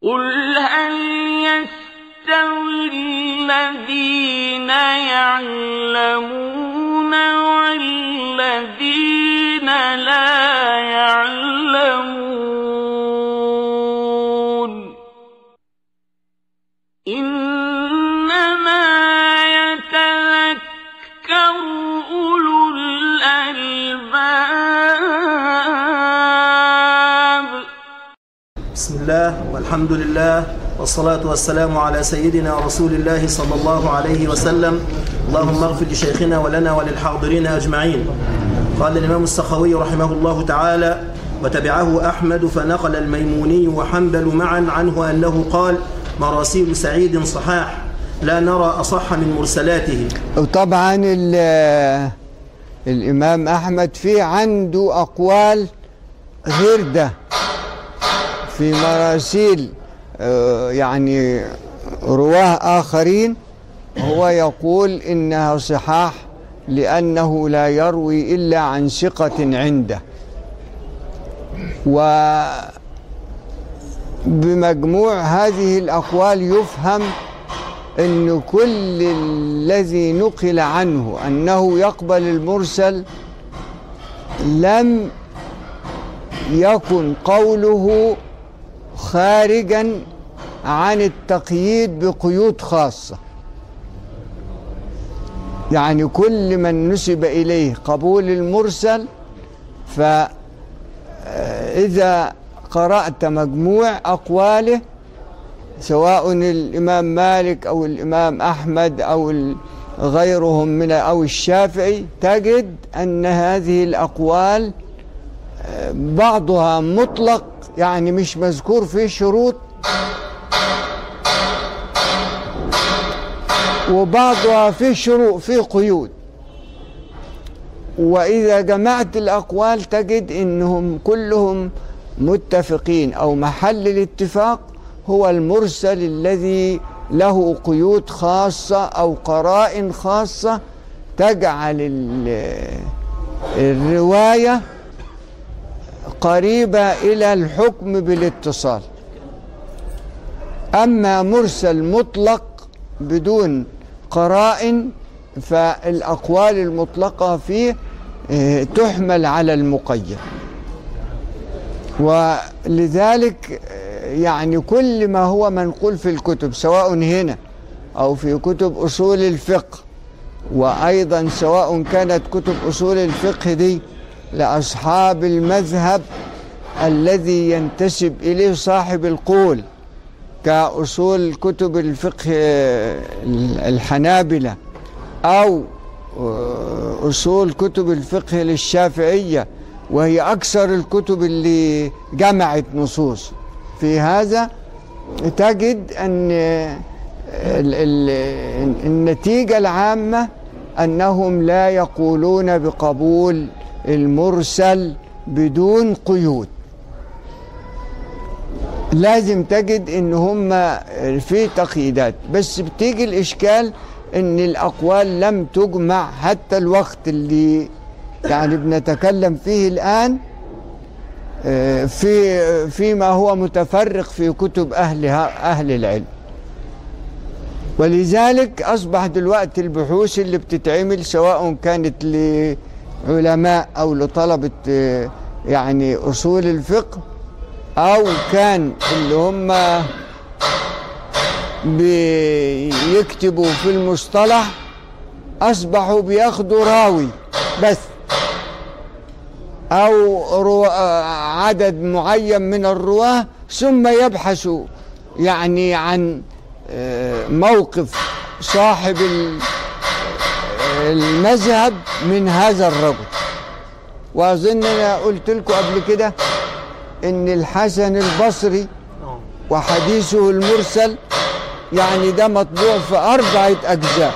قل هل يستوي الذين يعلمون والذين لا يعلمون إنما يتذكر أولو الألباب بسم الله والحمد لله والصلاة والسلام على سيدنا رسول الله صلى الله عليه وسلم اللهم اغفر لشيخنا ولنا وللحاضرين أجمعين قال الإمام السخوي رحمه الله تعالى وتبعه أحمد فنقل الميموني وحنبل معا عنه أنه قال مراسيل سعيد صحاح لا نرى أصح من مرسلاته وطبعا ال- الإمام أحمد في عنده أقوال غير ده في مراسيل آه، يعني رواه آخرين هو يقول إنها صحاح لأنه لا يروي إلا عن ثقة عنده وبمجموع هذه الأقوال يفهم أن كل الذي نقل عنه أنه يقبل المرسل لم يكن قوله خارجا عن التقييد بقيود خاصة يعني كل من نسب إليه قبول المرسل فإذا قرأت مجموع أقواله سواء الإمام مالك أو الإمام أحمد أو ال- غيرهم من أو الشافعي تجد أن هذه الأقوال آه، بعضها مطلق يعني مش مذكور فيه شروط وبعضها فيه شروط فيه قيود وإذا جمعت الأقوال تجد أنهم كلهم متفقين أو محل الاتفاق هو المرسل الذي له قيود خاصة أو قرائن خاصة تجعل ال- الرواية قريبة إلى الحكم بالاتصال أما مرسل مطلق بدون قرائن فالأقوال المطلقة فيه آه، تحمل على المقيد ولذلك آه، يعني كل ما هو منقول في الكتب سواء هنا أو في كتب أصول الفقه وأيضا سواء كانت كتب أصول الفقه دي لأصحاب المذهب الذي ينتسب إليه صاحب القول كأصول كتب الفقه آه، الحنابلة أو آه، أصول كتب الفقه للشافعية وهي أكثر الكتب اللي جمعت نصوص في هذا تجد أن آه، ال- ال- النتيجة العامة أنهم لا يقولون بقبول المرسل بدون قيود لازم تجد ان هم في تقييدات بس بتيجي الاشكال ان الاقوال لم تجمع حتى الوقت اللي يعني بنتكلم فيه الان آه، في فيما هو متفرق في كتب اهل اهل العلم ولذلك اصبح دلوقتي البحوث اللي بتتعمل سواء كانت لعلماء او لطلبه آه، يعني اصول الفقه او كان اللي هم بيكتبوا في المصطلح اصبحوا بياخدوا راوي بس او رو... عدد معين من الرواه ثم يبحثوا يعني عن آه، موقف صاحب ال- المذهب من هذا الرجل واظن انا قلت لكم قبل كده ان الحسن البصري وحديثه المرسل يعني ده مطبوع في أربعة أجزاء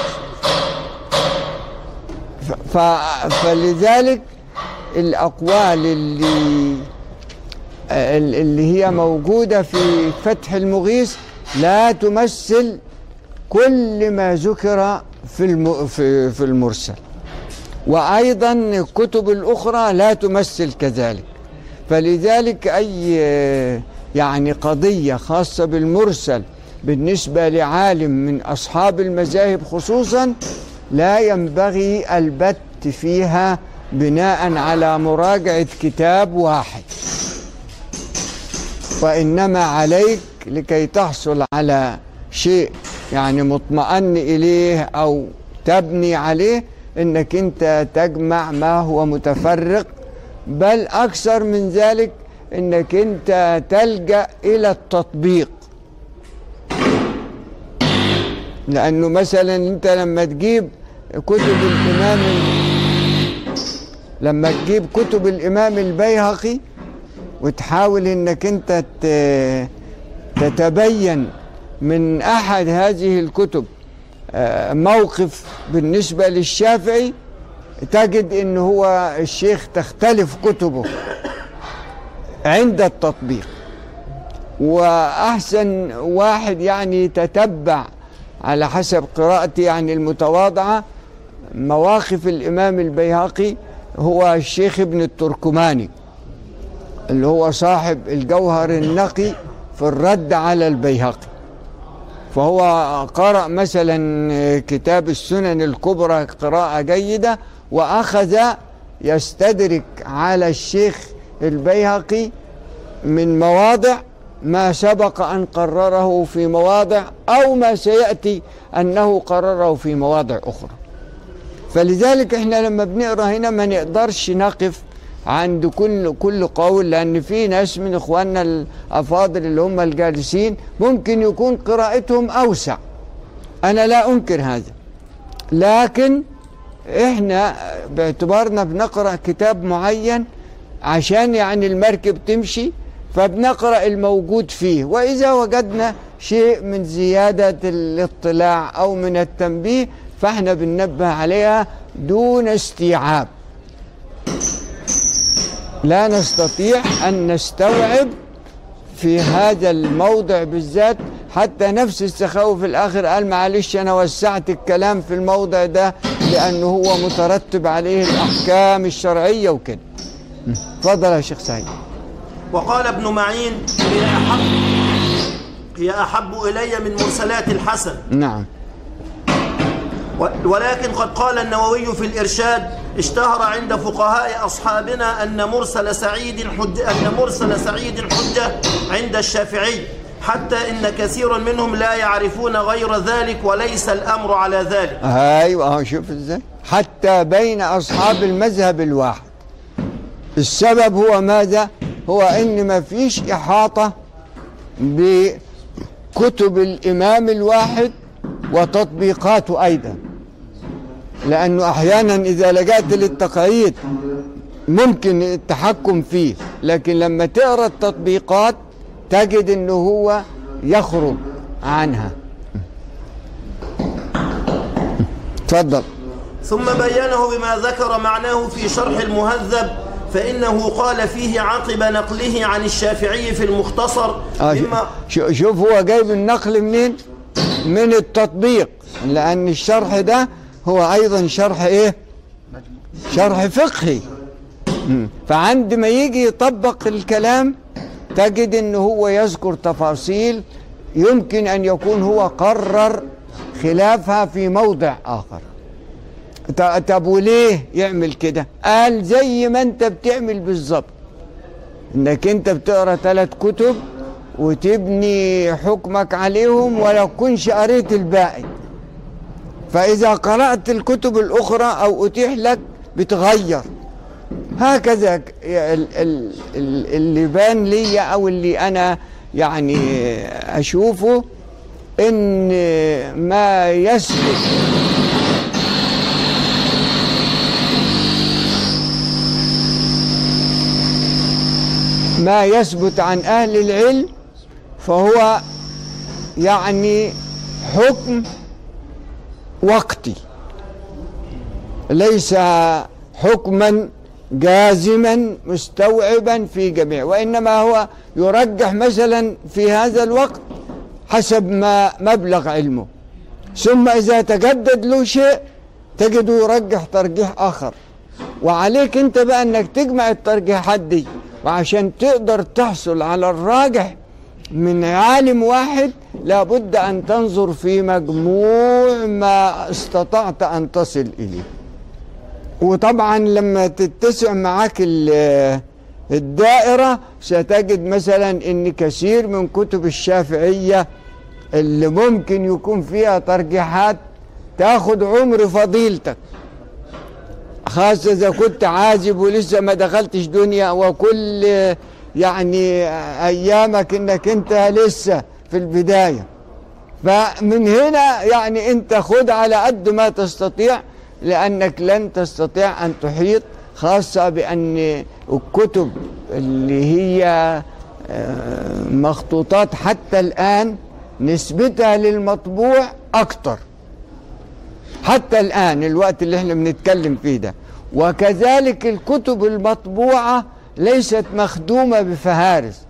ف... فلذلك الأقوال اللي اللي هي موجودة في فتح المغيث لا تمثل كل ما ذكر في الم... في في المرسل وأيضا الكتب الأخرى لا تمثل كذلك فلذلك أي يعني قضية خاصة بالمرسل بالنسبة لعالم من أصحاب المذاهب خصوصا لا ينبغي البت فيها بناء على مراجعة كتاب واحد وإنما عليك لكي تحصل على شيء يعني مطمئن إليه أو تبني عليه إنك أنت تجمع ما هو متفرق بل أكثر من ذلك إنك أنت تلجأ إلى التطبيق لأنه مثلا أنت لما تجيب كتب الإمام لما تجيب كتب الإمام البيهقي وتحاول انك انت ت- تتبين من احد هذه الكتب آه، موقف بالنسبة للشافعي تجد ان هو الشيخ تختلف كتبه عند التطبيق واحسن واحد يعني تتبع على حسب قراءتي يعني المتواضعة مواقف الامام البيهقي هو الشيخ ابن التركماني اللي هو صاحب الجوهر النقي في الرد على البيهقي فهو قرأ مثلا كتاب السنن الكبرى قراءة جيدة وأخذ يستدرك على الشيخ البيهقي من مواضع ما سبق أن قرره في مواضع أو ما سيأتي أنه قرره في مواضع أخرى فلذلك احنا لما بنقرا هنا ما نقدرش نقف عند كل كل قول لان في ناس من اخواننا الافاضل اللي هم الجالسين ممكن يكون قراءتهم اوسع انا لا انكر هذا لكن احنا باعتبارنا بنقرا كتاب معين عشان يعني المركب تمشي فبنقرا الموجود فيه واذا وجدنا شيء من زياده الاطلاع او من التنبيه فاحنا بننبه عليها دون استيعاب لا نستطيع ان نستوعب في هذا الموضع بالذات حتى نفس السخاوي في الاخر قال معلش انا وسعت الكلام في الموضع ده لانه هو مترتب عليه الاحكام الشرعيه وكده اتفضل يا شيخ سعيد وقال ابن معين هي أحب هي أحب إلي من مرسلات الحسن نعم و- ولكن قد قال النووي في الإرشاد اشتهر عند فقهاء أصحابنا أن مرسل سعيد حج أن مرسل سعيد حجة عند الشافعي حتى إن كثيرا منهم لا يعرفون غير ذلك وليس الأمر على ذلك ايوه اهو شوف ازاي حتى بين اصحاب المذهب الواحد السبب هو ماذا هو ان ما فيش احاطه بكتب الامام الواحد وتطبيقاته ايضا لانه احيانا اذا لجأت للتقعيد ممكن التحكم فيه لكن لما تقرا التطبيقات تجد انه هو يخرج عنها تفضل ثم بينه بما ذكر معناه في شرح المهذب فإنه قال فيه عقب نقله عن الشافعي في المختصر آه مما شو- شوف هو جايب النقل منين من التطبيق لأن الشرح ده هو أيضا شرح إيه شرح فقهي مم. فعندما يجي يطبق الكلام تجد ان هو يذكر تفاصيل يمكن ان يكون هو قرر خلافها في موضع اخر ط- طب وليه يعمل كده قال زي ما انت بتعمل بالظبط انك انت بتقرا ثلاث كتب وتبني حكمك عليهم ولا تكونش قريت الباقي فاذا قرات الكتب الاخرى او اتيح لك بتغير هكذا ك- ال- ال- ال- اللي بان لي او اللي انا يعني اشوفه ان ما يسبق ما يثبت عن اهل العلم فهو يعني حكم وقتي ليس حكما جازما مستوعبا في جميع وانما هو يرجح مثلا في هذا الوقت حسب ما مبلغ علمه ثم اذا تجدد له شيء تجده يرجح ترجيح اخر وعليك انت بقى انك تجمع الترجيحات دي وعشان تقدر تحصل على الراجح من عالم واحد لابد أن تنظر في مجموع ما استطعت أن تصل إليه وطبعا لما تتسع معاك ال- الدائرة ستجد مثلا ان كثير من كتب الشافعية اللي ممكن يكون فيها ترجيحات تاخد عمر فضيلتك خاصة إذا كنت عازب ولسه ما دخلتش دنيا وكل يعني أيامك إنك أنت لسه في البداية فمن هنا يعني أنت خد على قد ما تستطيع لأنك لن تستطيع أن تحيط خاصة بأن الكتب اللي هي آه، مخطوطات حتى الآن نسبتها للمطبوع أكتر حتى الآن الوقت اللي احنا بنتكلم فيه ده وكذلك الكتب المطبوعة ليست مخدومة بفهارس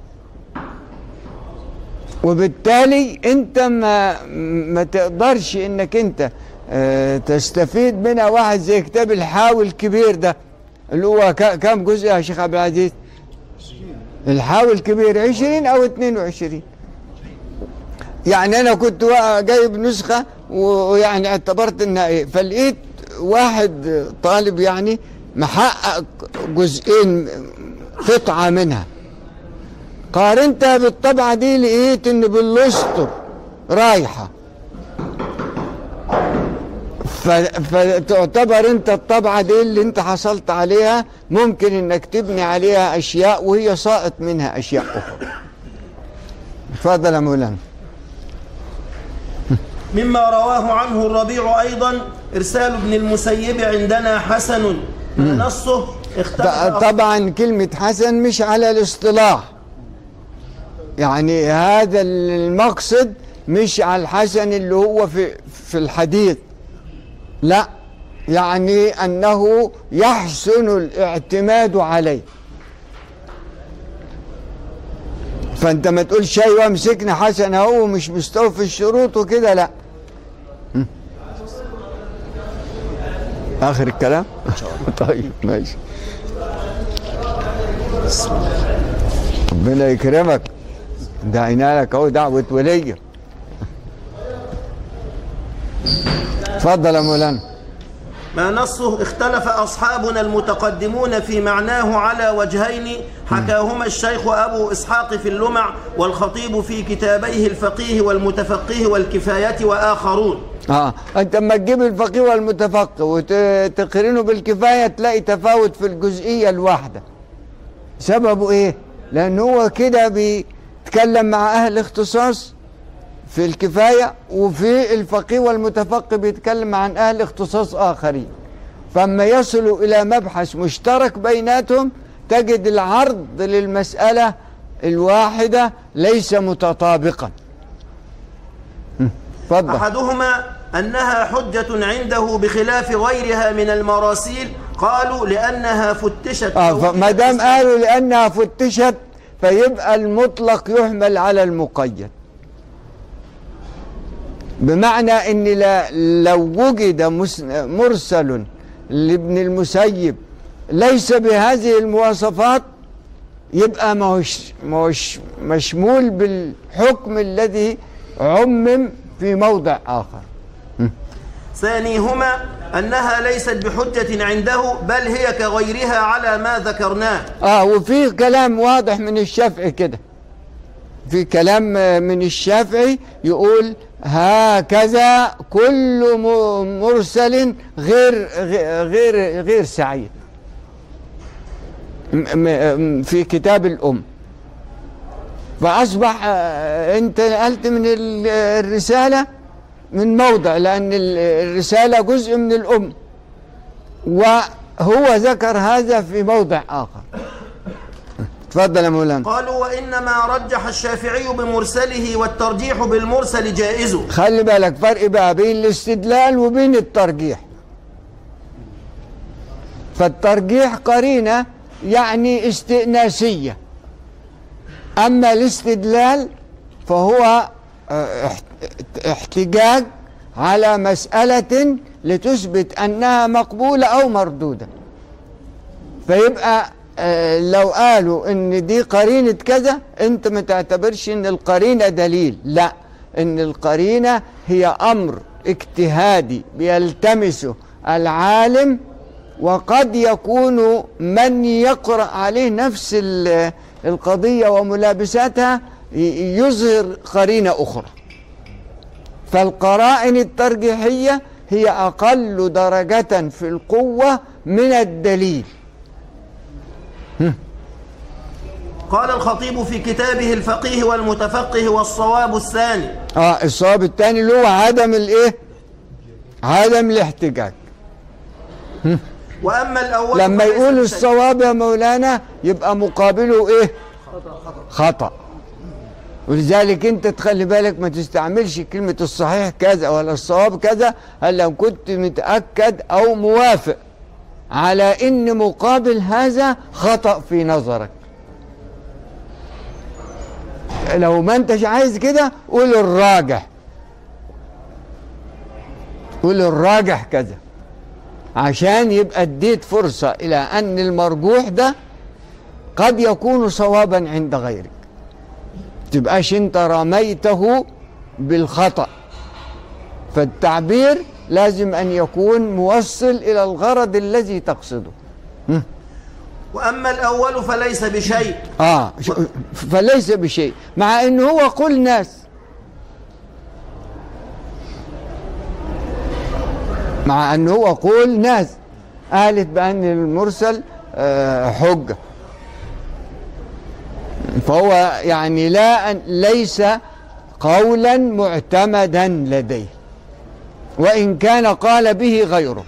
وبالتالي انت ما ما تقدرش انك انت اه تستفيد منها واحد زي كتاب الحاوي الكبير ده اللي هو ك- كم جزء يا شيخ عبد العزيز الحاوي الكبير 20 او 22 يعني انا كنت وا- جايب نسخه و- ويعني اعتبرت انها ايه فلقيت واحد طالب يعني محقق جزئين قطعه منها قارنتها بالطبعه دي لقيت ان بالاسطر رايحه ف- فتعتبر انت الطبعه دي اللي انت حصلت عليها ممكن انك تبني عليها اشياء وهي ساقط منها اشياء اخرى اتفضل يا مولانا مما رواه عنه الربيع أيضا إرسال ابن المسيب عندنا حسن نصه اختلف ط- طبعا كلمة حسن مش على الاصطلاح يعني هذا المقصد مش على الحسن اللي هو في في الحديث لا يعني أنه يحسن الاعتماد عليه فأنت ما تقول شيء وامسكنا حسن اهو مش مستوفي الشروط وكده لا م. آخر الكلام؟ طيب ماشي ربنا يكرمك دعينا لك اهو دعوة ولية اتفضل يا مولانا ما نصه اختلف أصحابنا المتقدمون في معناه على وجهين حكاهما الشيخ أبو إسحاق في اللمع والخطيب في كتابيه الفقيه والمتفقه والكفاية وآخرون اه انت اما تجيب الفقيه والمتفقه وتقرنه بالكفايه تلاقي تفاوت في الجزئيه الواحده سببه ايه لان هو كده بيتكلم مع اهل اختصاص في الكفايه وفي الفقيه والمتفقه بيتكلم عن اهل اختصاص اخرين فاما يصلوا الى مبحث مشترك بيناتهم تجد العرض للمساله الواحده ليس متطابقا م. اتفضل أحدهما أنها حجة عنده بخلاف غيرها من المراسيل قالوا لأنها فتشت اه فما دام قالوا لانها فتشت فيبقى المطلق يحمل على المقيد بمعنى ان لا لو وجد مس- مرسل لابن المسيب ليس بهذه المواصفات يبقى ما هوش ما هوش مشمول بالحكم الذي عمم في موضع اخر ثانيهما أنها ليست بحجة عنده بل هي كغيرها على ما ذكرناه اه وفي كلام واضح من الشافعي كده في كلام آه، من الشافعي يقول هكذا كل م- مرسل غير غ- غير غير سعيد م- م- في كتاب الأم فأصبح آه، أنت نقلت من ال- الرسالة من موضع لأن ال- الرسالة جزء من الأم وهو ذكر هذا في موضع آخر تفضل يا مولانا قالوا وإنما رجح الشافعي بمرسله والترجيح بالمرسل جائز خلي بالك فرق بقى بين الاستدلال وبين الترجيح فالترجيح قرينة يعني استئناسية أما الاستدلال فهو اه، احت- احتجاج على مسألة لتثبت أنها مقبولة أو مردودة فيبقى آه، لو قالوا ان دي قرينة كذا انت ما تعتبرش ان القرينة دليل لا ان القرينة هي امر اجتهادي بيلتمسه العالم وقد يكون من يقرأ عليه نفس ال- القضية وملابساتها ي- يظهر قرينة أخرى فالقرائن الترجيحية هي أقل درجة في القوة من الدليل قال الخطيب في كتابه الفقيه والمتفقه والصواب الثاني اه الصواب الثاني اللي هو عدم الايه عدم الاحتجاج وأما الأول لما فليس يقول بشيء. الصواب يا مولانا يبقى مقابله ايه خطأ ولذلك انت تخلي بالك ما تستعملش كلمة الصحيح كذا ولا الصواب كذا الا لو كنت متأكد او موافق على ان مقابل هذا خطأ في نظرك لو ما انتش عايز كده قول الراجح قول الراجح كذا عشان يبقى اديت فرصة إلى أن المرجوح ده قد يكون صوابا عند غيرك تبقاش انت رميته بالخطأ فالتعبير لازم أن يكون موصل إلى الغرض الذي تقصده وأما الأول فليس بشيء آه ش- فليس بشيء مع أنه هو قول ناس مع أنه هو قول ناس قالت بأن المرسل آه، حجة فهو يعني لا أن- ليس قولا معتمدا لديه وإن كان قال به غيره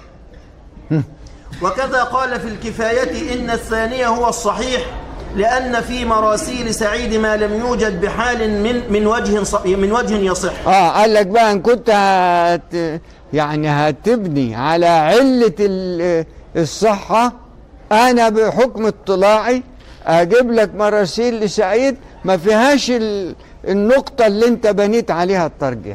وكذا قال في الكفاية إن الثانية هو الصحيح لأن في مراسيل سعيد ما لم يوجد بحال من من وجه ص- من وجه يصح اه قال لك بقى ان كنت هت يعني هتبني على علة ال- الصحة انا بحكم اطلاعي اجيب لك مراسيل لسعيد ما فيهاش ال- النقطة اللي انت بنيت عليها الترجيح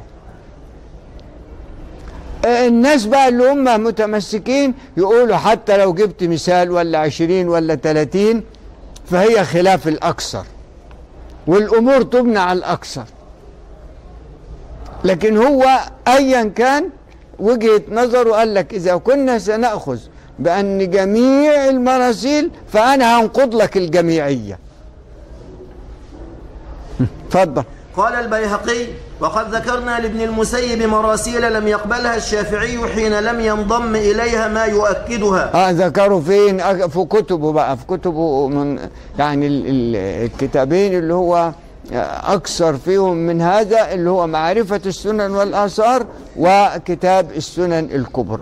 آه، الناس بقى اللي هم متمسكين يقولوا حتى لو جبت مثال ولا عشرين ولا تلاتين فهي خلاف الأكثر والأمور تبنى على الأكثر لكن هو ايا كان وجهه نظره قال لك اذا كنا سناخذ بان جميع المراسيل فانا هنقض لك الجميعيه اتفضل قال البيهقي وقد ذكرنا لابن المسيب مراسيل لم يقبلها الشافعي حين لم ينضم إليها ما يؤكدها اه ذكروا فين أك- في كتبه بقى في كتبه من يعني ال- ال- الكتابين اللي هو اكثر فيهم من هذا اللي هو معرفه السنن والاثار وكتاب السنن الكبرى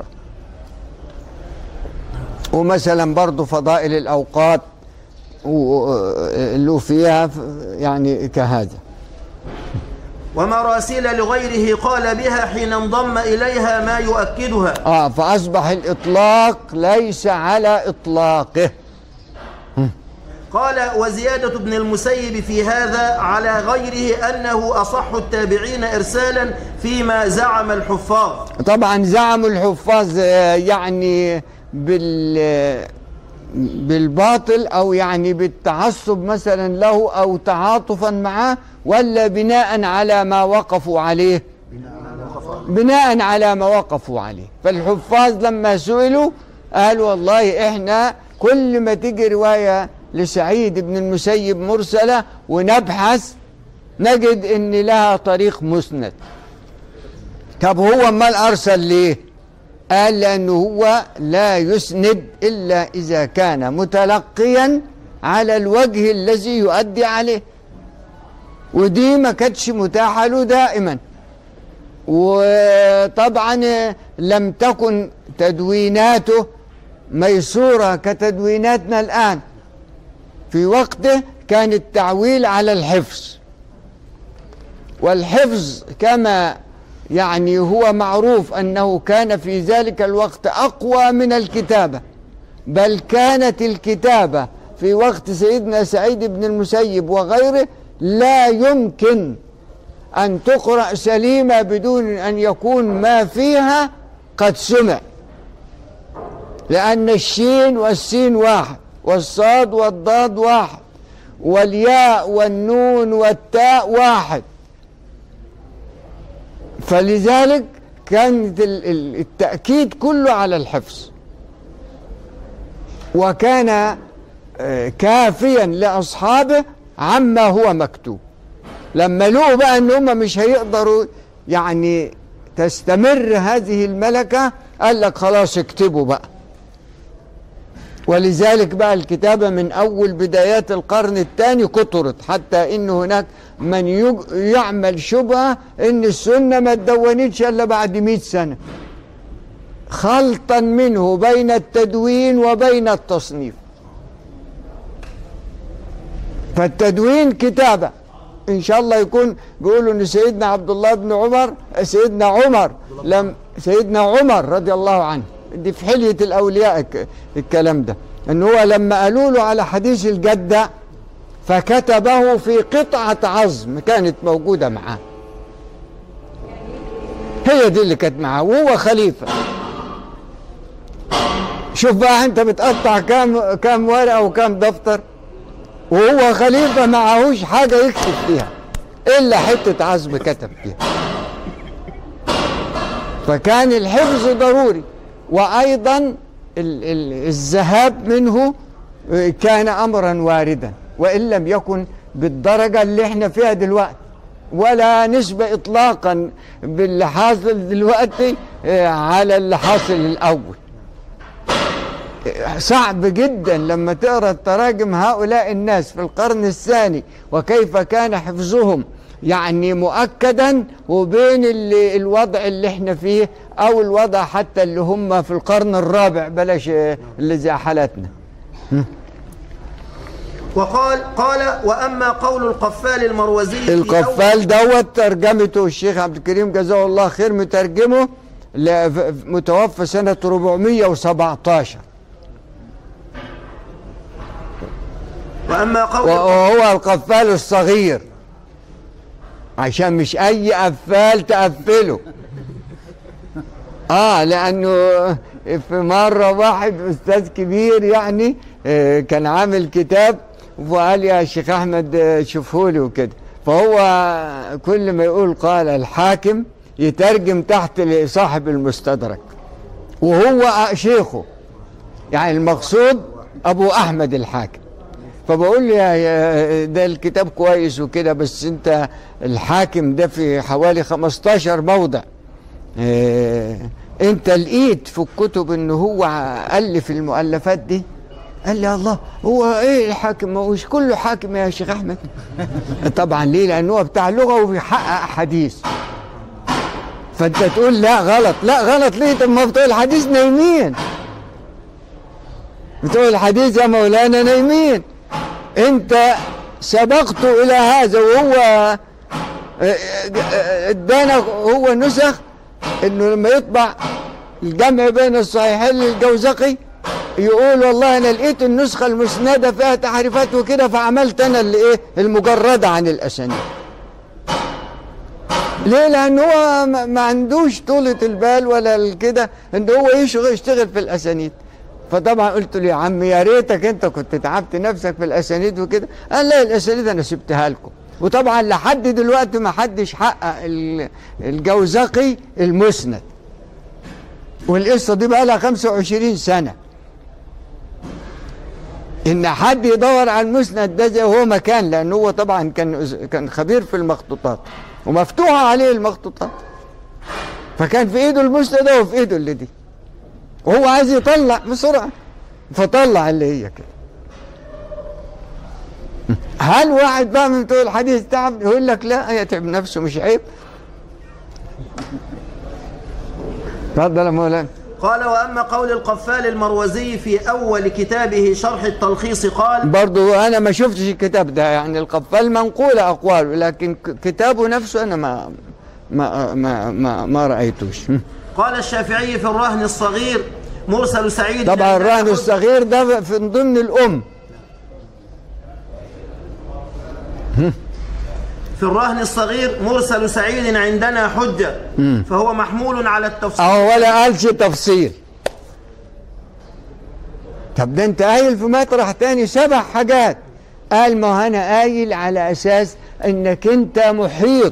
ومثلا برضه فضائل الاوقات و- اللي فيها ف- يعني كهذا ومراسيل لغيره قال بها حين انضم إليها ما يؤكدها اه فاصبح الاطلاق ليس على اطلاقه قال وزيادة ابن المسيب في هذا على غيره أنه أصح التابعين إرسالا فيما زعم الحفاظ طبعا زعموا الحفاظ آه، يعني بال بالباطل او يعني بالتعصب مثلا له او تعاطفا معه ولا بناء على ما وقفوا عليه بناء على ما وقفوا عليه فالحفاظ لما سئلوا قالوا والله احنا كل ما تيجي روايه لسعيد بن المسيب مرسله ونبحث نجد ان لها طريق مسند طب هو امال ارسل ليه قال لانه هو لا يسند الا اذا كان متلقيا على الوجه الذي يؤدي عليه ودي ما كانتش متاحه له دائما وطبعا لم تكن تدويناته ميسوره كتدويناتنا الان في وقته كان التعويل على الحفظ والحفظ كما يعني هو معروف انه كان في ذلك الوقت اقوى من الكتابه بل كانت الكتابه في وقت سيدنا سعيد بن المسيب وغيره لا يمكن ان تقرا سليمه بدون ان يكون ما فيها قد سمع لان الشين والسين واحد والصاد والضاد واحد والياء والنون والتاء واحد فلذلك كان التأكيد كله على الحفظ وكان آه، كافيا لأصحابه عما هو مكتوب لما لقوا بقى ان هم مش هيقدروا يعني تستمر هذه الملكة قال لك خلاص اكتبوا بقى ولذلك بقى الكتابة من أول بدايات القرن الثاني كترت حتى إن هناك من يج- يعمل شبهة إن السنة ما تدونتش إلا بعد مئة سنة خلطا منه بين التدوين وبين التصنيف فالتدوين كتابة إن شاء الله يكون بيقولوا إن سيدنا عبد الله بن عمر سيدنا عمر لم سيدنا عمر رضي الله عنه دي في حلية الأولياء الك- الكلام ده إن هو لما قالوا له على حديث الجدة فكتبه في قطعة عظم كانت موجودة معاه هي دي اللي كانت معاه وهو خليفة شوف بقى انت بتقطع كام كام ورقة وكام دفتر وهو خليفة معهوش حاجة يكتب فيها إلا حتة عزم كتب فيها فكان الحفظ ضروري وأيضا ال- ال- الذهاب منه كان أمرا واردا وإن لم يكن بالدرجة اللي احنا فيها دلوقتي ولا نسبة إطلاقا باللي حاصل دلوقتي آه، على اللي حاصل الأول صعب جدا لما تقرا تراجم هؤلاء الناس في القرن الثاني وكيف كان حفظهم يعني مؤكدا وبين اللي الوضع اللي احنا فيه او الوضع حتى اللي هم في القرن الرابع بلاش آه، اللي زي حالتنا وقال قال وأما قول القفال المروزي في أول- القفال دوت ترجمته الشيخ عبد الكريم جزاه الله خير مترجمه ل- ف- متوفى سنة 417 وأما قول وهو القفال الصغير عشان مش اي قفال تقفله اه لانه في مره واحد استاذ كبير يعني آه، كان عامل كتاب وقال يا شيخ احمد آه، شوفه لي وكده فهو كل ما يقول قال الحاكم يترجم تحت لصاحب المستدرك وهو شيخه يعني المقصود ابو احمد الحاكم فبقول له يا- يا ده الكتاب كويس وكده بس انت الحاكم ده في حوالي 15 موضع اه انت لقيت في الكتب ان هو الف المؤلفات دي قال لي الله هو ايه الحاكم ما هوش كله حاكم يا شيخ احمد طبعا ليه لانه هو بتاع لغه وبيحقق حديث فانت تقول لا غلط لا غلط ليه طب ما بتوع الحديث نايمين بتوع الحديث يا مولانا نايمين انت سبقت الى هذا وهو اه، اه، ادانا هو نسخ انه لما يطبع الجمع بين الصحيحين للجوزقي يقول والله انا لقيت النسخه المسنده فيها تحريفات وكده فعملت انا اللي ايه المجرده عن الاسانيد ليه؟ لأن هو ما ما عندوش طولة البال ولا كده إن هو يشغل يشتغل في الأسانيد. فطبعا قلت له يا عم يا ريتك أنت كنت تعبت نفسك في الأسانيد وكده. قال لا الأسانيد أنا سبتها لكم. وطبعا لحد دلوقتي ما حدش حقق ال- الجوزقي المسند. والقصة دي بقى لها 25 سنة. ان حد يدور على المسند ده زي هو ما كان لان هو طبعا كان كان خبير في المخطوطات ومفتوحه عليه المخطوطات فكان في ايده المسند ده وفي ايده اللي دي وهو عايز يطلع بسرعه فطلع اللي هي كده هل واحد بقى من بتوع الحديث تعب يقول لك لا يتعب نفسه مش عيب اتفضل يا مولانا قال وأما قول القفال المروزي في أول كتابه شرح التلخيص قال برضو انا ما شفتش الكتاب ده يعني القفال منقولة اقواله لكن ك- كتابه نفسه انا ما ما ما ما, ما رايتوش قال الشافعي في الرهن الصغير مرسل سعيد طبعا الرهن الصغير ده في من ضمن الام في الرهن الصغير مرسل سعيد عندنا حجة فهو محمول على التفصيل اهو ولا قالش تفصيل طب ده انت قايل في مطرح تاني سبع حاجات قال ما هو انا قايل على اساس انك انت محيط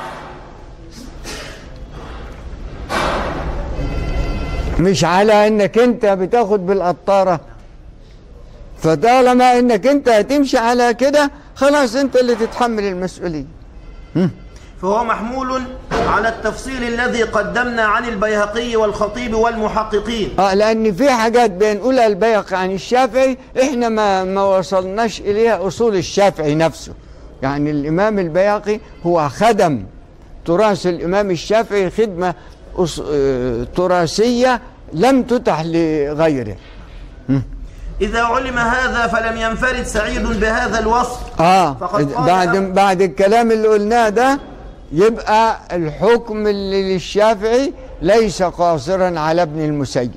مش على انك انت بتاخد بالقطاره فطالما انك انت هتمشي على كده خلاص انت اللي تتحمل المسؤوليه فهو محمول على التفصيل الذي قدمنا عن البيهقي والخطيب والمحققين اه لان في حاجات بنقولها البيق عن الشافعي احنا ما ما وصلناش اليها اصول الشافعي نفسه يعني الامام البيهقي هو خدم تراث الامام الشافعي خدمه أص... آه، تراثيه لم تتح لغيره إذا علم هذا فلم ينفرد سعيد بهذا الوصف اه فقد قال بعد أب- بعد الكلام اللي قلناه ده يبقى الحكم اللي للشافعي ليس قاصرا على ابن المسيب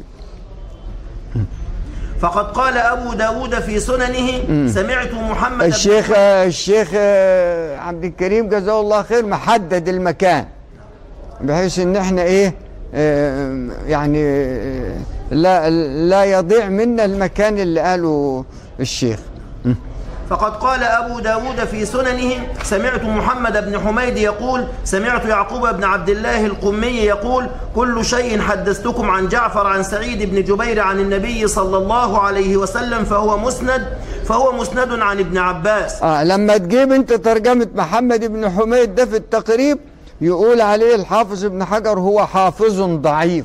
فقد قال أبو داود في سننه سمعت محمد بن- الشيخ الشيخ آه، عبد الكريم جزاه الله خير محدد المكان بحيث ان احنا ايه آه، يعني آه، لا لا يضيع منا المكان اللي قاله الشيخ فقد قال أبو داود في سننه سمعت محمد بن حميد يقول سمعت يعقوب بن عبد الله القمي يقول كل شيء حدثتكم عن جعفر عن سعيد بن جبير عن النبي صلى الله عليه وسلم فهو مسند فهو مسند عن ابن عباس آه لما تجيب انت ترجمة محمد بن حميد ده في التقريب يقول عليه الحافظ ابن حجر هو حافظ ضعيف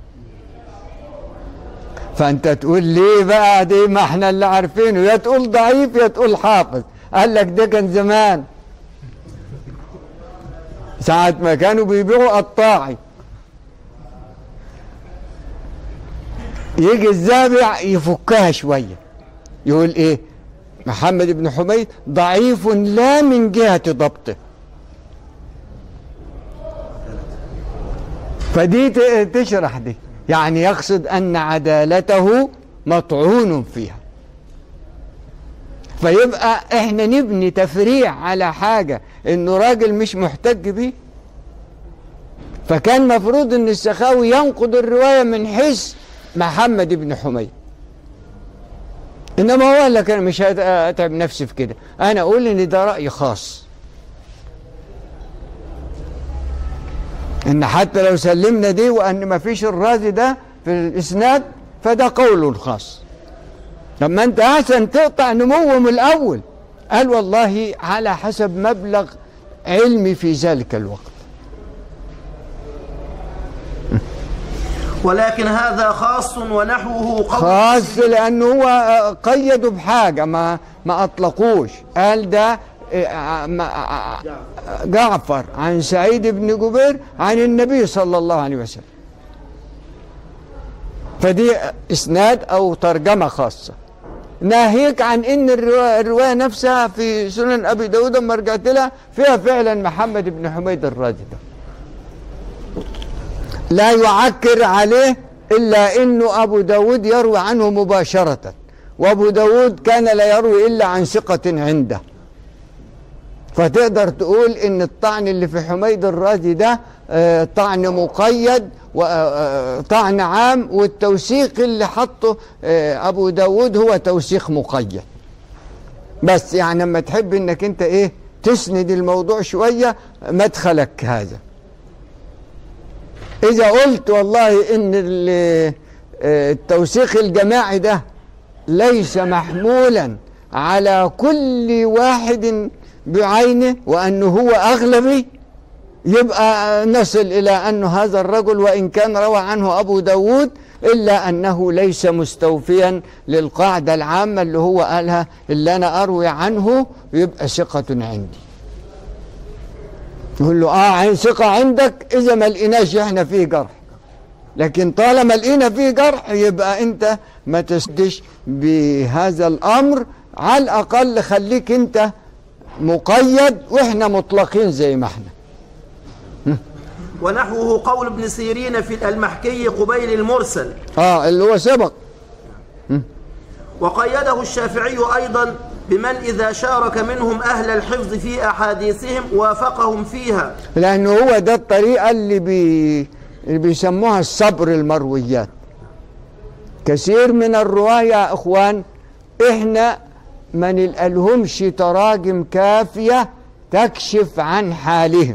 فانت تقول ليه بقى دي ما احنا اللي عارفينه يا تقول ضعيف يا تقول حافظ قال لك ده كان زمان ساعة ما كانوا بيبيعوا قطاعي يجي الزابع يفكها شوية يقول ايه محمد بن حميد ضعيف لا من جهة ضبطه فدي ت- تشرح دي يعني يقصد أن عدالته مطعون فيها فيبقى احنا نبني تفريع على حاجة انه راجل مش محتج بيه فكان مفروض ان السخاوي ينقد الرواية من حيث محمد بن حميد انما هو قال لك انا مش هت- اتعب نفسي في كده انا اقول ان ده راي خاص ان حتى لو سلمنا دي وان ما فيش الرازي ده في الاسناد فده قول خاص لما انت احسن تقطع نموه من الاول قال والله على حسب مبلغ علمي في ذلك الوقت ولكن هذا خاص ونحوه قول خاص لانه هو قيده بحاجه ما ما اطلقوش قال ده آه، ما- آه، جعفر عن سعيد بن جبير عن النبي صلى الله عليه وسلم فدي اسناد او ترجمه خاصه ناهيك عن ان الروايه, الرواية نفسها في سنن ابي داود لما رجعت لها فيها فعلا محمد بن حميد الرازي ده لا يعكر عليه إلا أنه أبو داود يروي عنه مباشرة وأبو داود كان لا يروي إلا عن ثقة عنده فتقدر تقول ان الطعن اللي في حميد الرازي ده آه، طعن مقيد وطعن عام والتوثيق اللي حطه آه، ابو داود هو توثيق مقيد بس يعني لما تحب انك انت ايه تسند الموضوع شوية مدخلك هذا اذا قلت والله ان ال- آه، التوثيق الجماعي ده ليس محمولا على كل واحد بعينه وانه هو اغلبي يبقى نصل الى ان هذا الرجل وان كان روى عنه ابو داود الا انه ليس مستوفيا للقاعده العامه اللي هو قالها اللي انا اروي عنه يبقى ثقه عندي يقول له اه عين ثقه عندك اذا ما لقيناش احنا فيه جرح لكن طالما لقينا فيه جرح يبقى انت ما تسدش بهذا الامر على الاقل خليك انت مقيد واحنا مطلقين زي ما احنا ونحوه قول ابن سيرين في المحكي قبيل المرسل اه اللي هو سبق وقيده الشافعي أيضا بمن إذا شارك منهم أهل الحفظ في أحاديثهم وافقهم فيها لانه هو ده الطريقه اللي بي اللي بيسموها الصبر المرويات كثير من الرواة يا إخوان إحنا ما نلقالهمش تراجم كافية تكشف عن حالهم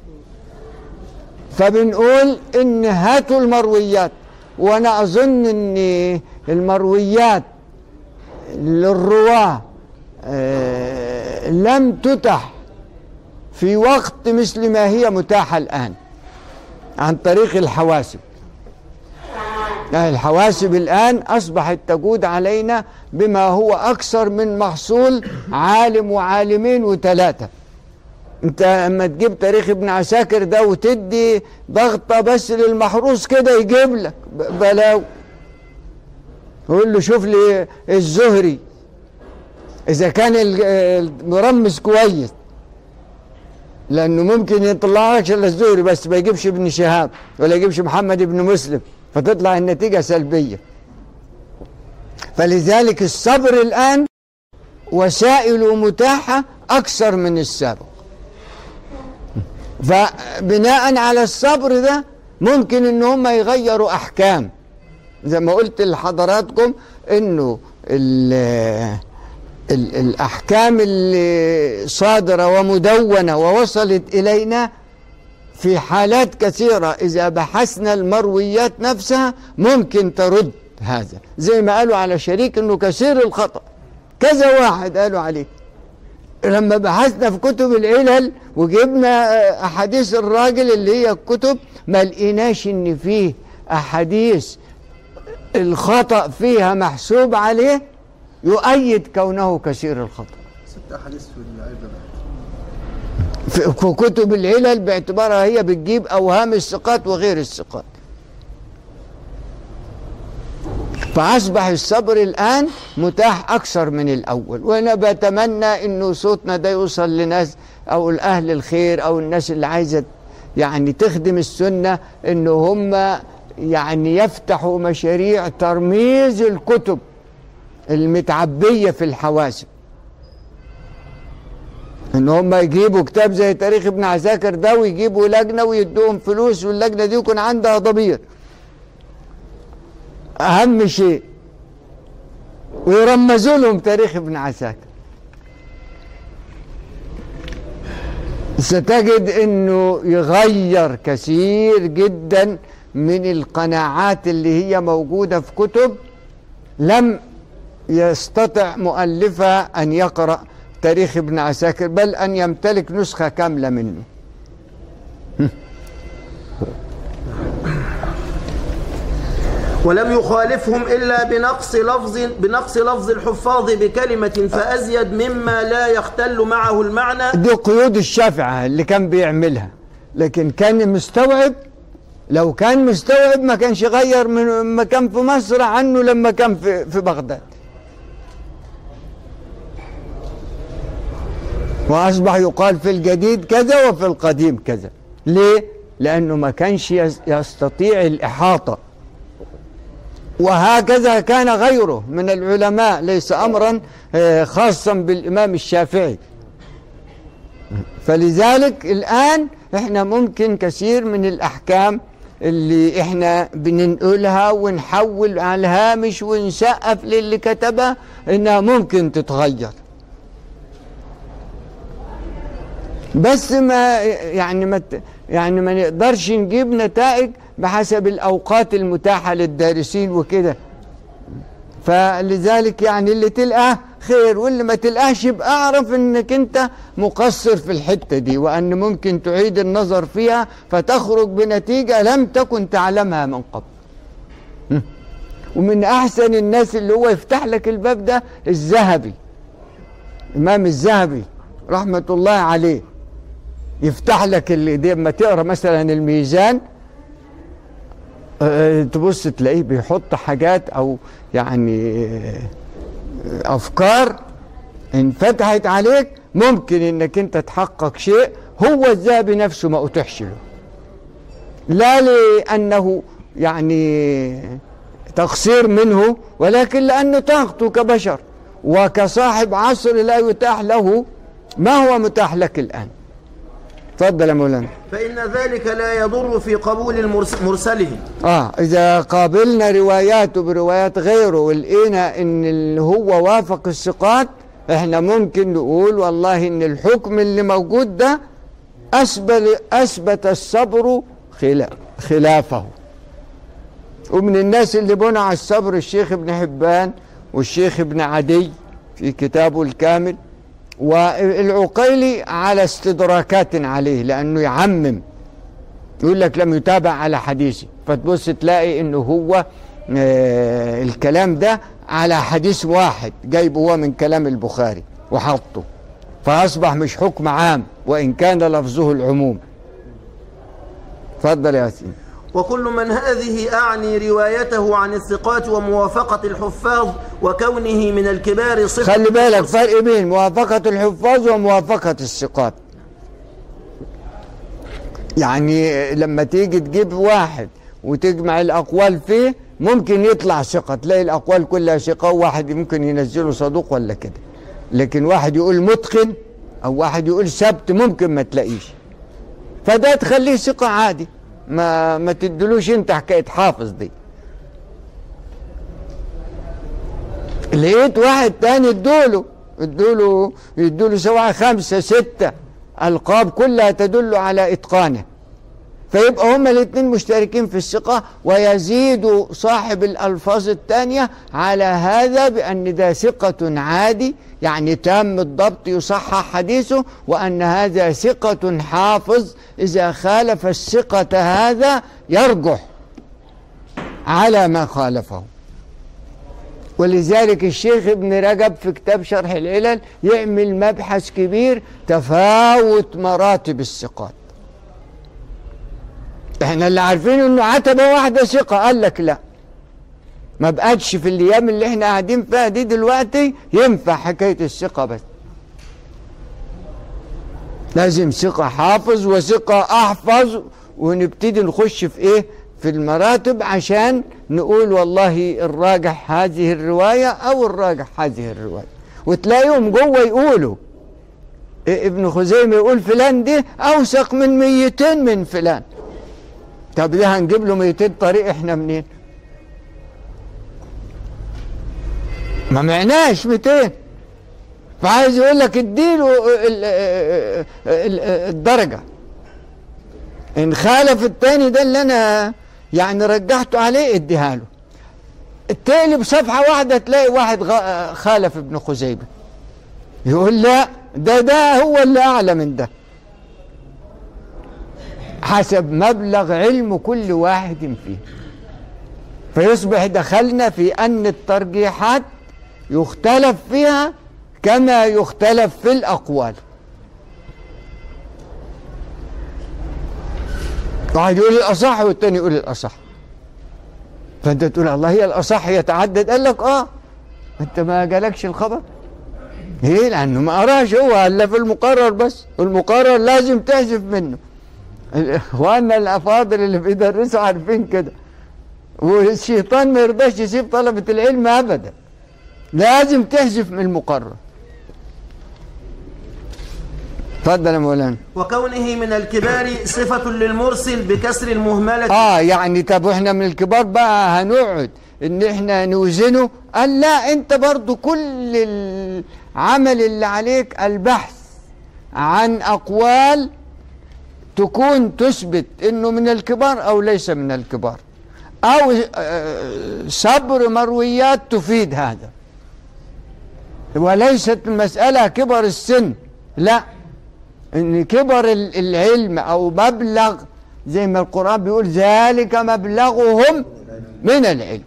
فبنقول إن هاتوا المرويات وأنا أظن إن المرويات للرواة آه، لم تتح في وقت مثل ما هي متاحة الآن عن طريق الحواسب يعني الحواسب الآن أصبحت تجود علينا بما هو أكثر من محصول عالم وعالمين وثلاثة انت لما تجيب تاريخ ابن عساكر ده وتدي ضغطة بس للمحروس كده يجيب لك ب- بلاو يقول له شوف لي الزهري اذا كان ال- المرمز كويس لانه ممكن يطلع لك الا الزهري بس ما يجيبش ابن شهاب ولا يجيبش محمد بن مسلم فتطلع النتيجه سلبيه فلذلك الصبر الان وسائل متاحه اكثر من السابق فبناء على الصبر ده ممكن ان هم يغيروا احكام زي ما قلت لحضراتكم انه ال ال الاحكام اللي صادره ومدونه ووصلت الينا في حالات كثيره اذا بحثنا المرويات نفسها ممكن ترد هذا زي ما قالوا على شريك انه كثير الخطا كذا واحد قالوا عليه لما بحثنا في كتب العلل وجبنا آه، احاديث الراجل اللي هي الكتب ما لقيناش ان فيه احاديث الخطا فيها محسوب عليه يؤيد كونه كثير الخطا ست احاديث في العلم في في كتب العلل باعتبارها هي بتجيب اوهام الثقات وغير الثقات فاصبح الصبر الان متاح اكثر من الاول وانا بتمنى انه صوتنا ده يوصل لناس او الاهل الخير او الناس اللي عايزه يعني تخدم السنه انه هم يعني يفتحوا مشاريع ترميز الكتب المتعبيه في الحواسب ان هم يجيبوا كتاب زي تاريخ ابن عساكر ده ويجيبوا لجنه ويدوهم فلوس واللجنه دي يكون عندها ضمير اهم شيء ويرمزوا لهم تاريخ ابن عساكر ستجد انه يغير كثير جدا من القناعات اللي هي موجوده في كتب لم يستطع مؤلفها ان يقرا تاريخ ابن عساكر بل ان يمتلك نسخه كامله منه ولم يخالفهم إلا بنقص لفظ بنقص لفظ الحفاظ بكلمة فأزيد مما لا يختل معه المعنى دي قيود الشافعة اللي كان بيعملها لكن كان مستوعب لو كان مستوعب ما كانش غير من ما كان في مصر عنه لما كان في, في بغداد وأصبح يقال في الجديد كذا وفي القديم كذا ليه؟ لأنه ما كانش يس- يستطيع الإحاطة وهكذا كان غيره من العلماء ليس أمرا آه، خاصا بالإمام الشافعي فلذلك الآن احنا ممكن كثير من الأحكام اللي احنا بننقلها ونحول على الهامش ونسقف للي كتبها انها ممكن تتغير بس ما يعني ما ت- يعني ما نقدرش نجيب نتائج بحسب الاوقات المتاحه للدارسين وكده فلذلك يعني اللي تلقاه خير واللي ما تلقاهش يبقى اعرف انك انت مقصر في الحته دي وان ممكن تعيد النظر فيها فتخرج بنتيجه لم تكن تعلمها من قبل م. ومن احسن الناس اللي هو يفتح لك الباب ده الذهبي امام الذهبي رحمه الله عليه يفتح لك اللي دي لما تقرا مثلا الميزان آه، تبص تلاقيه بيحط حاجات او يعني آه، افكار انفتحت عليك ممكن انك انت تحقق شيء هو الذهبي نفسه ما اتيحش له لا لانه يعني تقصير منه ولكن لانه طاقته كبشر وكصاحب عصر لا يتاح له ما هو متاح لك الان تفضل يا مولانا فإن ذلك لا يضر في قبول المرس- مرسله اه اذا قابلنا رواياته بروايات غيره ولقينا ان اللي هو وافق الثقات احنا ممكن نقول والله ان الحكم اللي موجود ده اثبت اثبت الصبر خلا- خلافه ومن الناس اللي بنوا على الصبر الشيخ ابن حبان والشيخ ابن عدي في كتابه الكامل والعقيلي على استدراكات عليه لانه يعمم يقول لك لم يتابع على حديثه فتبص تلاقي انه هو آه الكلام ده على حديث واحد جايبه هو من كلام البخاري وحطه فاصبح مش حكم عام وان كان لفظه العموم اتفضل يا ياسين وكل من هذه أعني روايته عن الثقات وموافقة الحفاظ وكونه من الكبار صفة خلي بالك فرق بين موافقة الحفاظ وموافقة الثقات يعني لما تيجي تجيب واحد وتجمع الأقوال فيه ممكن يطلع ثقة تلاقي الأقوال كلها ثقة وواحد ممكن ينزله صدوق ولا كده لكن واحد يقول متقن أو واحد يقول سبت ممكن ما تلاقيش فده تخليه ثقة عادي ما ما تدلوش انت حكاية حافظ دي لقيت واحد تاني ادوله ادوله يدوله سبعة خمسة ستة ألقاب كلها تدل على إتقانه فيبقى هما الاثنين مشتركين في الثقة ويزيد صاحب الألفاظ الثانية على هذا بأن ده ثقة عادي يعني تام الضبط يصحح حديثه وأن هذا ثقة حافظ إذا خالف الثقة هذا يرجح على ما خالفه ولذلك الشيخ ابن رجب في كتاب شرح العلل يعمل مبحث كبير تفاوت مراتب الثقات احنا اللي عارفين انه عتبه واحده ثقه قال لك لا ما بقتش في الايام اللي احنا قاعدين فيها دي دلوقتي ينفع حكايه الثقه بس لازم ثقه حافظ وثقه احفظ ونبتدي نخش في ايه في المراتب عشان نقول والله الراجح هذه الروايه او الراجح هذه الروايه وتلاقيهم جوه يقولوا إيه ابن خزيمه يقول فلان دي اوثق من 200 من فلان طب ده هنجيب له 200 طريق احنا منين؟ ما معناش 200 فعايز يقول لك اديله ال- ال- الدرجه ان خالف التاني ده اللي انا يعني رجحته عليه اديها له تقلب صفحه واحده تلاقي واحد غ- خالف ابن خزيمه يقول لا ده ده هو اللي اعلى من ده حسب مبلغ علم كل واحد فيه فيصبح دخلنا في أن الترجيحات يختلف فيها كما يختلف في الأقوال واحد يقول الأصح والتاني يقول الأصح فأنت تقول الله هي الأصح يتعدد قال لك آه أنت ما جالكش الخبر ليه لأنه ما قراش هو إلا في المقرر بس والمقرر لازم تحذف منه اخواننا الافاضل اللي بيدرسوا عارفين كده والشيطان ما يرضاش يسيب طلبه العلم ابدا لازم تحذف من المقرر اتفضل يا مولانا وكونه من الكبار صفة للمرسل بكسر المهملة اه يعني طب واحنا من الكبار بقى هنقعد ان احنا نوزنه قال لا انت برضو كل العمل اللي عليك البحث عن اقوال تكون تثبت انه من الكبار او ليس من الكبار او آه، صبر مرويات تفيد هذا وليست المسألة كبر السن لا ان كبر ال- العلم او مبلغ زي ما القرآن بيقول ذلك مبلغهم من العلم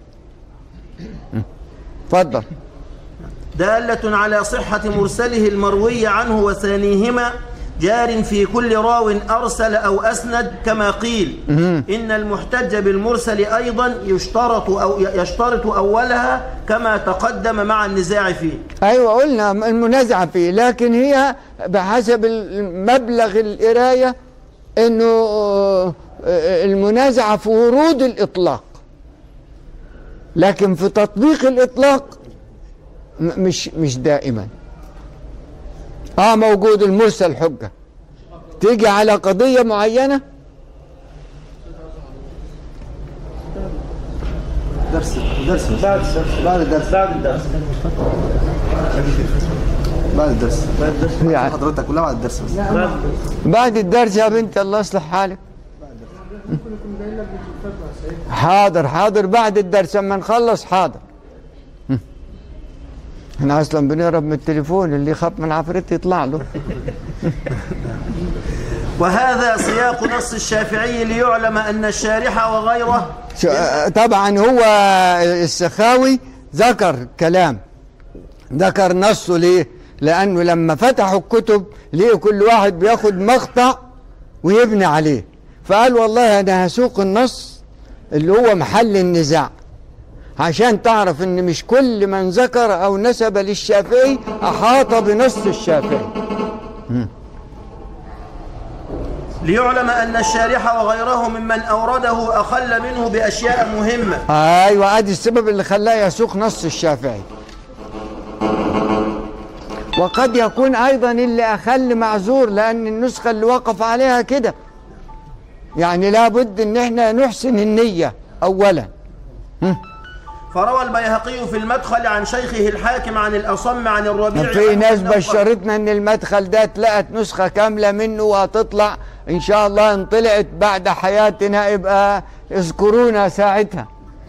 اتفضل دالة على صحة مرسله المروي عنه وثانيهما جار في كل راو أرسل أو أسند كما قيل إن المحتج بالمرسل أيضا يشترط أو يشترط أولها كما تقدم مع النزاع فيه ايوه قلنا المنازعه فيه لكن هي بحسب مبلغ القرايه انه آه، آه، المنازعه في ورود الاطلاق لكن في تطبيق الاطلاق م- مش مش دائما اه موجود المرسل حجه تيجي على قضية معينة درس درس بعد بعد الدرس بعد الدرس بعد الدرس بعد الدرس يعني. حضرتك كلها بعد الدرس بس بعد الدرس يا بنت الله يصلح حالك حاضر حاضر بعد الدرس اما نخلص حاضر احنا اصلا بنهرب من التليفون اللي يخاف من عفريت يطلع له وهذا سياق نص الشافعي ليعلم أن الشارح وغيره شو- طبعا هو السخاوي ذكر كلام ذكر نصه ليه لانه لما فتحوا الكتب ليه كل واحد بياخد مقطع ويبني عليه فقال والله انا هسوق النص اللي هو محل النزاع عشان تعرف ان مش كل من ذكر او نسب للشافعي احاط بنص الشافعي ليعلم أن الشارح وغيره ممن أورده أخل منه بأشياء مهمة ايوه ادي السبب اللي خلاه يسوق نص الشافعي وقد يكون ايضا اللي اخل معذور لان النسخه اللي وقف عليها كده يعني لابد ان احنا نحسن النيه اولا فروى البيهقي في المدخل عن شيخه الحاكم عن الأصم عن الربيع في عن ناس أنه قال- بشرتنا ان المدخل ده اتلقت نسخه كامله منه وهتطلع ان شاء الله ان طلعت بعد حياتنا يبقى اذكرونا ساعتها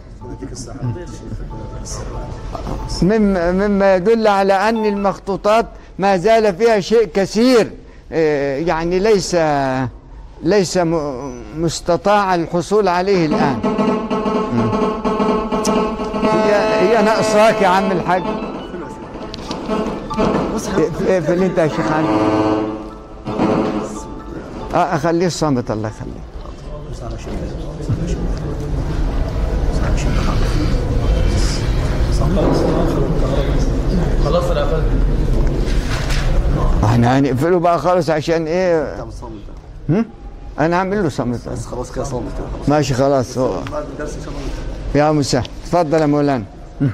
مما مما يدل على ان المخطوطات ما زال فيها شيء كثير آه، يعني ليس ليس م- مستطاع الحصول عليه الان مم. هي هي ناقصاك يا عم الحاج اقفل انت يا شيخ علي اه اخليه صامت الله يخليه خلاص انا قفلت احنا هنقفله بقى خالص عشان ايه هم؟ انا هعمل له صامت بس خلاص كده صامت كده خلاص ماشي خلاص هو بعد الدرس إن شاء الله يا مسهل تفضل يا مولانا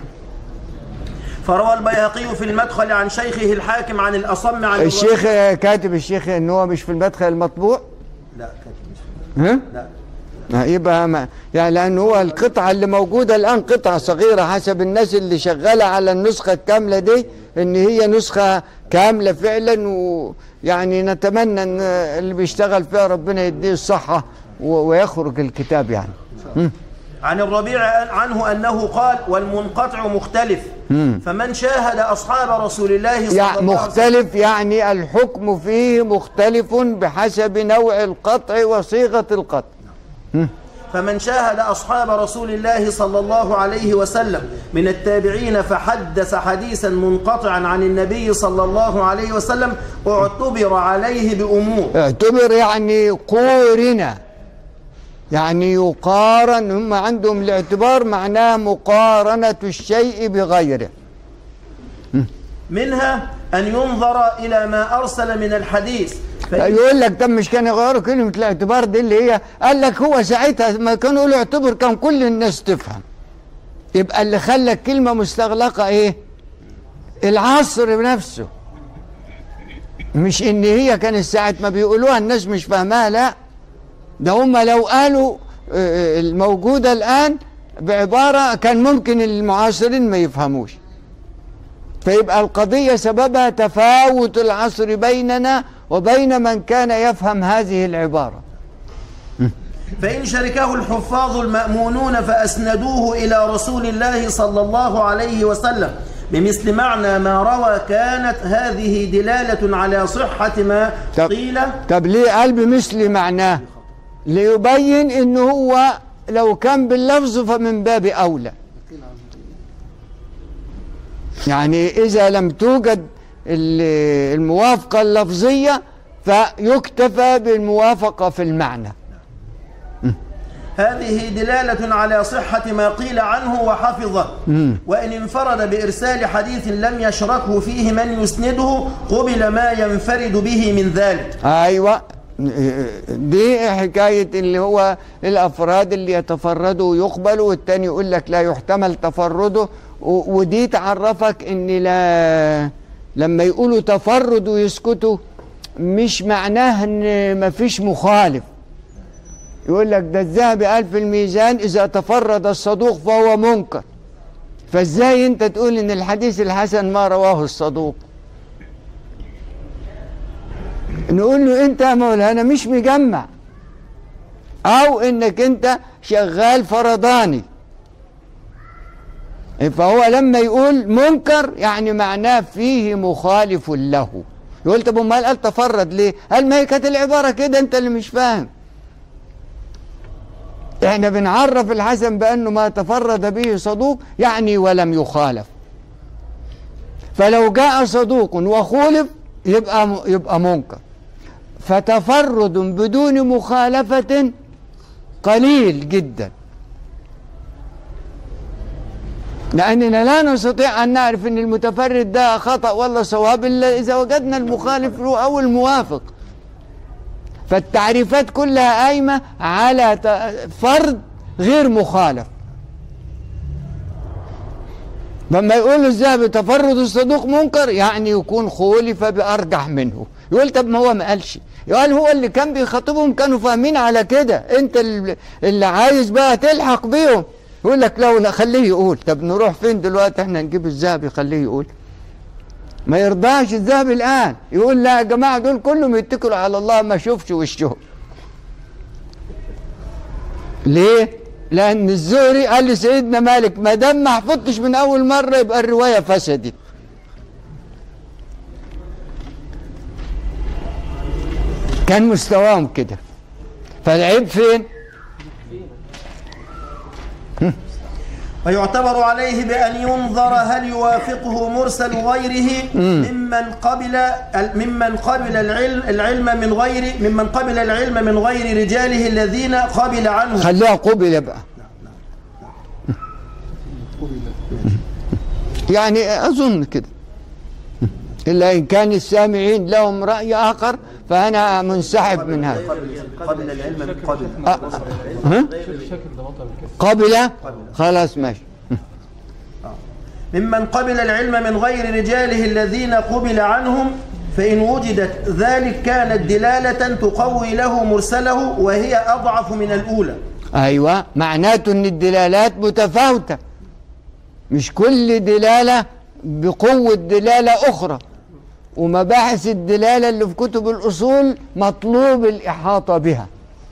فروى البيهقي في المدخل عن شيخه الحاكم عن الأصم عن الشيخ الربيع- كاتب الشيخ ان هو مش في المدخل المطبوع لا كاتب مش ها لا ما يبقى ما يعني لأن هو القطعة اللي موجودة الآن قطعة صغيرة حسب الناس اللي شغالة على النسخة الكاملة دي إن هي نسخة كاملة فعلا ويعني نتمنى إن اللي بيشتغل فيها ربنا يديه الصحة و- ويخرج الكتاب يعني عن الربيع عنه أنه قال والمنقطع مختلف فمن شاهد أصحاب رسول الله صلى يعني الله عليه وسلم مختلف يعني الحكم فيه مختلف بحسب نوع القطع وصيغة القطع فمن شاهد أصحاب رسول الله صلى الله عليه وسلم من التابعين فحدث حديثا منقطعا عن النبي صلى الله عليه وسلم اعتبر عليه بأمور اعتبر يعني قورن يعني يقارن هم عندهم الاعتبار معناه مقارنة الشيء بغيره منها أن ينظر إلى ما أرسل من الحديث فإن يقول لك طب مش كان يغيروا كلمة الاعتبار دي اللي هي قال لك هو ساعتها ما كانوا يقولوا اعتبر كان كل الناس تفهم يبقى اللي خلى الكلمة مستغلقة ايه العصر نفسه مش ان هي كانت ساعة ما بيقولوها الناس مش فاهماها لا ده هم لو قالوا آه، الموجودة الآن بعبارة كان ممكن المعاصرين ما يفهموش فيبقى القضية سببها تفاوت العصر بيننا وبين من كان يفهم هذه العبارة فإن شركه الحفاظ المأمونون فأسندوه إلى رسول الله صلى الله عليه وسلم بمثل معنى ما روى كانت هذه دلالة على صحة ما طب- قيل طب ليه قال بمثل معناه ليبين ان هو لو كان باللفظ فمن باب اولى يعني اذا لم توجد ال- الموافقه اللفظيه فيكتفى بالموافقه في المعنى هذه دلالة على صحة ما قيل عنه وحفظه وإن انفرد بإرسال حديث لم يشركه فيه من يسنده قبل ما ينفرد به من ذلك ايوه دي حكايه اللي هو الافراد اللي يتفردوا ويقبلوا والتاني يقول لك لا يحتمل تفرده و- ودي تعرفك ان لا لما يقولوا تفرد ويسكتوا مش معناه ان مفيش مخالف يقول لك ده الذهبي قال في الميزان اذا تفرد الصدوق فهو منكر فازاي انت تقول ان الحديث الحسن ما رواه الصدوق نقول له انت يا مولانا مش مجمع او انك انت شغال فرداني فهو لما يقول منكر يعني معناه فيه مخالف له يقول طب امال قال تفرد ليه قال ما هي كانت العباره كده انت اللي مش فاهم احنا بنعرف الحسن بانه ما تفرد به صدوق يعني ولم يخالف فلو جاء صدوق وخولف يبقى يبقى منكر فتفرد بدون مخالفة قليل جدا لأننا لا نستطيع أن نعرف أن المتفرد ده خطأ ولا صواب إلا إذا وجدنا المخالف له أو الموافق فالتعريفات كلها قايمة على ت- فرد غير مخالف لما يقول الذهبي تفرد الصدوق منكر يعني يكون خولف بأرجح منه يقول طب ما هو ما قالش يقول هو اللي كان بيخاطبهم كانوا فاهمين على كده انت اللي- اللي عايز بقى تلحق بيهم يقول لك لا لا خليه يقول طب نروح فين دلوقتي احنا نجيب الذهبي خليه يقول ما يرضاش الذهبي الآن يقول لا يا جماعة دول كلهم يتكلوا على الله ما شوفش وشهم ليه؟ لأن الزهري قال لسيدنا مالك ما دام ما حفظتش من أول مرة يبقى الرواية فسدت كان مستواهم كده فالعيب فين؟ ويعتبر عليه بأن ينظر هل يوافقه مرسل غيره ممن قبل ممن قبل العلم العلم من غير ممن قبل العلم من غير رجاله الذين قبل عنه خليها قبل بقى يعني أظن كده إلا إن كان السامعين لهم رأي آخر فأنا منسحب من هذا قبل العلم من قبل أه، ها؟ قبل خلاص ماشي ممن قبل العلم من غير رجاله الذين قبل عنهم فإن وجدت ذلك كانت دلالة تقوي له مرسله وهي أضعف من الأولى أيوة معناته أن الدلالات متفاوتة مش كل دلالة بقوة دلالة أخرى ومباحث الدلالة اللي في كتب الأصول مطلوب الإحاطة بها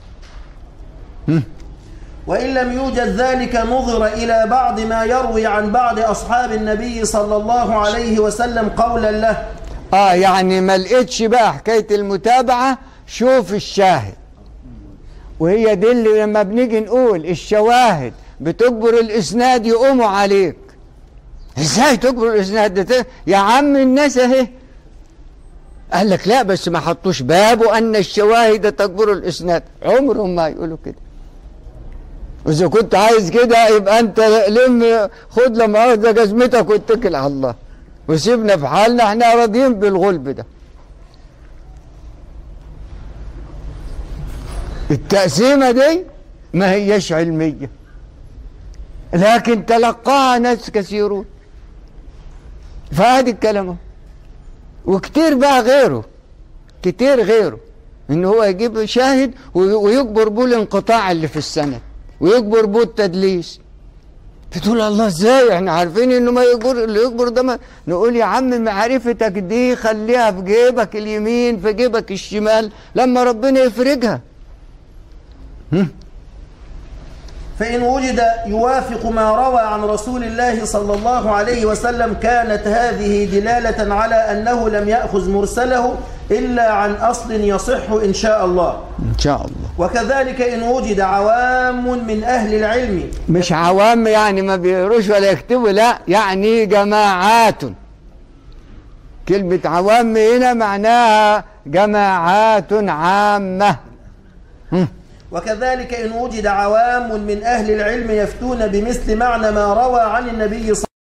وإن لم يوجد ذلك نظر إلى بعض ما يروي عن بعض أصحاب النبي صلى الله عليه وسلم قولا له آه يعني ما لقيتش بقى حكاية المتابعة شوف الشاهد وهي دي اللي لما بنيجي نقول الشواهد بتجبر الإسناد يقوموا عليك ازاي تجبر الإسناد ده ت- يا عم الناس اهي قال لك لا بس ما حطوش بابه أن الشواهد تجبر الإسناد عمرهم ما يقولوا كده وإذا كنت عايز كده يبقى أنت لم خد لما أخذ جزمتك واتكل على الله وسيبنا في حالنا احنا راضيين بالغلب ده التقسيمة دي ما هيش علمية لكن تلقاها ناس كثيرون فهذه الكلام اهو. وكتير بقى غيره كتير غيره ان هو يجيب شاهد وي- ويجبر بيه الانقطاع اللي في السند ويجبر بيه التدليس بتقول الله ازاي احنا عارفين انه ما يجبر اللي يجبر ده ما نقول يا عم معرفتك دي خليها في جيبك اليمين في جيبك الشمال لما ربنا يفرجها فإن وجد يوافق ما روى عن رسول الله صلى الله عليه وسلم كانت هذه دلالة على أنه لم يأخذ مرسله إلا عن أصل يصح إن شاء الله ان شاء الله وكذلك إن وجد عوام من أهل العلم مش عوام يعني ما بيقروش ولا يكتبوا لا يعني جماعات كلمة عوام هنا معناها جماعات عامة وكذلك إن وجد عوام من أهل العلم يفتون بمثل معنى ما روى عن النبي صلى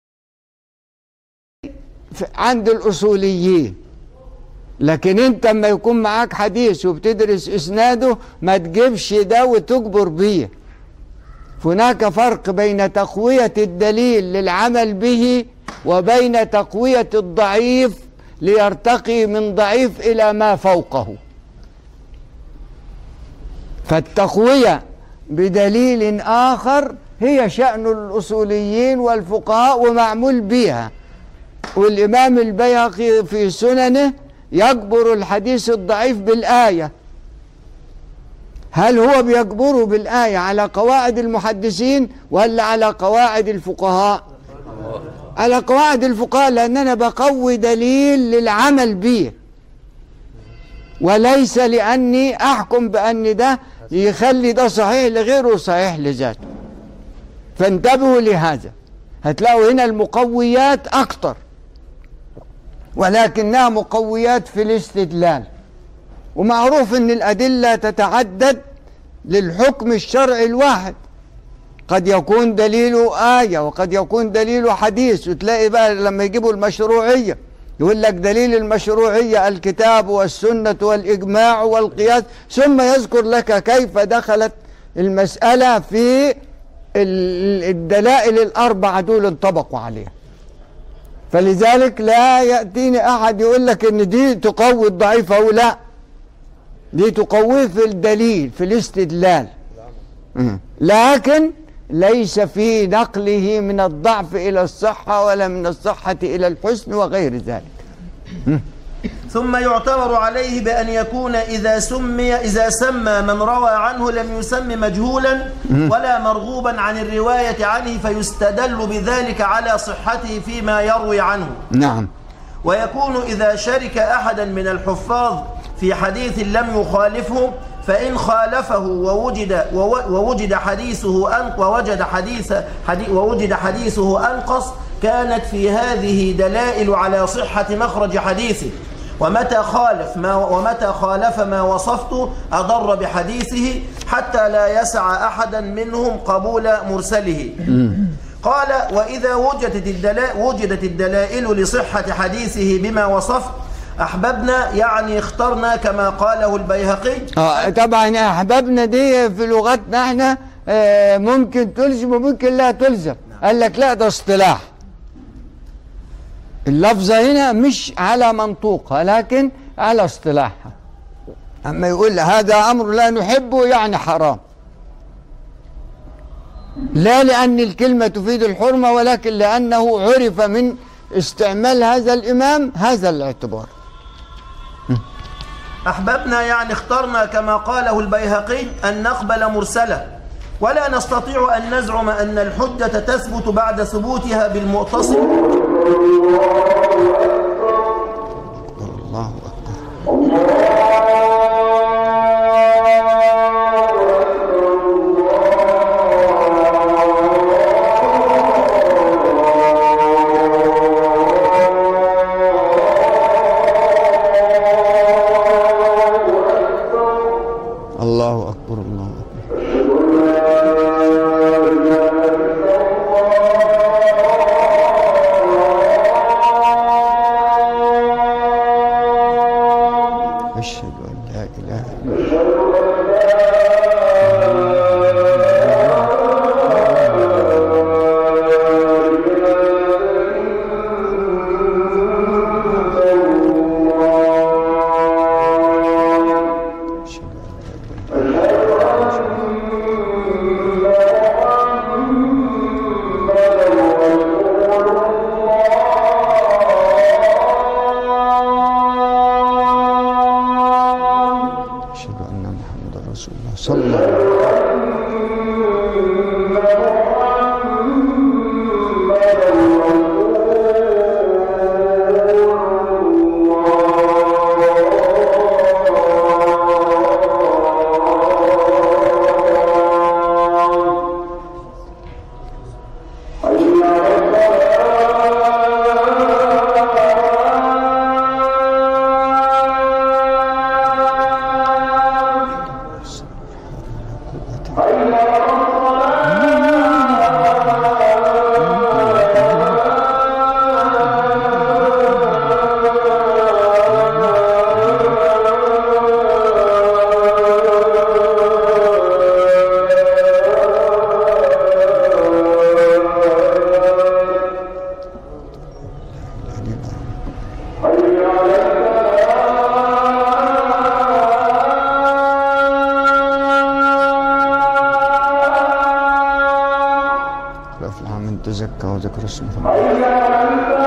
في- عند الأصوليين لكن انت اما يكون معاك حديث وبتدرس اسناده ما تجيبش ده وتجبر بيه هناك فرق بين تقوية الدليل للعمل به وبين تقوية الضعيف ليرتقي من ضعيف إلى ما فوقه فالتقوية بدليل آخر هي شأن الأصوليين والفقهاء ومعمول بها والإمام البيهقي في سننه يجبر الحديث الضعيف بالآية هل هو بيجبره بالآية على قواعد المحدثين ولا على قواعد الفقهاء على قواعد الفقهاء لأن أنا بقوي دليل للعمل به وليس لأني أحكم بأن ده يخلي ده صحيح لغيره صحيح لذاته فانتبهوا لهذا هتلاقوا هنا المقويات أكتر ولكنها مقويات في الاستدلال ومعروف ان الادله تتعدد للحكم الشرعي الواحد قد يكون دليله ايه وقد يكون دليله حديث وتلاقي بقى لما يجيبوا المشروعيه يقول لك دليل المشروعيه الكتاب والسنه والاجماع والقياس ثم يذكر لك كيف دخلت المساله في الدلائل الاربعه دول انطبقوا عليها فلذلك لا ياتيني احد يقول لك ان دي تقوي الضعيف او لا دي تقويه في الدليل في الاستدلال لكن ليس في نقله من الضعف إلى الصحة ولا من الصحة إلى الحسن وغير ذلك ثم يعتبر عليه بأن يكون إذا سمي إذا سمى من روى عنه لم يسم مجهولا ولا مرغوبا عن الرواية عنه فيستدل بذلك على صحته فيما يروي عنه نعم ويكون إذا شرك أحدا من الحفاظ في حديث لم يخالفه فإن خالفه ووجد ووجد حديثه أن ووجد حديث حدي ووجد حديثه أنقص كانت في هذه دلائل على صحة مخرج حديثه ومتى خالف ما ومتى خالف ما وصفت أضر بحديثه حتى لا يسع أحدا منهم قبول مرسله قال وإذا وجدت الدلائل, وجدت الدلائل لصحة حديثه بما وصفت أحببنا يعني اخترنا كما قاله البيهقي آه طبعا أحببنا دي في لغتنا احنا آه ممكن تلزم وممكن لا تلزم قال لك لا ده اصطلاح اللفظة هنا مش على منطوقها لكن على اصطلاحها أما يقول هذا أمر لا نحبه يعني حرام لا لأن الكلمة تفيد الحرمة ولكن لأنه عرف من استعمال هذا الإمام هذا الاعتبار أحببنا يعني اخترنا كما قاله البيهقي أن نقبل مرسلة ولا نستطيع أن نزعم أن الحجة تثبت بعد ثبوتها بالمؤتصل الله أكبر الله أكبر الله أكبر أشهد أن لا إله إلا الله أشهد أن لا إله أشهد أن محمدا رسول الله صلى الله عليه وسلم العلي العظيم يتزكى وذكر اسم ربه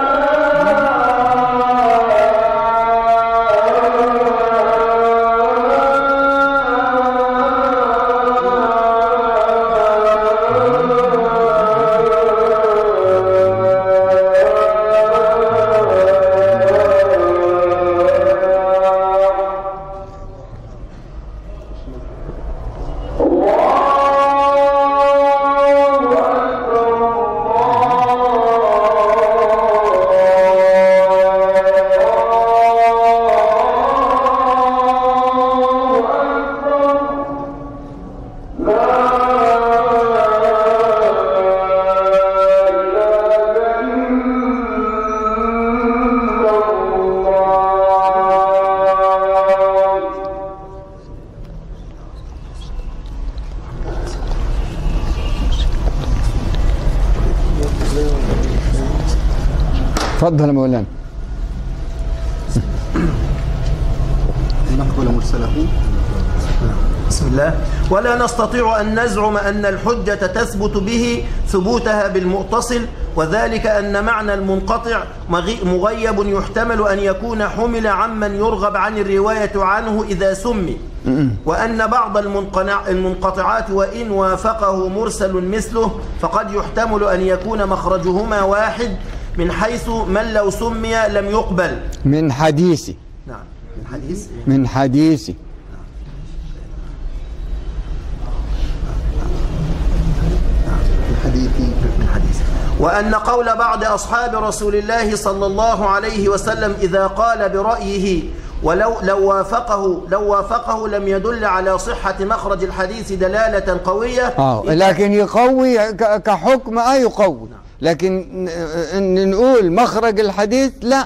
تفضل يا مولانا نقبل مرسله بسم الله ولا نستطيع أن نزعم أن الحجة تثبت به ثبوتها بالمؤتصل وذلك أن معنى المنقطع مغي- مغيب يحتمل أن يكون حمل عمن يرغب عن الرواية عنه إذا سمي وأن بعض المنقنع المنقطعات وإن وافقه مرسل مثله فقد يحتمل أن يكون مخرجهما واحد من حيث من لو سمي لم يقبل من حديثي نعم من حديث من حديثي الحديث من حديث وأن قول بعض أصحاب رسول الله صلى الله عليه وسلم إذا قال برأيه ولو لو وافقه لو وافقه لم يدل على صحة مخرج الحديث دلالة قوية اه لكن يقوي ك- كحكم اه يقوي لكن ن- ان نقول مخرج الحديث لا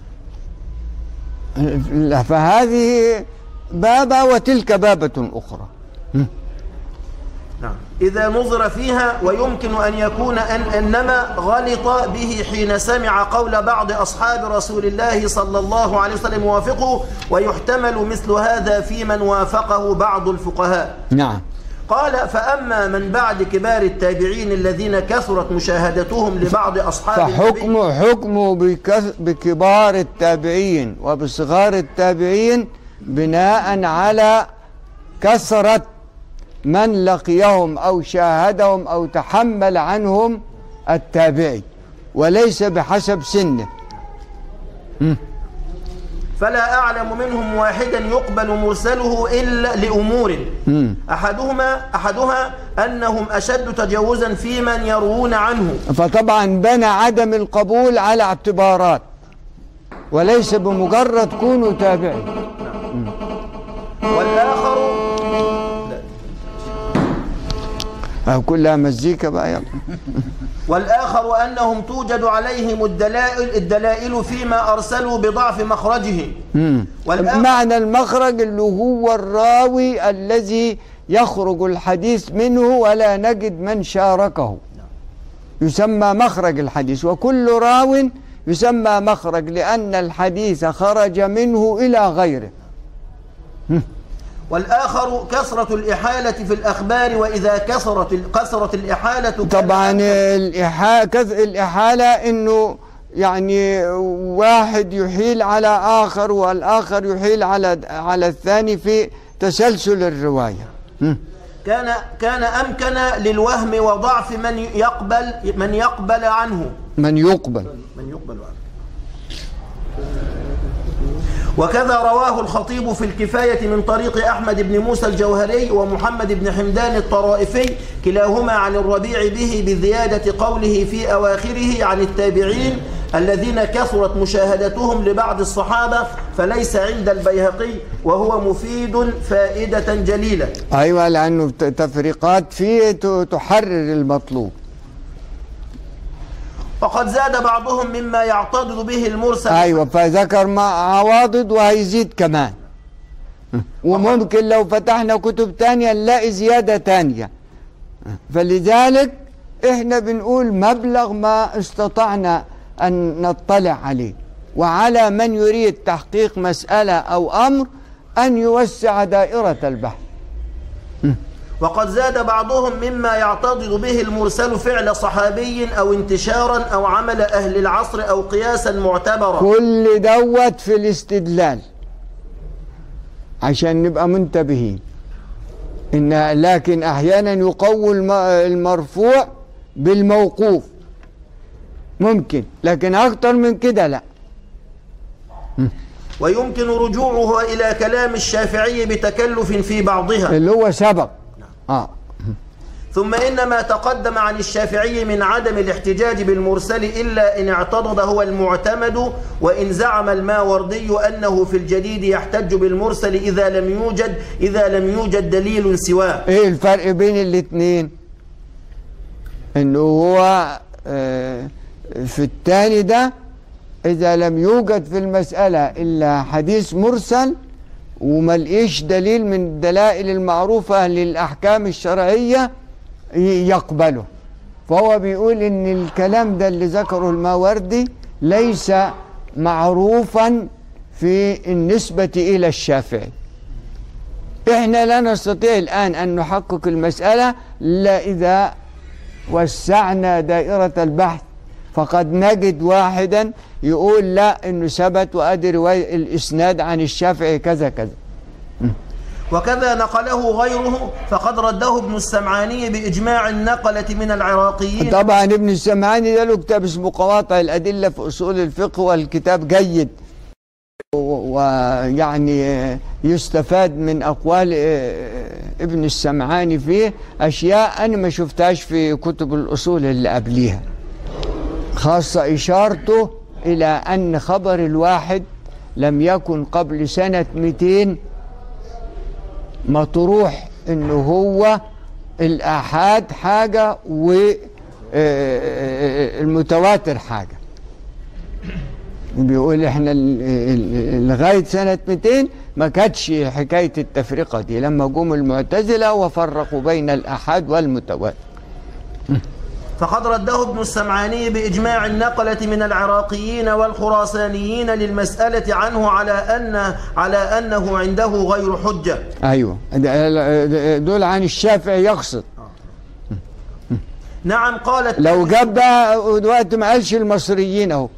لا، فهذه بابة وتلك بابة أخرى نعم. إذا نظر فيها ويمكن أن يكون أن إنما غلط به حين سمع قول بعض أصحاب رسول الله صلى الله عليه وسلم وافقه ويحتمل مثل هذا في من وافقه بعض الفقهاء نعم قال فأما من بعد كبار التابعين الذين كثرت مشاهدتهم لبعض أصحاب النبي فحكم حكمه بكث- بكبار التابعين وبصغار التابعين بناء على كثرة من لقيهم أو شاهدهم أو تحمل عنهم التابعي وليس بحسب سنه فلا أعلم منهم واحدا يقبل مرسله إلا لأمور أحدهما أحدها أنهم أشد تجوزا في من يروون عنه فطبعا بنى عدم القبول على اعتبارات وليس بمجرد كونوا تابعي والآخر أو كلها مزيكا بقى يلا والآخر أنهم توجد عليهم الدلائل الدلائل فيما أرسلوا بضعف مخرجه والآخر معنى المخرج اللي هو الراوي الذي يخرج الحديث منه ولا نجد من شاركه يسمى مخرج الحديث وكل راو يسمى مخرج لأن الحديث خرج منه إلى غيره والآخر كثرة الإحالة في الأخبار وإذا كثرت كثرت الإحالة كان طبعا الإحا... كذ... الإحالة إنه يعني واحد يحيل على آخر والآخر يحيل على على الثاني في تسلسل الرواية م. كان كان أمكن للوهم وضعف من يقبل من يقبل عنه من يقبل من يقبل عنه وكذا رواه الخطيب في الكفاية من طريق أحمد بن موسى الجوهري ومحمد بن حمدان الطرائفي كلاهما عن الربيع به بزيادة قوله في أواخره عن التابعين الذين كثرت مشاهدتهم لبعض الصحابة فليس عند البيهقي وهو مفيد فائدة جليلة أيوة لأنه ت- تفريقات فيه ت- تحرر المطلوب وقد زاد بعضهم مما يعتضد به المرسل أيوة فذكر مع عواضد وهيزيد كمان وممكن لو فتحنا كتب تانية نلاقي زيادة تانية فلذلك احنا بنقول مبلغ ما استطعنا أن نطلع عليه وعلى من يريد تحقيق مسألة أو أمر أن يوسع دائرة البحث وقد زاد بعضهم مما يعتضد به المرسل فعل صحابي أو انتشارا أو عمل أهل العصر أو قياسا معتبرا كل دوت في الاستدلال عشان نبقى منتبهين إن لكن أحيانا يقوي الم- المرفوع بالموقوف ممكن لكن أكتر من كده لا ويمكن رجوعها إلى كلام الشافعي بتكلف في بعضها اللي هو سبق آه. ثم إن ما تقدم عن الشافعي من عدم الاحتجاج بالمرسل إلا إن اعتضد هو المعتمد وإن زعم الماوردي أنه في الجديد يحتج بالمرسل إذا لم يوجد إذا لم يوجد دليل سواه ايه الفرق بين الاثنين انه هو آه، في الثاني ده اذا لم يوجد في المسألة الا حديث مرسل وما لقيش دليل من الدلائل المعروفة للأحكام الشرعية ي- يقبله فهو بيقول ان الكلام ده اللي ذكره الماوردي ليس معروفا في النسبة إلى الشافعي احنا لا نستطيع الآن أن نحقق المسألة إلا إذا وسعنا دائرة البحث فقد نجد واحدا يقول لا انه ثبت وادي روايه الاسناد عن الشافعي كذا كذا وكذا نقله غيره فقد رده ابن السمعاني بإجماع النقلة من العراقيين طبعا ابن السمعاني ده له كتاب اسمه قواطع الادله في اصول الفقه والكتاب جيد و- ويعني يستفاد من اقوال اه، ابن السمعاني فيه اشياء انا ما شفتهاش في كتب الاصول اللي قبليها خاصه اشارته الى ان خبر الواحد لم يكن قبل سنه 200 مطروح انه هو الآحاد حاجة والمتواتر حاجة بيقول احنا ال- ال- لغاية سنة 200 ما كانتش حكاية التفرقة دي لما جم المعتزلة وفرقوا بين الآحاد والمتواتر فقد رده ابن السمعاني بإجماع النقلة من العراقيين والخراسانيين للمسألة عنه على أن على أنه عنده غير حجة أيوة ده- دول عن الشافعي يقصد نعم قالت لو جاب بقى دلوقتي ما قالش المصريين اهو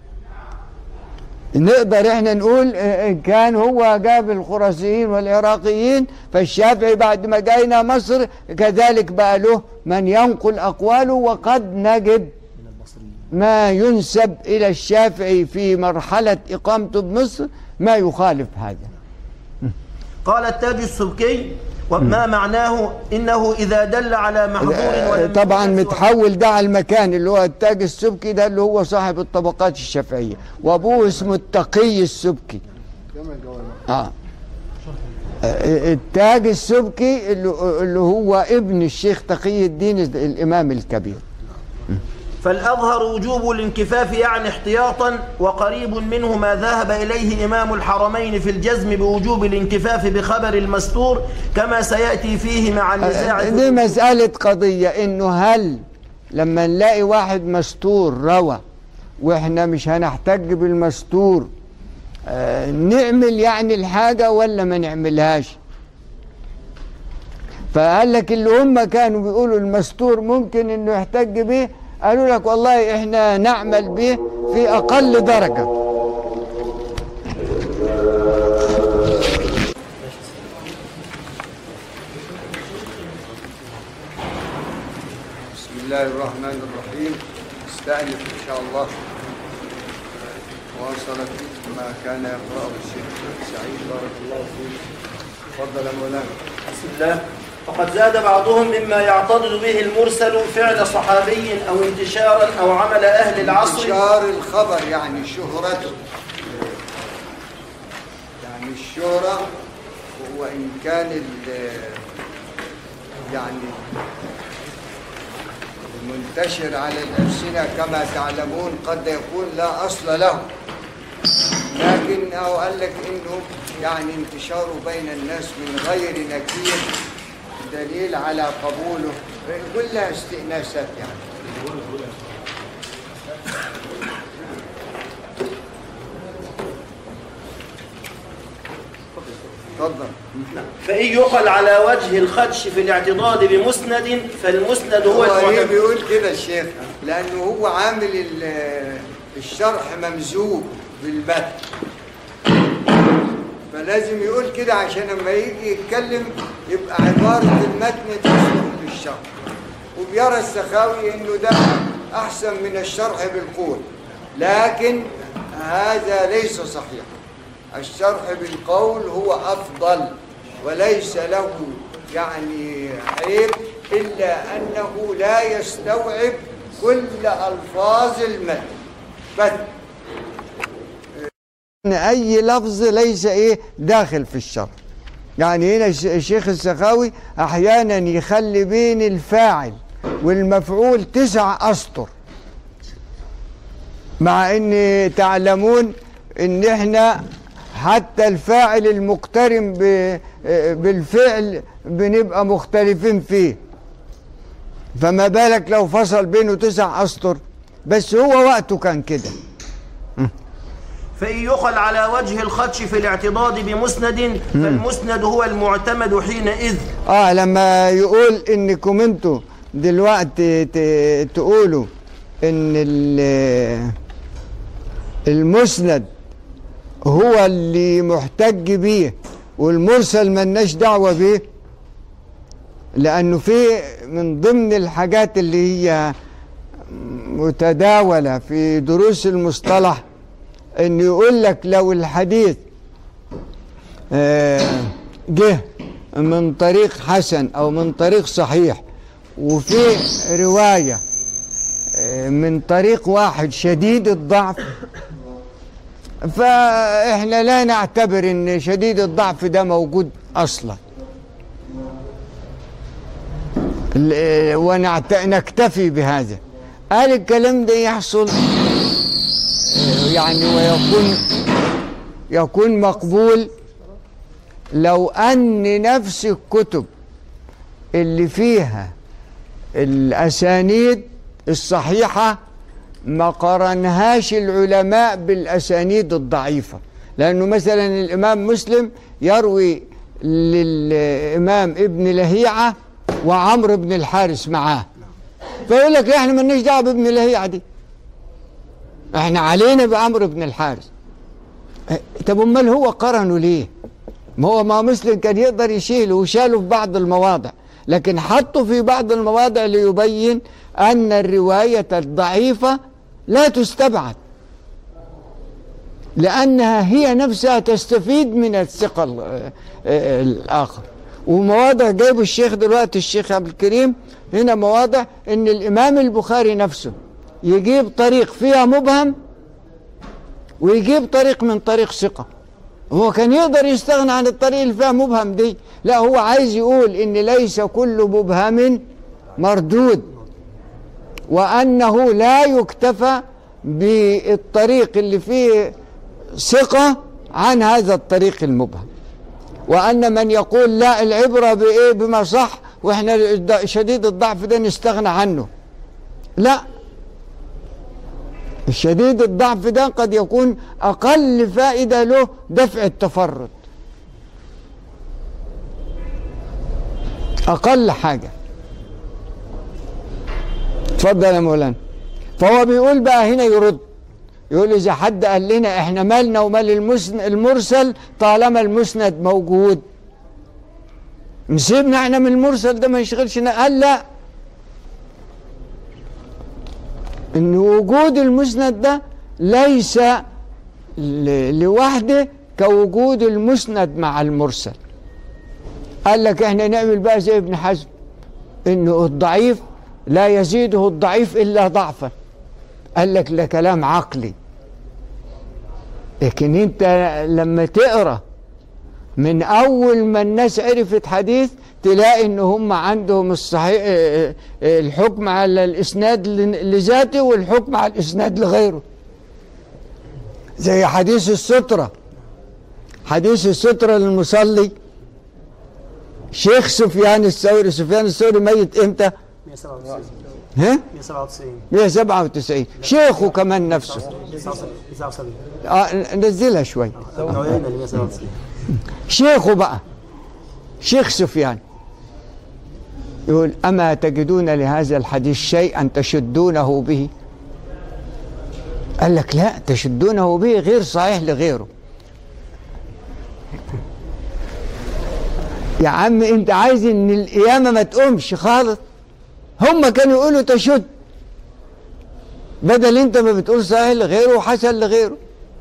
نقدر احنا نقول اه، ان كان هو جاب الخراسيين والعراقيين فالشافعي بعد ما جاينا مصر كذلك بقى له من ينقل اقواله وقد نجد ما ينسب الى الشافعي في مرحله اقامته بمصر ما يخالف هذا قال التاج السبكي وما معناه إنه إذا دل على محظور ولم طبعا يوجد سوى- متحول ده على المكان اللي هو التاج السبكي ده اللي هو صاحب الطبقات الشافعيه وابوه اسمه التقي السبكي اه التاج السبكي اللي اللي هو ابن الشيخ تقي الدين الامام الكبير فالأظهر وجوب الانكفاف يعني احتياطا وقريب منه ما ذهب إليه إمام الحرمين في الجزم بوجوب الانكفاف بخبر المستور كما سيأتي فيه مع النزاع في- دي مسألة قضية إنه هل لما نلاقي واحد مستور روى وإحنا مش هنحتج بالمستور آه، نعمل يعني الحاجة ولا ما نعملهاش فقال لك اللي هم كانوا بيقولوا المستور ممكن إنه يحتج به قالوا لك والله إحنا نعمل به في أقل درجة بسم الله الرحمن الرحيم استأنف إن شاء الله واصلت ما كان يقرأه الشيخ سعيد بارك الله فيك تفضل يا مولانا بسم الله وقد زاد بعضهم مما يعتضد به المرسل فعل صحابي أو انتشارا أو عمل أهل العصر انتشار الخبر يعني شهرته يعني الشهرة هو إن كان ال- يعني المنتشر على الألسنة كما تعلمون قد يكون لا أصل له لكن أو قال لك إنه يعني انتشاره بين الناس من غير نكير دليل على قبوله كلها استئناسات يعني اتفضل فإن يقل على وجه الخدش في الاعتضاد بمسند فالمسند هو هو ليه المعتمد بيقول كده الشيخ لانه هو عامل ال- الشرح ممزوج بالمتن فلازم يقول كده عشان لما يجي يتكلم يبقى عبارة المتن تصلح للشرح وبيرى السخاوي انه ده احسن من الشرح بالقول لكن هذا ليس صحيح الشرح بالقول هو افضل وليس له يعني عيب الا انه لا يستوعب كل الفاظ المتن بس ان اي لفظ ليس ايه داخل في الشرح يعني هنا الش- الشيخ السخاوي احيانا يخلي بين الفاعل والمفعول تسع اسطر مع ان تعلمون ان احنا حتى الفاعل المقترن ب- بالفعل بنبقى مختلفين فيه فما بالك لو فصل بينه تسع اسطر بس هو وقته كان كده فإن يقل على وجه الخدش في الاعتضاد بمسند فالمسند هو المعتمد حينئذ اه لما يقول انكم انتوا دلوقتي ت- تقولوا ان ال- المسند هو اللي محتج بيه والمرسل ملناش دعوه بيه لانه في من ضمن الحاجات اللي هي متداوله في دروس المصطلح ان يقول لك لو الحديث آه، جه من طريق حسن او من طريق صحيح وفي روايه آه، من طريق واحد شديد الضعف فاحنا لا نعتبر ان شديد الضعف ده موجود اصلا ال- ونكتفي بهذا قال الكلام ده يحصل آه، يعني ويكون يكون مقبول لو أن نفس الكتب اللي فيها الأسانيد الصحيحة ما قرنهاش العلماء بالأسانيد الضعيفة لأنه مثلا الإمام مسلم يروي للإمام ابن لهيعة وعمرو بن الحارث معاه فيقول لك احنا مالناش دعوه بابن لهيعة دي احنا علينا بعمرو بن الحارث اه، طب امال هو قرنه ليه؟ ما هو ما مسلم كان يقدر يشيله وشاله في بعض المواضع لكن حطه في بعض المواضع ليبين أن الرواية الضعيفة لا تستبعد لأنها هي نفسها تستفيد من الثقة ال- آه، آه، الآخر ومواضع جايب الشيخ دلوقتي الشيخ عبد الكريم هنا مواضع ان الامام البخاري نفسه يجيب طريق فيها مبهم ويجيب طريق من طريق ثقه هو كان يقدر يستغنى عن الطريق اللي فيها مبهم دي لا هو عايز يقول ان ليس كل مبهم مردود وانه لا يكتفى بالطريق اللي فيه ثقه عن هذا الطريق المبهم وان من يقول لا العبره بايه بما صح واحنا الد- شديد الضعف ده نستغنى عنه لا الشديد الضعف ده قد يكون اقل فائده له دفع التفرد اقل حاجه اتفضل يا مولانا فهو بيقول بقى هنا يرد يقول اذا حد قال لنا احنا مالنا ومال المسن المرسل طالما المسند موجود نسيبنا احنا من المرسل ده ما يشغلش نا- قال لا ان وجود المسند ده ليس ل- لوحده كوجود المسند مع المرسل قال لك احنا نعمل بقى زي ابن حزم انه الضعيف لا يزيده الضعيف الا ضعفا قال لك ده كلام عقلي لكن انت لما تقرا من اول ما الناس عرفت حديث تلاقي ان هم عندهم الصحيح اه، اه، الحكم على الاسناد ل- لذاته والحكم على الاسناد لغيره زي حديث الستره حديث الستره للمصلي شيخ سفيان الثوري سفيان الثوري ميت امتى 197 ها 197 197 شيخه كمان نفسه 79 اه نزلها شوي نوعين ال 197 شيخه بقى شيخ سفيان يقول أما تجدون لهذا الحديث شيئا تشدونه به قال لك لا تشدونه به غير صحيح لغيره يا عم انت عايز ان القيامة ما تقومش خالص هم كانوا يقولوا تشد بدل انت ما بتقول صحيح لغيره وحسن لغيره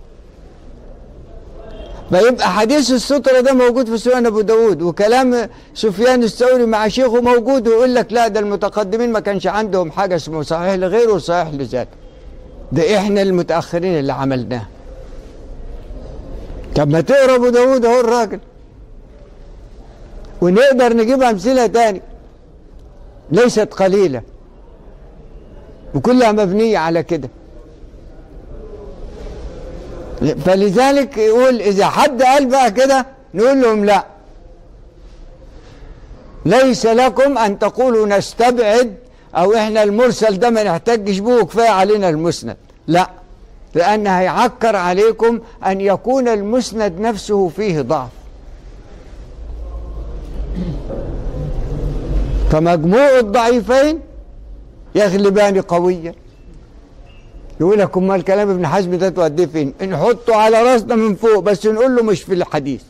فيبقى حديث السترة ده موجود في سنن ابو داود وكلام سفيان الثوري مع شيخه موجود ويقول لك لا ده المتقدمين ما كانش عندهم حاجة اسمه صحيح لغيره وصحيح لذاته ده احنا المتأخرين اللي عملناه طب ما تقرا ابو داود اهو الراجل ونقدر نجيب امثله تاني ليست قليله وكلها مبنيه على كده فلذلك يقول اذا حد قال بقى كده نقول لهم لا ليس لكم ان تقولوا نستبعد او احنا المرسل ده ما نحتاجش به كفايه علينا المسند لا لان هيعكر عليكم ان يكون المسند نفسه فيه ضعف فمجموع الضعيفين يغلبان قويا يقول لك امال كلام ابن حزم ده توديه فين؟ نحطه على راسنا من فوق بس نقول له مش في الحديث.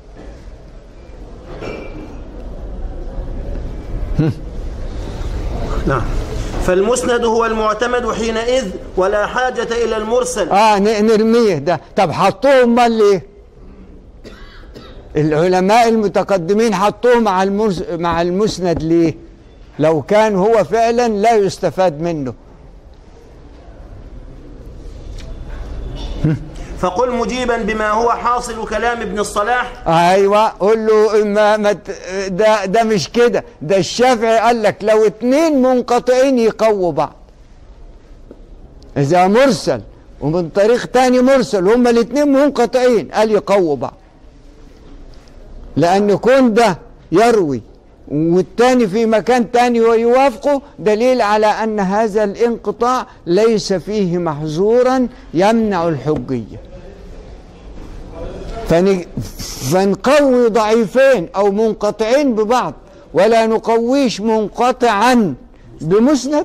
نعم فالمسند هو المعتمد حينئذ ولا حاجة إلى المرسل اه ن- نرميه ده طب حطوه امال ليه؟ العلماء المتقدمين حطوه مع المرس مع المسند ليه؟ لو كان هو فعلا لا يستفاد منه فقل مجيبا بما هو حاصل كلام ابن الصلاح ايوه قول له ما ما ت- ده ده مش كده ده الشافعي قال لك لو اتنين منقطعين يقووا بعض اذا مرسل ومن طريق تاني مرسل هما الاتنين منقطعين قال يقووا بعض لان كون ده يروي والتاني في مكان تاني ويوافقه دليل على ان هذا الانقطاع ليس فيه محظورا يمنع الحجيه فن... فنقوي ضعيفين او منقطعين ببعض ولا نقويش منقطعا بمسند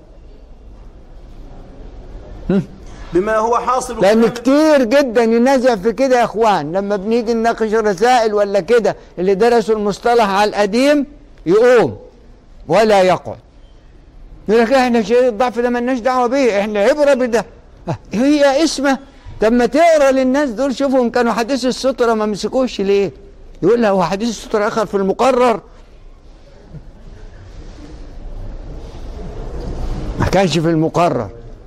بما هو حاصل لان كلام كتير جدا ينازع في كده يا اخوان لما بنيجي نناقش رسائل ولا كده اللي درسوا المصطلح على القديم يقوم ولا يقعد يقول لك احنا شيء الضعف ده مالناش دعوه بيه احنا عبره بده آه، هي اسمه طب ما تقرا للناس دول شوفهم كانوا حديث الستره ما مسكوش ليه؟ يقول له هو حديث الستره اخر في المقرر ما كانش في المقرر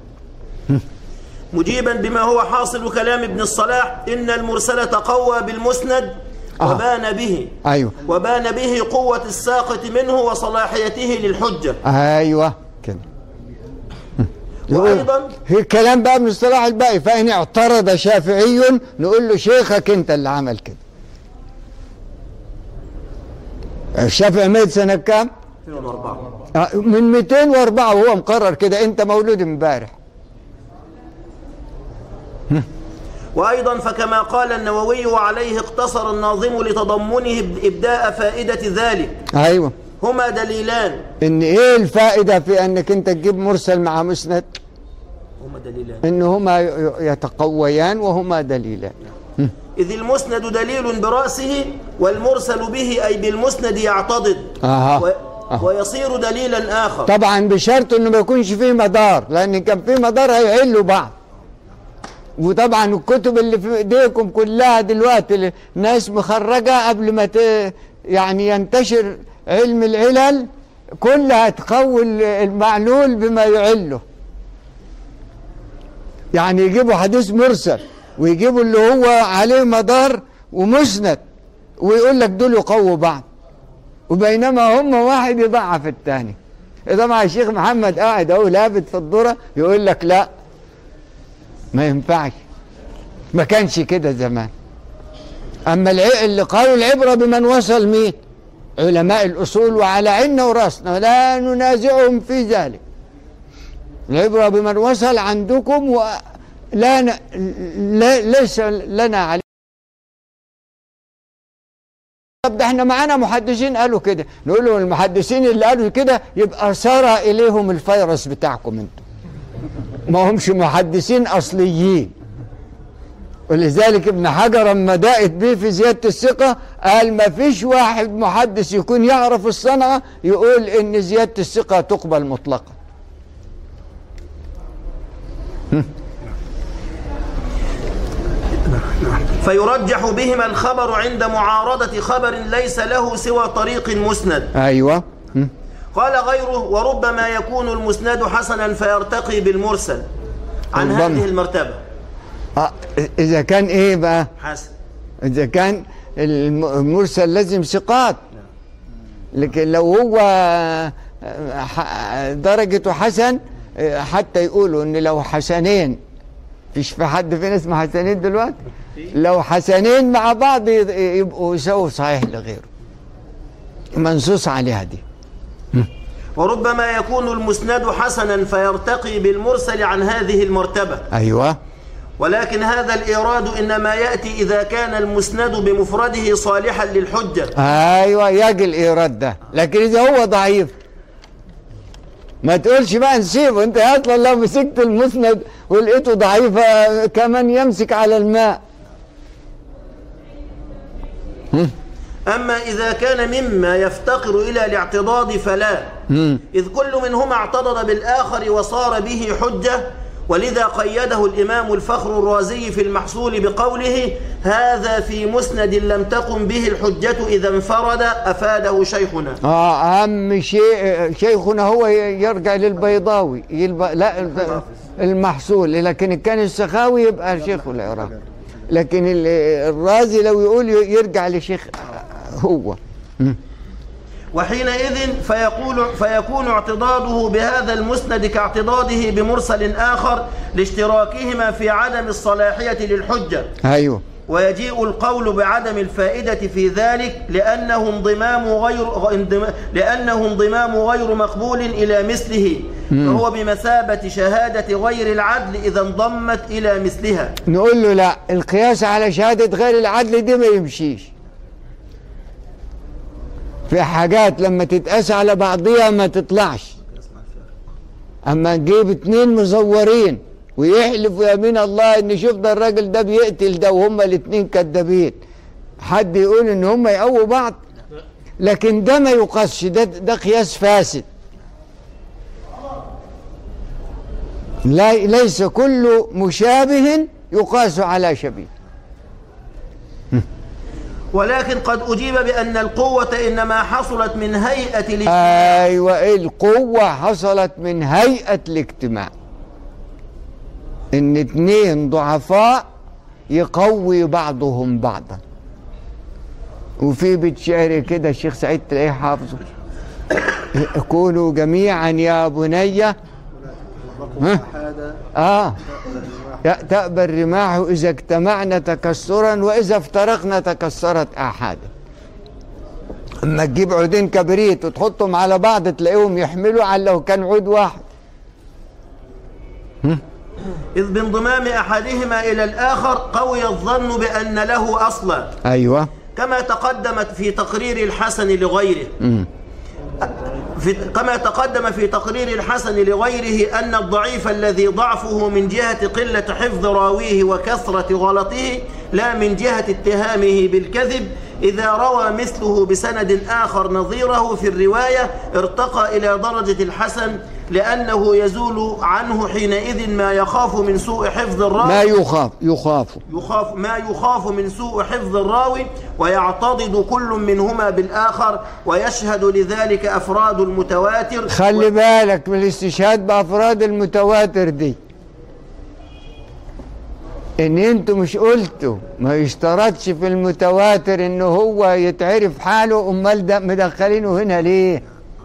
مجيبا بما هو حاصل كلام ابن الصلاح إن المرسل تقوى بالمسند آه. وبان به ايوه وبان به قوة الساقط منه وصلاحيته للحجة ايوه كده وأيضا هي الكلام بقى من اصطلاح الباقي فإن اعترض شافعي نقول له شيخك أنت اللي عمل كده الشافعي مات سنة كام؟ 2004 آه، من 204 وهو مقرر كده أنت مولود امبارح وأيضا فكما قال النووي وعليه اقتصر الناظم لتضمنه إبداء فائدة ذلك أيوه هما دليلان إن إيه الفائدة في أنك أنت تجيب مرسل مع مسند؟ هما دليلان إن هما ي- يتقويان وهما دليلان إذ المسند دليل برأسه والمرسل به أي بالمسند يعتضد أها و... أها. ويصير دليلا آخر طبعا بشرط انه ما يكونش فيه مدار لان كان فيه مدار هيعلوا بعض وطبعا الكتب اللي في ايديكم كلها دلوقتي ناس مخرجه قبل ما ت... يعني ينتشر علم العلل كلها تقوي المعلول بما يعله يعني يجيبوا حديث مرسل ويجيبوا اللي هو عليه مدار ومسند ويقول لك دول يقووا بعض وبينما هم واحد يضعف الثاني طبعا الشيخ محمد قاعد اهو لابد في الذره يقول لك لا ما ينفعش ما كانش كده زمان اما الع- اللي قالوا العبره بمن وصل مين علماء الاصول وعلى عيننا وراسنا لا ننازعهم في ذلك العبره بمن وصل عندكم ولا ن... لا ليس لنا عليه طب ده احنا معانا محدثين قالوا كده نقول لهم المحدثين اللي قالوا كده يبقى سرى اليهم الفيروس بتاعكم انتم ما همش محدثين اصليين ولذلك ابن حجر لما دقت بيه في زياده الثقه قال ما فيش واحد محدث يكون يعرف الصنعه يقول ان زياده الثقه تقبل مطلقا فيرجح بهما الخبر عند معارضة خبر ليس له سوى طريق مسند ايوه م. قال غيره وربما يكون المسند حسنا فيرتقي بالمرسل عن ربما. هذه المرتبة آه، اذا كان ايه بقى حسن إذا كان الم- المرسل لازم ثقات لكن لو هو ح- درجته حسن حتى يقولوا ان لو حسنين فيش في حد فينا اسمه حسنين دلوقتي لو حسنين مع بعض يض- يبقوا يساووا صحيح لغيره منصوص عليها دي وربما يكون المسند حسنا فيرتقي بالمرسل عن هذه المرتبة ايوه ولكن هذا الإيراد إنما يأتي إذا كان المسند بمفرده صالحا للحجة ايوه يجي الايراد ده لكن اذا هو ضعيف ما تقولش بقى نسيبه انت اصلا لو مسكت المسند ولقيته ضعيف آه، كمان يمسك على الماء أما إذا كان مما يفتقر إلى الاعتضاد فلا مم. إذ كل منهما اعتضد بالآخر وصار به حجة ولذا قيده الإمام الفخر الرازي في المحصول بقوله هذا في مسند لم تقم به الحجة إذا انفرد أفاده شيخنا اه اهم شيء شيخنا هو يرجع للبيضاوي يلب... لا الب- المحصول لكن إن كان السخاوي يبقى شيخ العراق لكن ال- الرازي لو يقول يرجع لشيخ هو وحينئذ فيقول فيكون اعتضاده بهذا المسند كاعتضاده بمرسل آخر لاشتراكهما في عدم الصلاحية للحجة ايوه ويجيء القول بعدم الفائدة في ذلك لأنه انضمام غير انضم- لأنه انضمام غير مقبول إلى مثله فهو بمثابة شهادة غير العدل إذا انضمت إلى مثلها نقول له لا القياس على شهادة غير العدل دي ما يمشيش في حاجات لما تتقاس على بعضيها ما تطلعش اما نجيب اتنين مزورين ويحلف يمين الله ان شوف ده الراجل ده بيقتل ده وهما الاتنين كدابين حد يقول ان هما يقووا بعض لكن ده ما يقاسش ده ده قياس فاسد لا ليس كل مشابه يقاس على شبيه ولكن قد أجيب بأن القوة إنما حصلت من هيئة الاجتماع ايوه القوة حصلت من هيئة الاجتماع ان اتنين ضعفاء يقوي بعضهم بعضا وفي بيت شعر كده الشيخ سعيد تلاقيه حافظه كونوا جميعا يا بني ها؟ اه يا- تأبى الرماح إذا اجتمعنا تكسرا وإذا افترقنا تكسرت آحادا اما تجيب عودين كبريت وتحطهم على بعض تلاقيهم يحملوا على لو كان عود واحد إذ بانضمام أحدهما إلى الآخر قوي الظن بأن له أصلا ايوه كما تقدمت في تقرير الحسن لغيره في كما تقدم في تقرير الحسن لغيره أن الضعيف الذي ضعفه من جهة قلة حفظ راويه وكثرة غلطه لا من جهة اتهامه بالكذب إذا روى مثله بسند آخر نظيره في الرواية ارتقى إلى درجة الحسن لأنه يزول عنه حينئذ ما يخاف من سوء حفظ الراوي ما يخاف يخاف يخاف ما يخاف من سوء حفظ الراوي ويعتضد كل منهما بالآخر ويشهد لذلك أفراد المتواتر خلي بالك من الاستشهاد بافراد المتواتر دي ان انتوا مش قلتوا ما يشترطش في المتواتر ان هو يتعرف حاله امال ده مدخلينه هنا ليه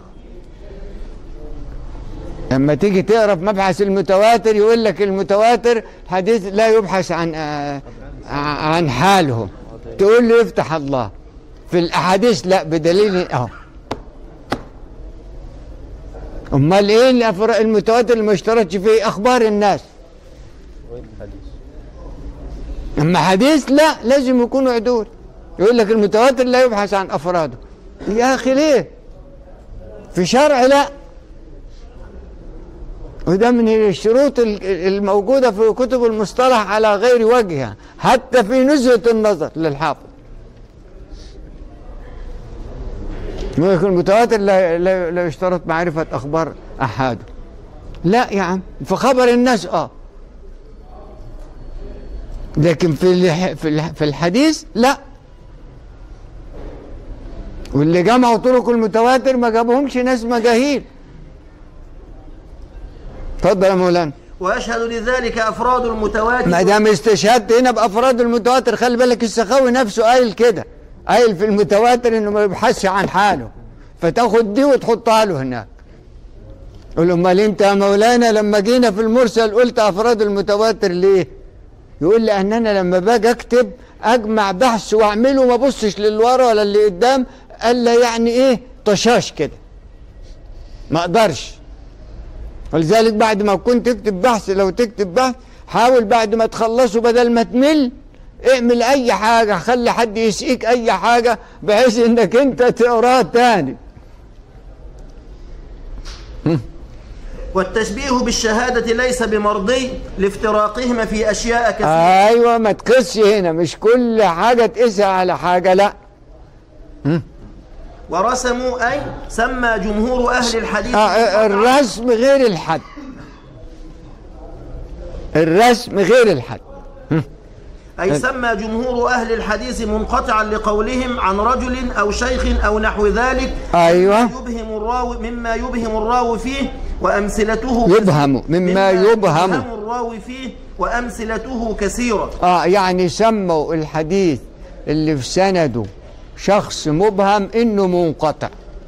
لما تيجي تقرا في مبحث المتواتر يقول لك المتواتر حديث لا يبحث عن آه، عن حالهم تقول له يفتح الله في الاحاديث لا بدليل اه امال ايه الأفر- المتواتر اللي ما اشترطش فيه اخبار الناس اما حديث لا لازم يكونوا عدول يقول لك المتواتر لا يبحث عن افراده يا اخي ليه في شرع لا وده من الشروط ال- الموجودة في كتب المصطلح على غير وجهها حتى في نزهة النظر للحافظ يقول لك المتواتر لا, لا, لا يشترط معرفة أخبار أحاده لا يا عم في خبر الناس اه لكن في الح- في الح- في الحديث لا واللي جمعوا طرق المتواتر ما جابهمش ناس مجاهيل اتفضل يا مولانا ويشهد لذلك أفراد المتواتر ما دام استشهدت هنا بافراد المتواتر خلي بالك السخاوي نفسه قايل كده قايل في المتواتر انه ما يبحثش عن حاله فتاخد دي وتحطها له هناك يقول له امال انت يا مولانا لما جينا في المرسل قلت افراد المتواتر ليه؟ يقول لان انا لما باجي اكتب اجمع بحث واعمله ما ابصش للورا ولا اللي قدام الا يعني ايه طشاش كده ما اقدرش ولذلك بعد ما كنت تكتب بحث لو تكتب بحث حاول بعد ما تخلصه بدل ما تمل اعمل اي حاجة خلي حد يسقيك اي حاجة بحيث انك انت تقراه تاني والتشبيه بالشهادة ليس بمرضي لافتراقهما في أشياء كثيرة ايوه ما تقسش هنا مش كل حاجة تقيسها على حاجة لا ورسموا أي سمى جمهور أهل الحديث آه، الرسم غير الحد الرسم غير الحد أي سمى جمهور أهل الحديث منقطعا لقولهم عن رجل أو شيخ أو نحو ذلك ايوه يبهم الراوي مما يبهم الراوي فيه وأمثلته يبهم مما يبهم الراوي فيه وأمثلته كثيرة اه يعني سموا الحديث اللي في سنده شخص مبهم انه منقطع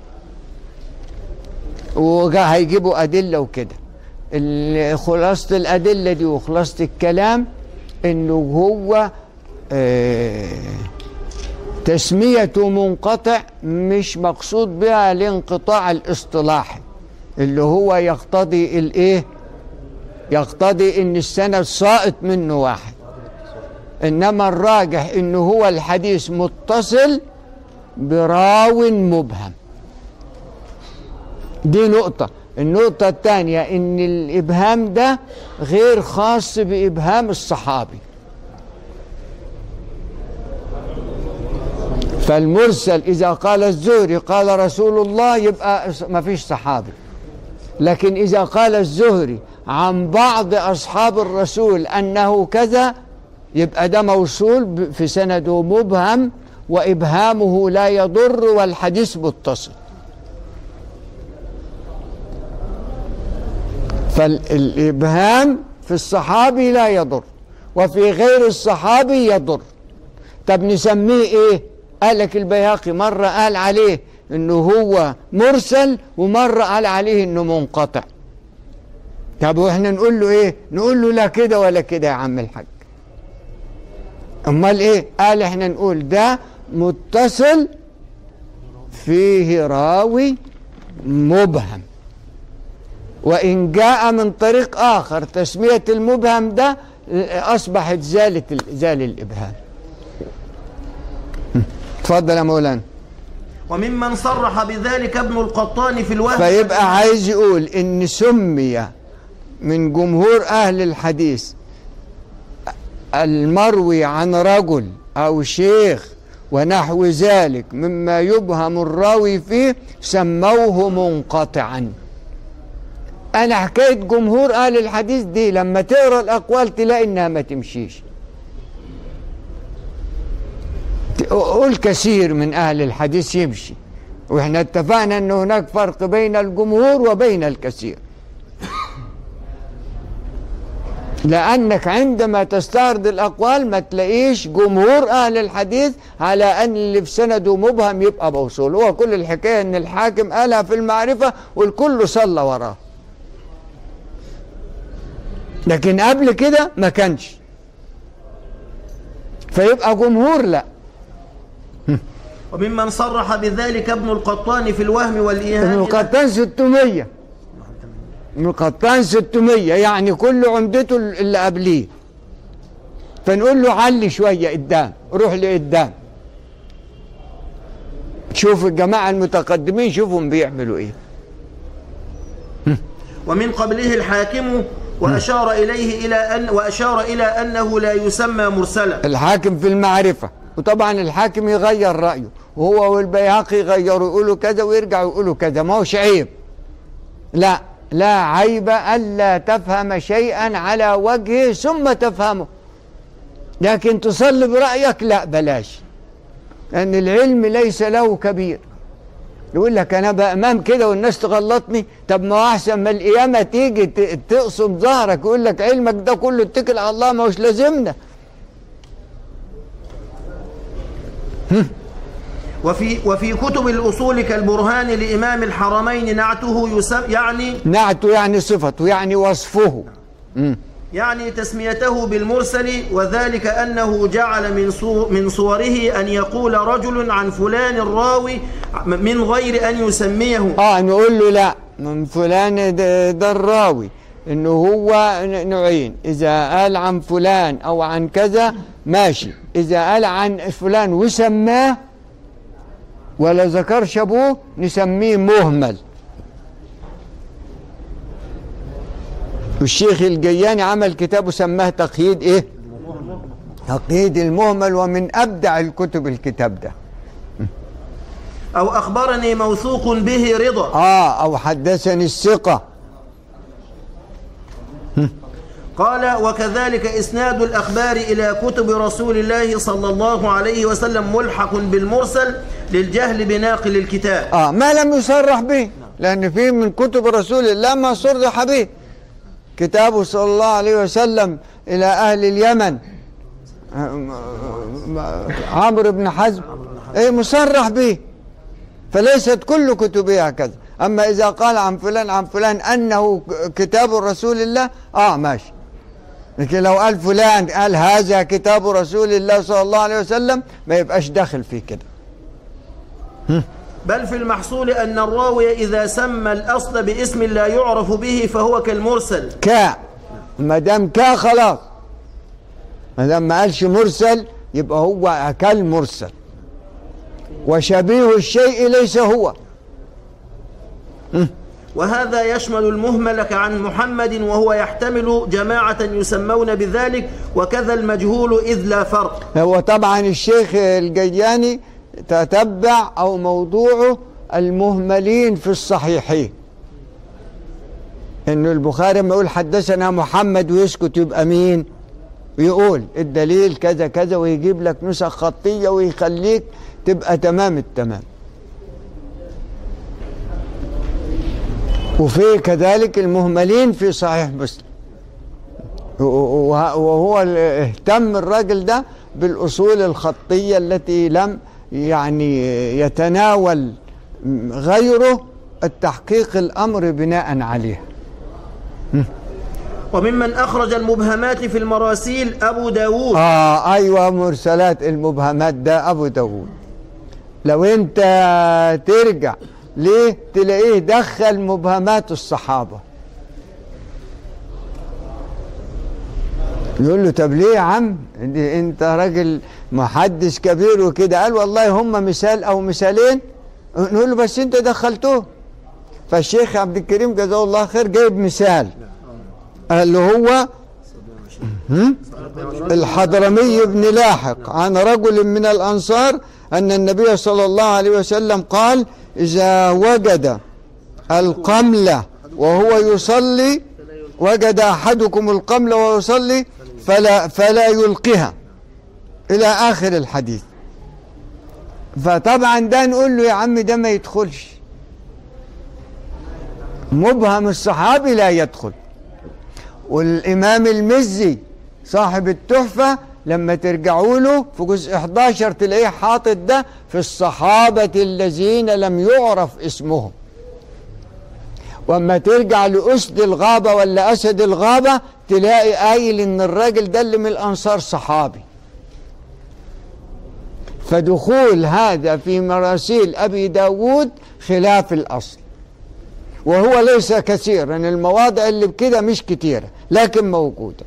وهيجيبوا ادله وكده ال- خلاصه الادله دي وخلاصه الكلام انه هو آه تسميته منقطع مش مقصود بها الانقطاع الاصطلاحي اللي هو يقتضي الايه يقتضي ان السند ساقط منه واحد انما الراجح انه هو الحديث متصل براو مبهم دي نقطة النقطة الثانية ان الابهام ده غير خاص بابهام الصحابي فالمرسل اذا قال الزهري قال رسول الله يبقى ما فيش صحابي لكن اذا قال الزهري عن بعض اصحاب الرسول انه كذا يبقى ده موصول ب- في سنده مبهم وابهامه لا يضر والحديث متصل فالابهام في الصحابي لا يضر وفي غير الصحابي يضر طب نسميه ايه قال لك البيهقي مرة قال عليه انه هو مرسل ومرة قال عليه انه منقطع طب واحنا نقول له ايه نقول له لا كده ولا كده يا عم الحاج امال ايه قال احنا نقول ده متصل فيه راوي مبهم وان جاء من طريق اخر تسميه المبهم ده اصبحت زالت ال- زال الابهام اتفضل يا مولانا وممن صرح بذلك ابن القطان في الوهم فيبقى عايز يقول ان سمي من جمهور اهل الحديث المروي عن رجل او شيخ ونحو ذلك مما يبهم الراوي فيه سموه منقطعا انا حكايه جمهور اهل الحديث دي لما تقرا الاقوال تلاقي انها ما تمشيش قول كثير من اهل الحديث يمشي واحنا اتفقنا ان هناك فرق بين الجمهور وبين الكثير لانك عندما تستعرض الاقوال ما تلاقيش جمهور اهل الحديث على ان اللي في سنده مبهم يبقى موصول هو كل الحكايه ان الحاكم قالها في المعرفه والكل صلى وراه لكن قبل كده ما كانش فيبقى جمهور لا وممن صرح بذلك ابن القطان في الوهم ابن والإيهام القطان 600 ابن القطان 600 يعني كل عمدته اللي قبليه فنقول له علي شويه قدام روح لقدام شوف الجماعة المتقدمين شوفهم بيعملوا ايه ومن قبله الحاكم وأشار إليه إلى أن وأشار إلى أنه لا يسمى مرسلا الحاكم في المعرفة وطبعا الحاكم يغير رأيه وهو والبيهقي يغيروا يقولوا كذا ويرجعوا يقولوا كذا ما هوش عيب لا لا عيب ألا تفهم شيئا على وجهه ثم تفهمه لكن تصلي برأيك لا بلاش لأن العلم ليس له كبير يقول لك أنا بأمام كده والناس تغلطني طب ما هو أحسن ما القيامة تيجي ت- تقسم ظهرك يقول لك علمك ده كله اتكل على الله ما هوش لازمنا وفي وفي كتب الأصول كالبرهان لإمام الحرمين نعته يسم يعني نعته يعني صفته يعني وصفه مم. يعني تسميته بالمرسل وذلك أنه جعل من صو- من صوره أن يقول رجل عن فلان الراوي من غير أن يسميه اه نقول له لا من فلان ده, ده الراوي انه هو ن- نوعين اذا قال عن فلان او عن كذا ماشي اذا قال عن فلان وسماه ولا ذكرش ابوه نسميه مهمل والشيخ الجياني عمل كتابه سماه تقييد ايه تقييد المهمل ومن ابدع الكتب الكتاب ده أو أخبرني موثوق به رضا اه او حدثني الثقه قال وكذلك إسناد الأخبار إلى كتب رسول الله صلى الله عليه وسلم ملحق بالمرسل للجهل بناقل الكتاب اه ما لم يصرح به لان في من كتب رسول الله ما صرح به كتابه صلى الله عليه وسلم الى اهل اليمن عمرو بن حزم اي مصرح به فليست كل كتبه هكذا اما اذا قال عن فلان عن فلان انه كتاب رسول الله اه ماشي لكن لو قال فلان قال هذا كتاب رسول الله صلى الله عليه وسلم ما يبقاش داخل فيه كده بل في المحصول أن الراوي إذا سمى الأصل باسم لا يعرف به فهو كالمرسل كا ما دام كا خلاص ما دام ما قالش مرسل يبقى هو كالمرسل وشبيه الشيء ليس هو وهذا يشمل المهمل كعن محمد وهو يحتمل جماعة يسمون بذلك وكذا المجهول إذ لا فرق هو طبعا الشيخ الجياني تتبع او موضوعه المهملين في الصحيحين انه البخاري ما يقول حدثنا محمد ويسكت يبقى مين ويقول الدليل كذا كذا ويجيب لك نسخ خطيه ويخليك تبقى تمام التمام وفي كذلك المهملين في صحيح مسلم و- و- وهو ال- اهتم الراجل ده بالأصول الخطية التي لم يعني يتناول غيره التحقيق الأمر بناء عليها وممن أخرج المبهمات في المراسيل أبو داود آه أيوة مرسلات المبهمات ده أبو داود لو أنت ترجع ليه تلاقيه دخل مبهمات الصحابة يقول له طب ليه يا عم دي انت راجل محدث كبير وكده قال والله هم مثال او مثالين نقول له بس انت دخلتوه فالشيخ عبد الكريم جزاه الله خير جايب مثال قال له هو هم؟ الحضرمي بن لاحق عن رجل من الأنصار أن النبي صلى الله عليه وسلم قال إذا وجد القملة وهو يصلي وجد أحدكم القملة وهو يصلي فلا, فلا يلقها إلى آخر الحديث فطبعا ده نقول له يا عم ده ما يدخلش مبهم الصحابي لا يدخل والإمام المزي صاحب التحفة لما ترجعوا له في جزء 11 تلاقيه حاطط ده في الصحابة الذين لم يعرف اسمهم واما ترجع لأسد الغابة ولا أسد الغابة تلاقي قايل إن الراجل ده اللي من الأنصار صحابي فدخول هذا في مراسيل أبي داود خلاف الأصل وهو ليس كثيرا المواضع اللي بكده مش كتيرة لكن موجودة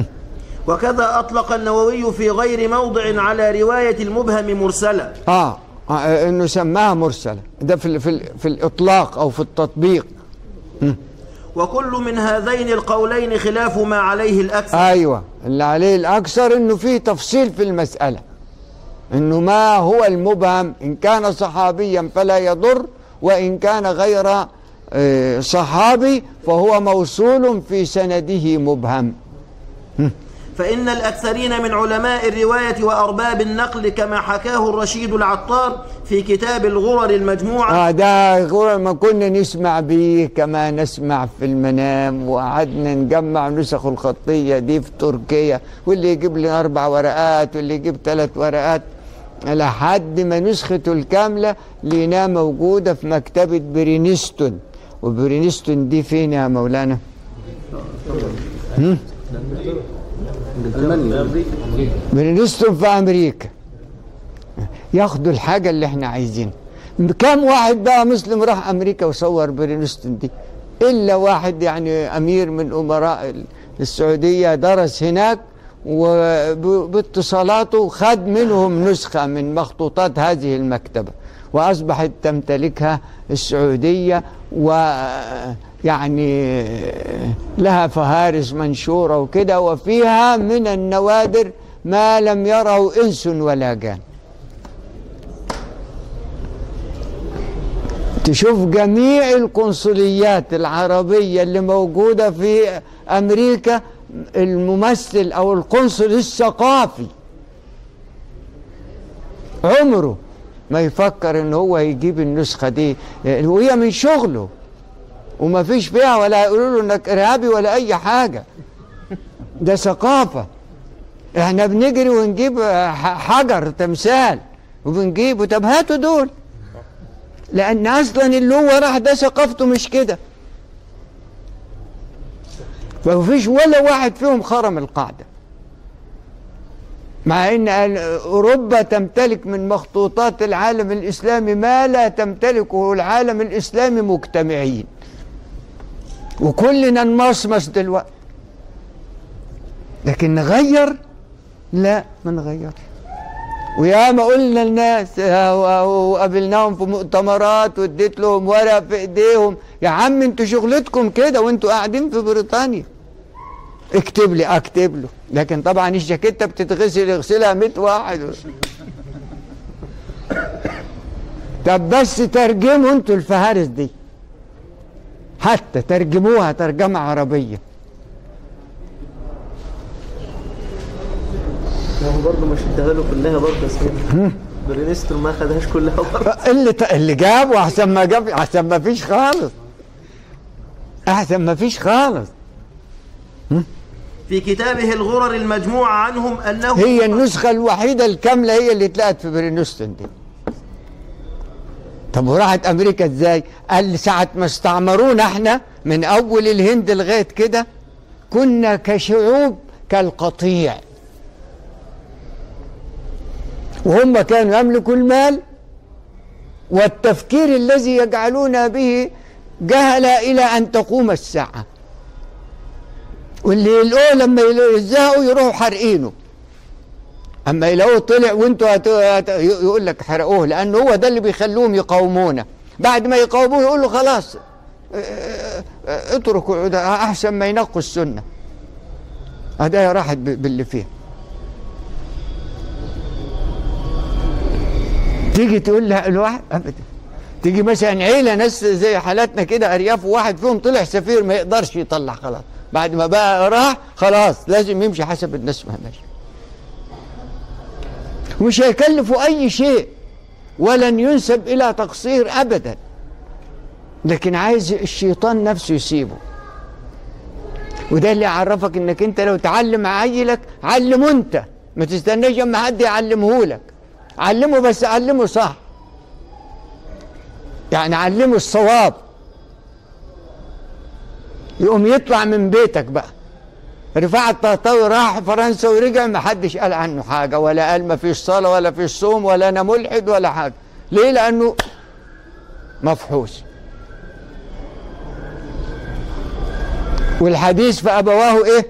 وكذا أطلق النووي في غير موضع على رواية المبهم مرسلة آه آه، انه سماها مرسله ده في ال- في ال- في الاطلاق او في التطبيق وكل من هذين القولين خلاف ما عليه الأكثر ايوه اللي عليه الاكثر انه في تفصيل في المساله انه ما هو المبهم ان كان صحابيا فلا يضر وان كان غير آه، صحابي فهو موصول في سنده مبهم فإن الأكثرين من علماء الرواية وأرباب النقل كما حكاه الرشيد العطار في كتاب الغرر المجموعة آه ده غير ما كنا نسمع به كما نسمع في المنام وقعدنا نجمع نسخ الخطية دي في تركيا واللي يجيب لي أربع ورقات واللي يجيب ثلاث ورقات لحد ما نسخته الكاملة لقيناها موجودة في مكتبة برينستون وبرينستون دي فين يا مولانا؟ برينستون في أمريكا ياخدوا الحاجة اللي احنا عايزينها كم واحد بقى مسلم راح أمريكا وصور برينستون دي إلا واحد يعني أمير من أمراء ال- السعودية درس هناك وباتصالاته خد منهم نسخة من مخطوطات هذه المكتبة وأصبحت تمتلكها السعودية ويعني لها فهارس منشورة وكده وفيها من النوادر ما لم يره إنس ولا جان تشوف جميع القنصليات العربية اللي موجودة في أمريكا الممثل أو القنصل الثقافي عمره ما يفكر ان هو يجيب النسخة دي وهي من شغله وما فيش فيها ولا يقولوا له انك ارهابي ولا اي حاجة ده ثقافة احنا بنجري ونجيب ح- حجر تمثال وبنجيبه طب هاتوا دول لان اصلا اللي هو راح ده ثقافته مش كده فمفيش ولا واحد فيهم خرم القاعده مع ان ال- اوروبا تمتلك من مخطوطات العالم الاسلامي ما لا تمتلكه العالم الاسلامي مجتمعين وكلنا نمصمص دلوقتي لكن نغير لا ما نغيرش ويا ما قلنا الناس وقابلناهم في مؤتمرات واديت لهم ورق في ايديهم يا عم انتوا شغلتكم كده وانتوا قاعدين في بريطانيا اكتب لي اكتب له لكن طبعا الجاكيته بتتغسل يغسلها 100 واحد طب بس ترجموا انتوا الفهارس دي حتى ترجموها ترجمه عربيه هو برضه مش اداها له كلها برضه يا سيدي برينستون ما خدهاش كلها برضه اللي ت... اللي جابه احسن ما جاب احسن ما فيش خالص احسن ما فيش خالص في كتابه الغرر المجموعة عنهم أنه هي النسخة الوحيدة الكاملة هي اللي اتلقت في برينستون دي طب وراحت أمريكا ازاي؟ قال ساعة ما استعمرونا احنا من أول الهند لغاية كده كنا كشعوب كالقطيع وهم كانوا يملكوا المال والتفكير الذي يجعلون به جهل إلى أن تقوم الساعة واللي يلقوه لما يزهقوا يروحوا حارقينه اما يلاقوه طلع وانتوا هت... هت... يقول لك حرقوه لانه هو ده اللي بيخلوهم يقاومونا بعد ما يقاوموه يقول له خلاص اه، اه، اه، اتركوا ده احسن ما ينقوا السنه هدايا راحت ب- باللي فيها تيجي تقول لها الواحد ابدا تيجي مثلا عيله ناس زي حالاتنا كده ارياف وواحد فيهم طلع سفير ما يقدرش يطلع خلاص بعد ما بقى راح خلاص لازم يمشي حسب الناس ما ماشي مش هيكلفوا اي شيء ولن ينسب الى تقصير ابدا لكن عايز الشيطان نفسه يسيبه وده اللي يعرفك انك انت لو تعلم عيلك علمه انت ما تستناش اما حد يعلمه لك علمه بس علمه صح يعني علمه الصواب يقوم يطلع من بيتك بقى رفاعة الطهطاوي راح فرنسا ورجع ما حدش قال عنه حاجة ولا قال ما فيش صلاة ولا فيش صوم ولا أنا ملحد ولا حاجة ليه لأنه مفحوص والحديث في أبواه إيه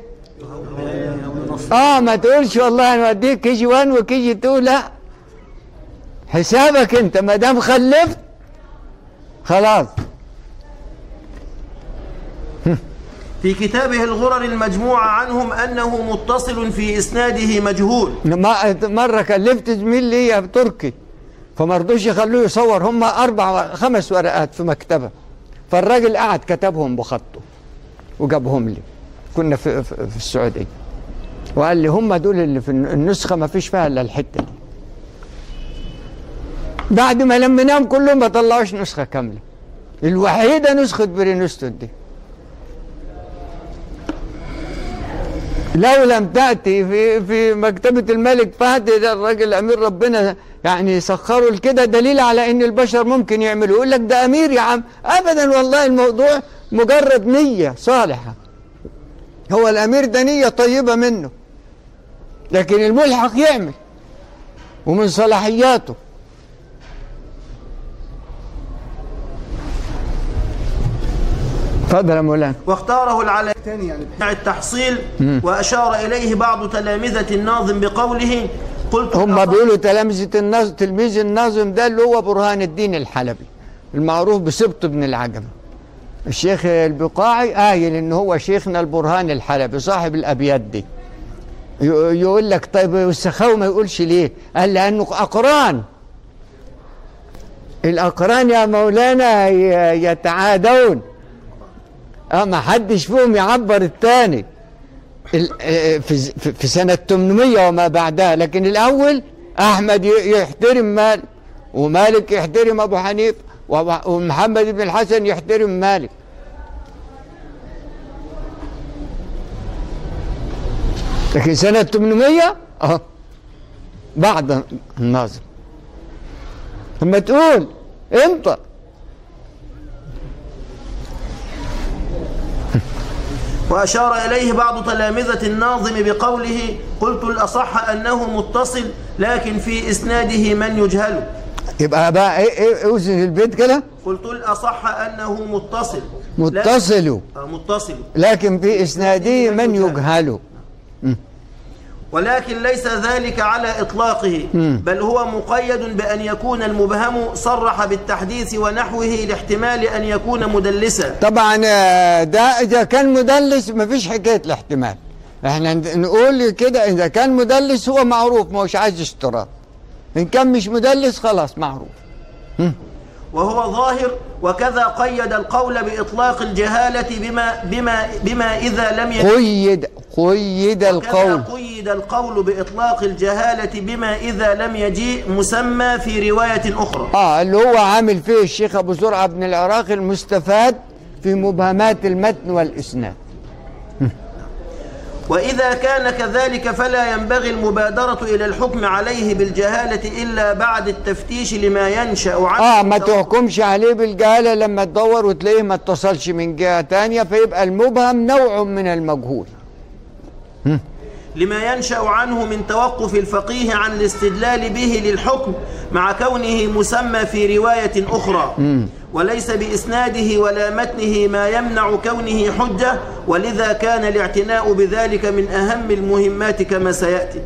آه ما تقولش والله أنا أديك كي جي 1 وكي جي 2 لا حسابك انت ما دام خلفت خلاص في كتابه الغرر المجموعة عنهم أنه متصل في إسناده مجهول ما مره كلفت زميل ليا تركي فما رضوش يخلوه يصور هم اربع خمس ورقات في مكتبه فالراجل قعد كتبهم بخطه وجابهم لي كنا في, في, في السعوديه وقال لي هم دول اللي في النسخه ما فيش فيها الا الحته دي بعد ما لميناهم كلهم ما طلعوش نسخه كامله الوحيده نسخه برينستون دي لو لم تأتي في في مكتبة الملك فهد ده الراجل أمير ربنا يعني سخره لكده دليل على إن البشر ممكن يعملوا يقول لك ده أمير يا عم أبدا والله الموضوع مجرد نية صالحة هو الأمير ده نية طيبة منه لكن الملحق يعمل ومن صلاحياته اتفضل يا مولانا واختاره العلي مع التحصيل وأشار إليه بعض تلامذة الناظم بقوله قلت هم الأصح- بيقولوا تلامذة الناظم تلميذ الناظم ده اللي هو برهان الدين الحلبي المعروف بسبط بن العجم الشيخ البقاعي قايل ان هو شيخنا البرهان الحلبي صاحب الابيات دي ي- يقول لك طيب والسخاوي ما يقولش ليه قال لانه اقران الاقران يا مولانا ي- يتعادون اه ما حدش فيهم يعبر الثاني ال- آه، في في- في سنة 800 وما بعدها لكن الأول أحمد ي- يحترم مالك ومالك يحترم أبو حنيفة وأبو- ومحمد بن الحسن يحترم مالك لكن سنة 800 اه بعد الناظم ثم تقول امتى وأشار إليه بعض تلامذة الناظم بقوله قلت الأصح أنه متصل لكن في إسناده من يجهل يبقى بقى ايه ايه اوزن البيت كده قلت الأصح أنه متصل متصل آه، متصل لكن في اسناده من يجهل ولكن ليس ذلك على إطلاقه بل هو مقيد بأن يكون المبهم صرح بالتحديث ونحوه لاحتمال أن يكون مدلسا طبعا آه، ده اذا كان مدلس ما فيش حكايه الاحتمال احنا ن- نقول كده اذا كان مدلس هو معروف ما هوش عايز اشتراط ان كان مش مدلس خلاص معروف وهو ظاهر وكذا قيد القول بإطلاق الجهالة بما بما بما إذا لم يكن قيد قيد كذا القول قيد القول بإطلاق الجهالة بما إذا لم يجيء مسمى في رواية أخرى اه اللي هو عامل فيه الشيخ ابو زرعه بن العراقي المستفاد في مبهمات المتن والاسناد وإذا كان كذلك فلا ينبغي المبادرة إلى الحكم عليه بالجهالة إلا بعد التفتيش لما ينشأ عنه اه ما تحكمش عليه بالجهاله لما تدور وتلاقيه ما اتصلش من جهه تانية فيبقى المبهم نوع من المجهول لما ينشأ عنه من توقف الفقيه عن الاستدلال به للحكم مع كونه مسمى في رواية أخرى وليس بإسناده ولا متنه ما يمنع كونه حجة ولذا كان الاعتناء بذلك من أهم المهمات كما سيأتي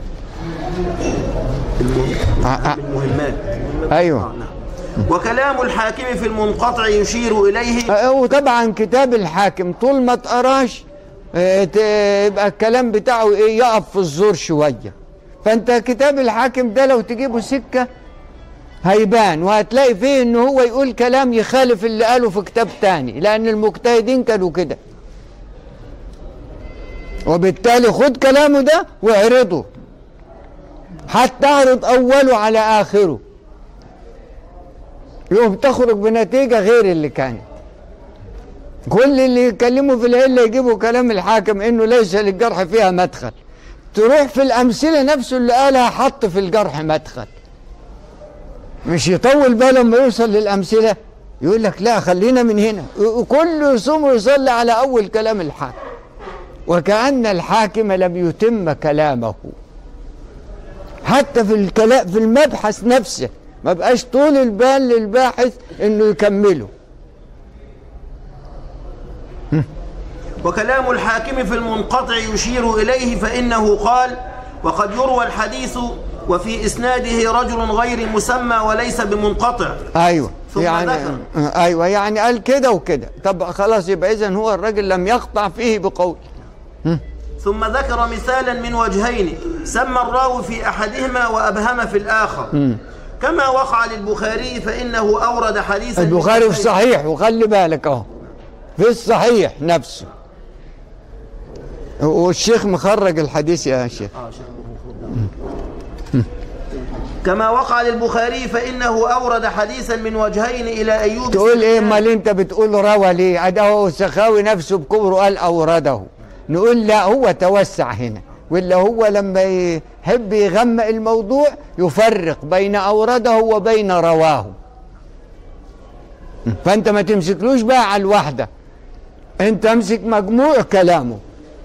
آه آه. المهمات ايوه وكلام الحاكم في المنقطع يشير إليه آه، وطبعا كتاب الحاكم طول ما تقراش آه، ت- يبقى الكلام بتاعه ايه يقف في الزور شويه فانت كتاب الحاكم ده لو تجيبه سكه هيبان وهتلاقي فيه ان هو يقول كلام يخالف اللي قاله في كتاب تاني لان المجتهدين كانوا كده وبالتالي خد كلامه ده واعرضه حتى اعرض اوله على اخره يقوم تخرج بنتيجه غير اللي كانت كل اللي يتكلموا في العله يجيبوا كلام الحاكم انه ليس للجرح فيها مدخل تروح في الامثله نفسه اللي قالها حط في الجرح مدخل مش يطول باله لما يوصل للامثله يقول لك لا خلينا من هنا وكل يصوم ويصلي على اول كلام الحاكم وكأن الحاكم لم يتم كلامه حتى في الكلام في المبحث نفسه ما بقاش طول البال للباحث انه يكمله وكلام الحاكم في المنقطع يشير إليه فإنه قال وقد يروى الحديث وفي إسناده رجل غير مسمى وليس بمنقطع ايوه ثم يعني ذكر. ايوه يعني قال كده وكده طب خلاص يبقى اذا هو الراجل لم يقطع فيه بقول ثم ذكر مثالا من وجهين سمى الراوي في أحدهما وأبهم في الآخر كما وقع للبخاري فإنه أورد حديثا من البخاري في وجهين. الصحيح وخلي بالك اهو في الصحيح نفسه والشيخ مخرج الحديث يا شيخ كما وقع للبخاري فإنه أورد حديثا من وجهين إلى أيوب تقول ايه السختياني. امال انت بتقول روى ليه ده هو السخاوي نفسه بكبره قال اورده نقول لا هو توسع هنا ولا هو لما يحب يغمق الموضوع يفرق بين اورده وبين رواه فانت ما تمسكلوش بقى على الواحده انت امسك مجموع كلامه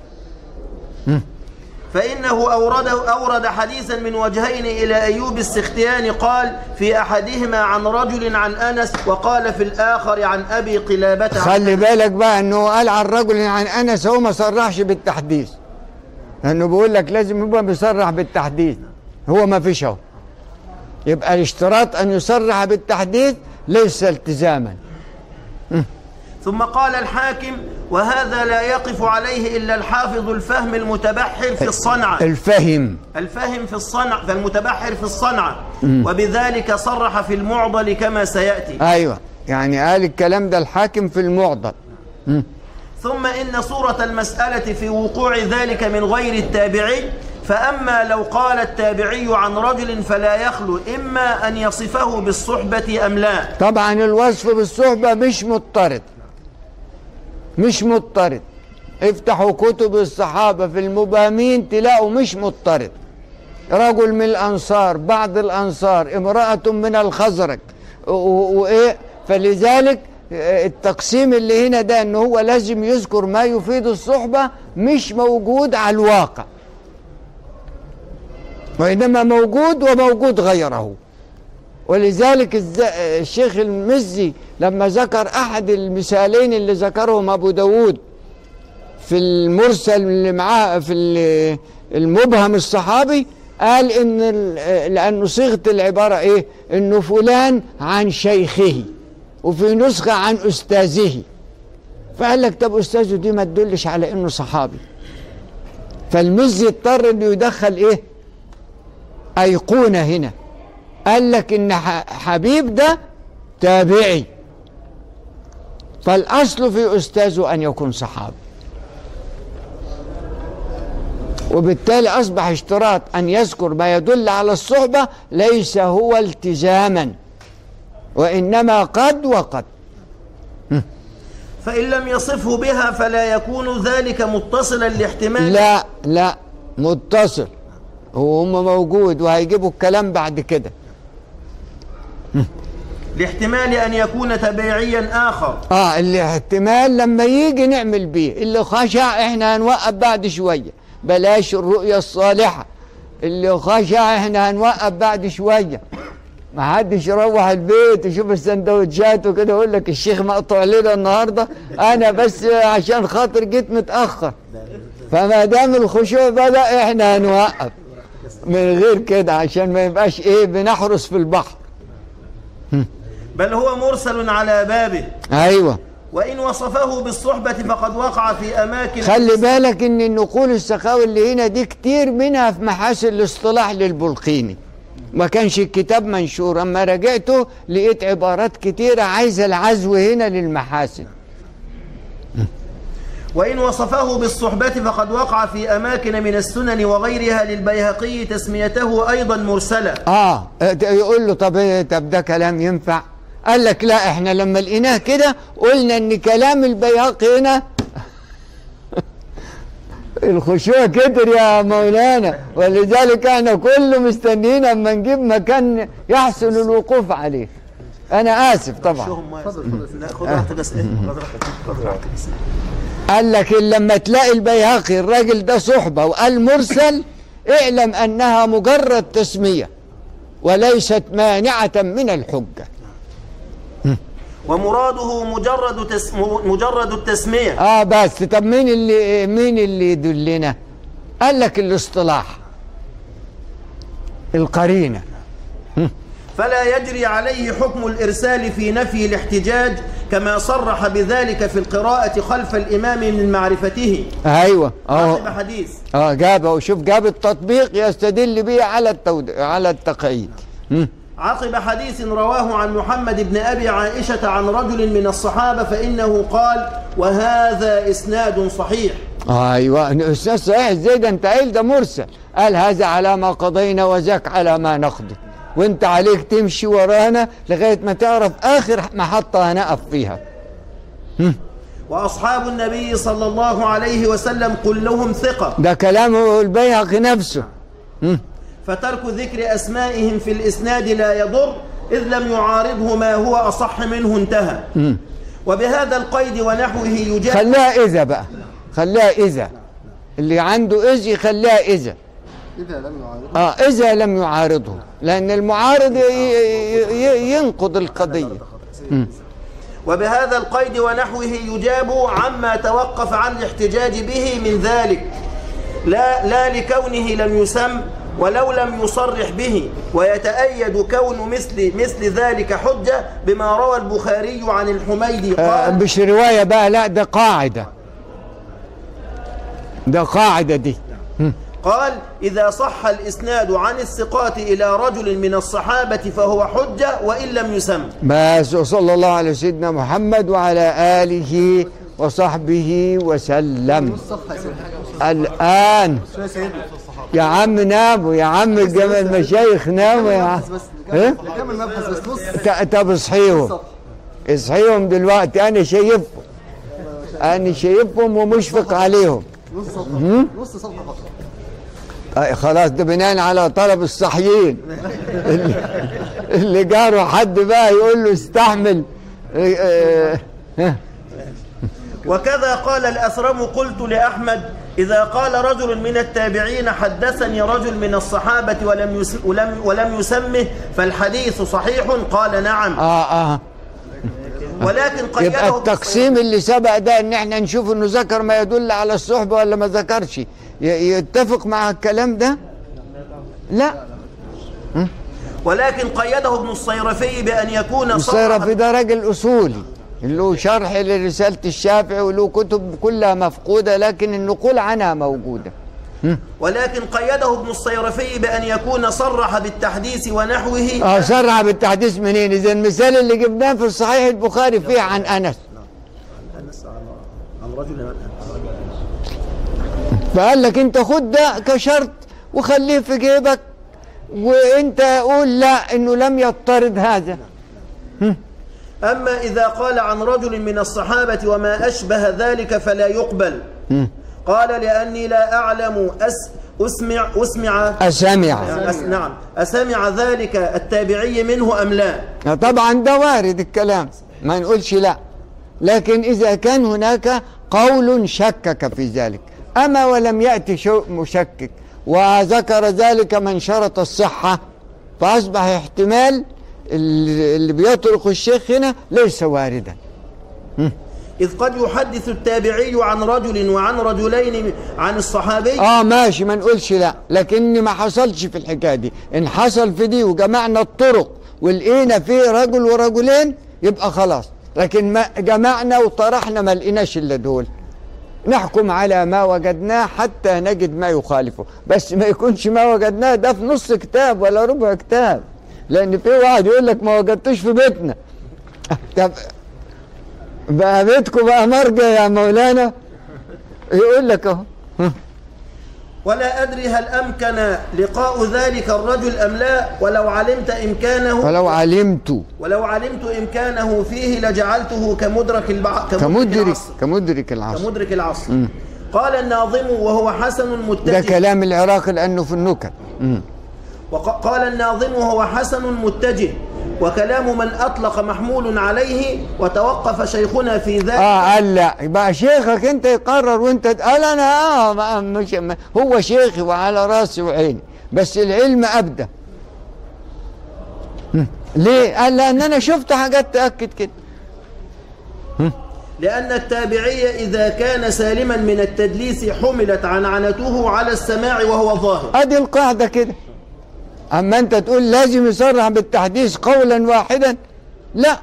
فإنه أورده أورد حديثا من وجهين إلى أيوب السختياني قال في أحدهما عن رجل عن أنس وقال في الآخر عن أبي قلابة عن خلي بالك بقى انه قال عن رجل عن انس هو ما صرحش بالتحديث لانه بيقول لك لازم يبقى بيصرح بالتحديث هو ما فيش اهو يبقى الاشتراط ان يصرح بالتحديث ليس التزاما ثم قال الحاكم وهذا لا يقف عليه إلا الحافظ الفهم المتبحر في الصنعة الفهم الفهم في الصنع فالمتبحر في الصنعة وبذلك صرح في المعضل كما سيأتي ايوه يعني قال الكلام ده الحاكم في المعضل ثم إن صورة المسألة في وقوع ذلك من غير التابعي فأما لو قال التابعي عن رجل فلا يخلو إما أن يصفه بالصحبة أم لا طبعا الوصف بالصحبة مش مضطرد مش مضطرد افتحوا كتب الصحابة في المبهمين تلاقوا مش مضطرد رجل من الأنصار بعض الأنصار امرأة من الخزرج و- و- وإيه فلذلك آه، التقسيم اللي هنا ده ان هو لازم يذكر ما يفيد الصحبة مش موجود على الواقع وإنما موجود وموجود غيره ولذلك الز- الشيخ المزي لما ذكر أحد المثالين اللي ذكرهم أبو داود في المرسل اللي معاه في ال- المبهم الصحابي قال ان ال- لانه صيغه العباره ايه انه فلان عن شيخه وفي نسخه عن استاذه فقال لك طب استاذه دي ما تدلش على انه صحابي فالمزي اضطر انه يدخل ايه ايقونه هنا قال لك ان ح- حبيب ده تابعي فالاصل في استاذه ان يكون صحابي وبالتالي أصبح اشتراط أن يذكر ما يدل على الصحبة ليس هو التزاما وإنما قد وقد فإن لم يصفه بها فلا يكون ذلك متصلا لاحتمال لا لا متصل هو هم موجود وهيجيبوا الكلام بعد كده لاحتمال أن يكون تبعيا آخر اه اللي احتمال لما يجي نعمل بيه اللي خشع احنا هنوقف بعد شوية بلاش الرؤية الصالحة اللي خشع احنا هنوقف بعد شوية ما حدش يروح البيت يشوف السندوتشات وكده يقول لك الشيخ مقطوع لنا النهارده انا بس عشان خاطر جيت متاخر فما دام الخشوع بدا احنا هنوقف من غير كده عشان ما يبقاش ايه بنحرس في البحر بل هو مرسل على بابه ايوه وإن وصفه بالصحبة فقد وقع في أماكن خلي بالك ان النقول السخاوي اللي هنا دي كتير منها في محاسن الاصطلاح للبلقيني ما كانش الكتاب منشور اما راجعته لقيت عبارات كتيرة عايزة العزو هنا للمحاسن وإن وصفه بالصحبة فقد وقع في أماكن من السنن وغيرها للبيهقي تسميته أيضا مرسلا اه يقول له طب إيه- طب ده كلام ينفع قال لك لا احنا لما لقيناه كده قلنا ان كلام البيهقي هنا الخشوع كتر يا مولانا ولذلك احنا كله مستنيين اما نجيب مكان يحسن الوقوف عليه انا اسف طبعا شوهم ما لا خذ راحتك بس إيه، خذ راحتك خذ راحتك بس. قال لك إن لما تلاقي البيهقي الراجل ده صحبة وقال مرسل اعلم أنها مجرد تسمية وليست مانعة من الحجة ومراده مجرد تس... مجرد التسمية اه بس طب مين اللي مين اللي يدلنا قال لك الاصطلاح القرينة فلا يجري عليه حكم الإرسال في نفي الاحتجاج كما صرح بذلك في القراءة خلف الإمام من معرفته أيوة أهو عقب حديث اه جابه وشوف جاب التطبيق يستدل به على التود... على التقييد مم. عقب حديث رواه عن محمد بن أبي عائشة عن رجل من الصحابة فإنه قال وهذا إسناد صحيح ايوه استاذ صحيح ازاي ده انت قايل ده مرسل قال هذا على ما قضينا وذاك على ما نقضي وانت عليك تمشي ورانا لغايه ما تعرف اخر محطه هنقف فيها وأصحاب النبي صلى الله عليه وسلم كلهم ثقة ده كلامه البيهقي نفسه فترك ذكر أسمائهم في الإسناد لا يضر إذ لم يعارضه ما هو أصح منه انتهى وبهذا القيد ونحوه يجاب خليها اذا بقى خليها اذا اللي عنده اذ يخليها اذا إذا لم يعارض اه اذا لم يعارضه لان المعارض ي- ي- ي- ينقض القضيه وبهذا القيد ونحوه يجاب عما توقف عن الاحتجاج به من ذلك لا, لا لكونه لم يسم ولو لم يصرح به ويتأيد كون مثل مثل ذلك حجة بما روى البخاري عن الحميدي آه قال مش روايه بقى لا ده قاعده ده قاعده دي قال إذا صح الإسناد عن الثقات إلى رجل من الصحابة فهو حجة وإن لم يسم بس وصلى الله على سيدنا محمد وعلى آله وصحبه وسلم الآن يا عم ناموا يا عم الجم- المشايخ ناموا يا عم بس إيه؟ نكمل مبحث بس نص ت- طب اصحيهم اصحيهم دلوقتي أنا شايفهم أنا شايفهم ومشفق عليهم نص صفحة نص صفحة فقط أي خلاص ده بناء على طلب الصحيين اللي, اللي جاره حد بقى يقول له استحمل إيه، إيه، ها. وكذا قال الأثرم قلت لأحمد إذا قال رجل من التابعين حدثني رجل من الصحابة ولم, يس ولم, ولم يسمه فالحديث صحيح قال نعم اه اه ولكن قيده يبقى التقسيم اللي سبق ده ان احنا نشوف انه ذكر ما يدل على الصحبه ولا ما ذكرش ي- يتفق مع الكلام ده لا ولكن قيده ابن الصيرفي بأن يكون الصيرفي صرح ده راجل اصولي له شرح لرساله الشافعي وله كتب كلها مفقوده لكن النقول عنها موجوده ولكن قيده ابن الصيرفي بأن يكون صرح بالتحديث ونحوه اه صرح بالتحديث منين اذا المثال اللي جبناه في الصحيح البخاري فيه عن انس عن رجل فقال لك انت خد ده كشرط وخليه في جيبك وانت قول لا انه لم يضطرد هذا أما إذا قال عن رجل من الصحابة وما أشبه ذلك فلا يقبل قال لأني لا أعلم أس أسمع أسمع أسمع أس نعم أسمع ذلك التابعي منه أم لا طبعا ده وارد الكلام ما نقولش لا لكن إذا كان هناك قول شكك في ذلك أما ولم يأتي شيء مشكك وذكر ذلك من شرط الصحة فأصبح احتمال اللي اللي بيطرق الشيخ هنا ليس واردا إذ قد يحدث التابعي عن رجل وعن رجلين عن الصحابي اه ماشي ما نقولش لا لكن ما حصلش في الحكايه دي ان حصل في دي وجمعنا الطرق ولقينا فيه رجل ورجلين يبقى خلاص لكن ما جمعنا وطرحنا ما لقيناش الا دول نحكم على ما وجدناه حتى نجد ما يخالفه بس ما يكونش ما وجدناه ده في نص كتاب ولا ربع كتاب لان في واحد يقول لك ما وجدتوش في بيتنا طب بقى بيتكم بقى مرجع يا مولانا يقول لك اهو ولا أدري هل أمكن لقاء ذلك الرجل أم لا ولو علمت إمكانه ولو علمت ولو علمت إمكانه فيه لجعلته كمدرك البع... كمدرك العصر كمدرك العصر كمدرك العصر قال الناظم وهو حسن ده متجه كلام العراق لانه في النكت مم. وقال الناظم وهو حسن متجه وكلام من أطلق محمول عليه وتوقف شيخنا في ذلك اه قال لا يبقى شيخك انت يقرر وانت قال انا اه ما مش ما هو شيخي وعلى راسي وعيني بس العلم ابدا مم. ليه؟ قال لان انا شفت حاجات تاكد كده لأن التابعي إذا كان سالما من التدليس حملت عنعنته على السماع وهو ظاهر ادي القاعده كده أما أنت تقول لازم يصرح بالتحديث قولا واحدا لا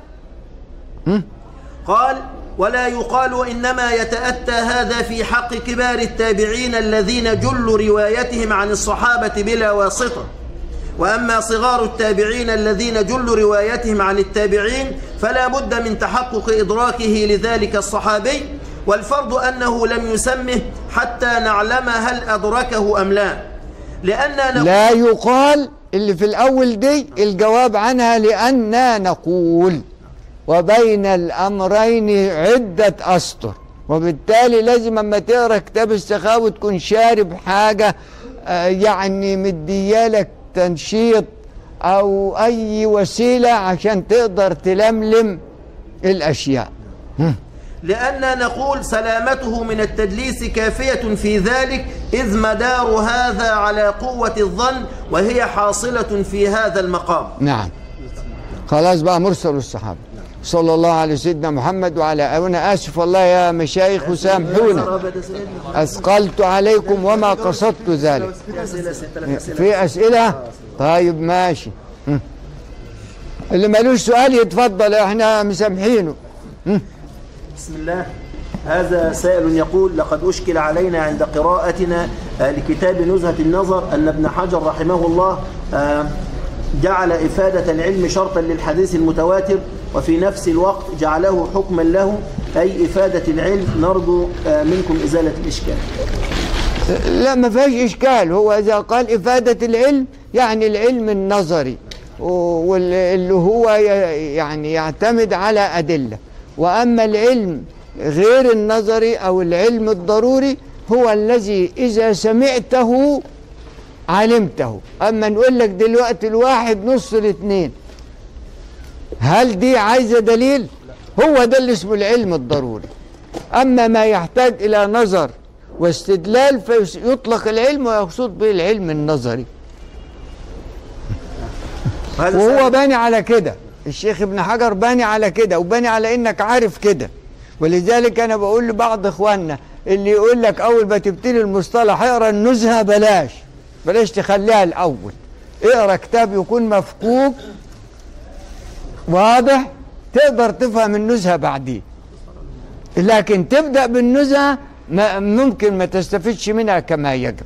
قال ولا يقال إنما يتأتى هذا في حق كبار التابعين الذين جل روايتهم عن الصحابة بلا واسطة وأما صغار التابعين الذين جل روايتهم عن التابعين فلا بد من تحقق إدراكه لذلك الصحابي والفرض أنه لم يسمه حتى نعلم هل أدركه أم لا لأننا نقول لا يقال اللي في الأول دي الجواب عنها لأننا نقول وبين الأمرين عدة أسطر وبالتالي لازم اما تقرا كتاب السخاوي تكون شارب حاجة آه، يعني مديالك تنشيط أو أي وسيلة عشان تقدر تلملم الأشياء لأننا نقول سلامته من التدليس كافية في ذلك إذ مدار هذا على قوة الظن وهي حاصلة في هذا المقام نعم خلاص بقى مرسل الصحابة صلى الله على سيدنا محمد وعلى أنا آسف والله يا مشايخ وسامحونا أثقلت عليكم وما قصدت ذلك في أسئلة طيب ماشي هم. اللي ملوش سؤال يتفضل احنا مسامحينه بسم الله هذا سائل يقول لقد أشكل علينا عند قراءتنا آه، لكتاب نزهة النظر أن ابن حجر رحمه الله آه، جعل إفادة العلم شرطا للحديث المتواتر وفي نفس الوقت جعله حكما له أي إفادة العلم نرجو آه، منكم إزالة الإشكال لا ما فيهاش إشكال هو إذا قال إفادة العلم يعني العلم النظري واللي هو ي- يعني يعتمد على أدلة وأما العلم غير النظري أو العلم الضروري هو الذي إذا سمعته علمته أما نقول لك دلوقتي الواحد نص الاثنين هل دي عايزة دليل هو ده اللي اسمه العلم الضروري أما ما يحتاج إلى نظر واستدلال فيطلق العلم ويقصد به العلم النظري وهذا وهو سائل- باني على كده الشيخ ابن حجر باني على كده وباني على انك عارف كده ولذلك انا بقول لبعض اخواننا اللي يقول لك اول ما تبتدي المصطلح اقرا النزهه بلاش بلاش تخليها الاول اقرا كتاب يكون مفكوك واضح تقدر تفهم النزهه بعدين لكن تبدا بالنزهه ما ممكن ما تستفدش منها كما يجب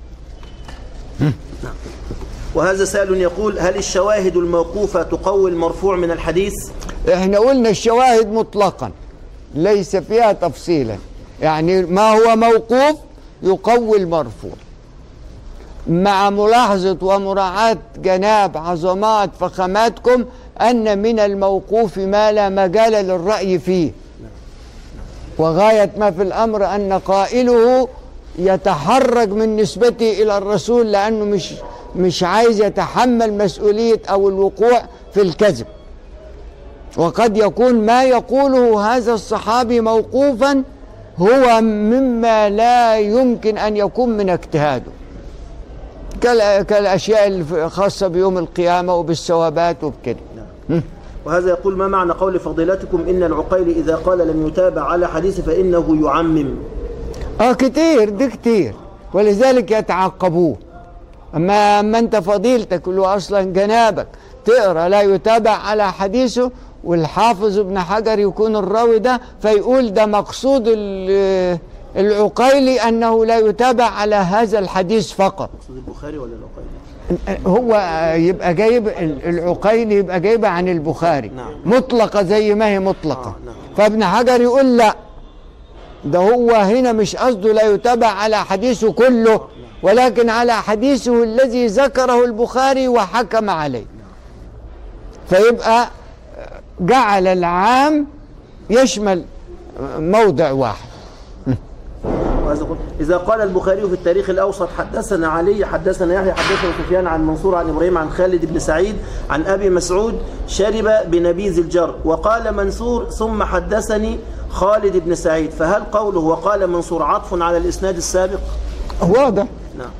وهذا سائل يقول هل الشواهد الموقوفة تقوي المرفوع من الحديث احنا قلنا الشواهد مطلقا ليس فيها تفصيلا يعني ما هو موقوف يقوي المرفوع مع ملاحظة ومراعاة جناب عظمات فخاماتكم أن من الموقوف ما لا مجال للرأي فيه وغاية ما في الأمر أن قائله يتحرج من نسبته إلى الرسول لأنه مش مش عايز يتحمل مسؤولية أو الوقوع في الكذب وقد يكون ما يقوله هذا الصحابي موقوفا هو مما لا يمكن أن يكون من اجتهاده كال- كالأشياء الخاصة بيوم القيامة وبالثوابات وبكده وهذا يقول ما معنى قول فضيلتكم إن العقيل إذا قال لم يتابع على حديث فإنه يعمم اه كتير دي كتير ولذلك يتعقبوه اما اما انت فضيلتك اللي هو اصلا جنابك تقرا لا يتابع على حديثه والحافظ ابن حجر يكون الراوي ده فيقول ده مقصود ال- العقيلي انه لا يتابع على هذا الحديث فقط مقصود البخاري ولا العقيل هو يبقى جايب ال- العقيلي يبقى جايبها عن البخاري نعم. مطلقة زي ما هي مطلقة آه، نعم. فابن حجر يقول لا ده هو هنا مش قصده لا يتابع على حديثه كله ولكن على حديثه الذي ذكره البخاري وحكم عليه فيبقى جعل العام يشمل موضع واحد وهذا يقول إذا قال البخاري في التاريخ الأوسط حدثنا علي حدثنا يحيى حدثنا سفيان عن منصور عن إبراهيم عن خالد بن سعيد عن أبي مسعود شرب بنبيذ الجر وقال منصور ثم حدثني خالد بن سعيد فهل قوله وقال منصور عطف على الإسناد السابق واضح نعم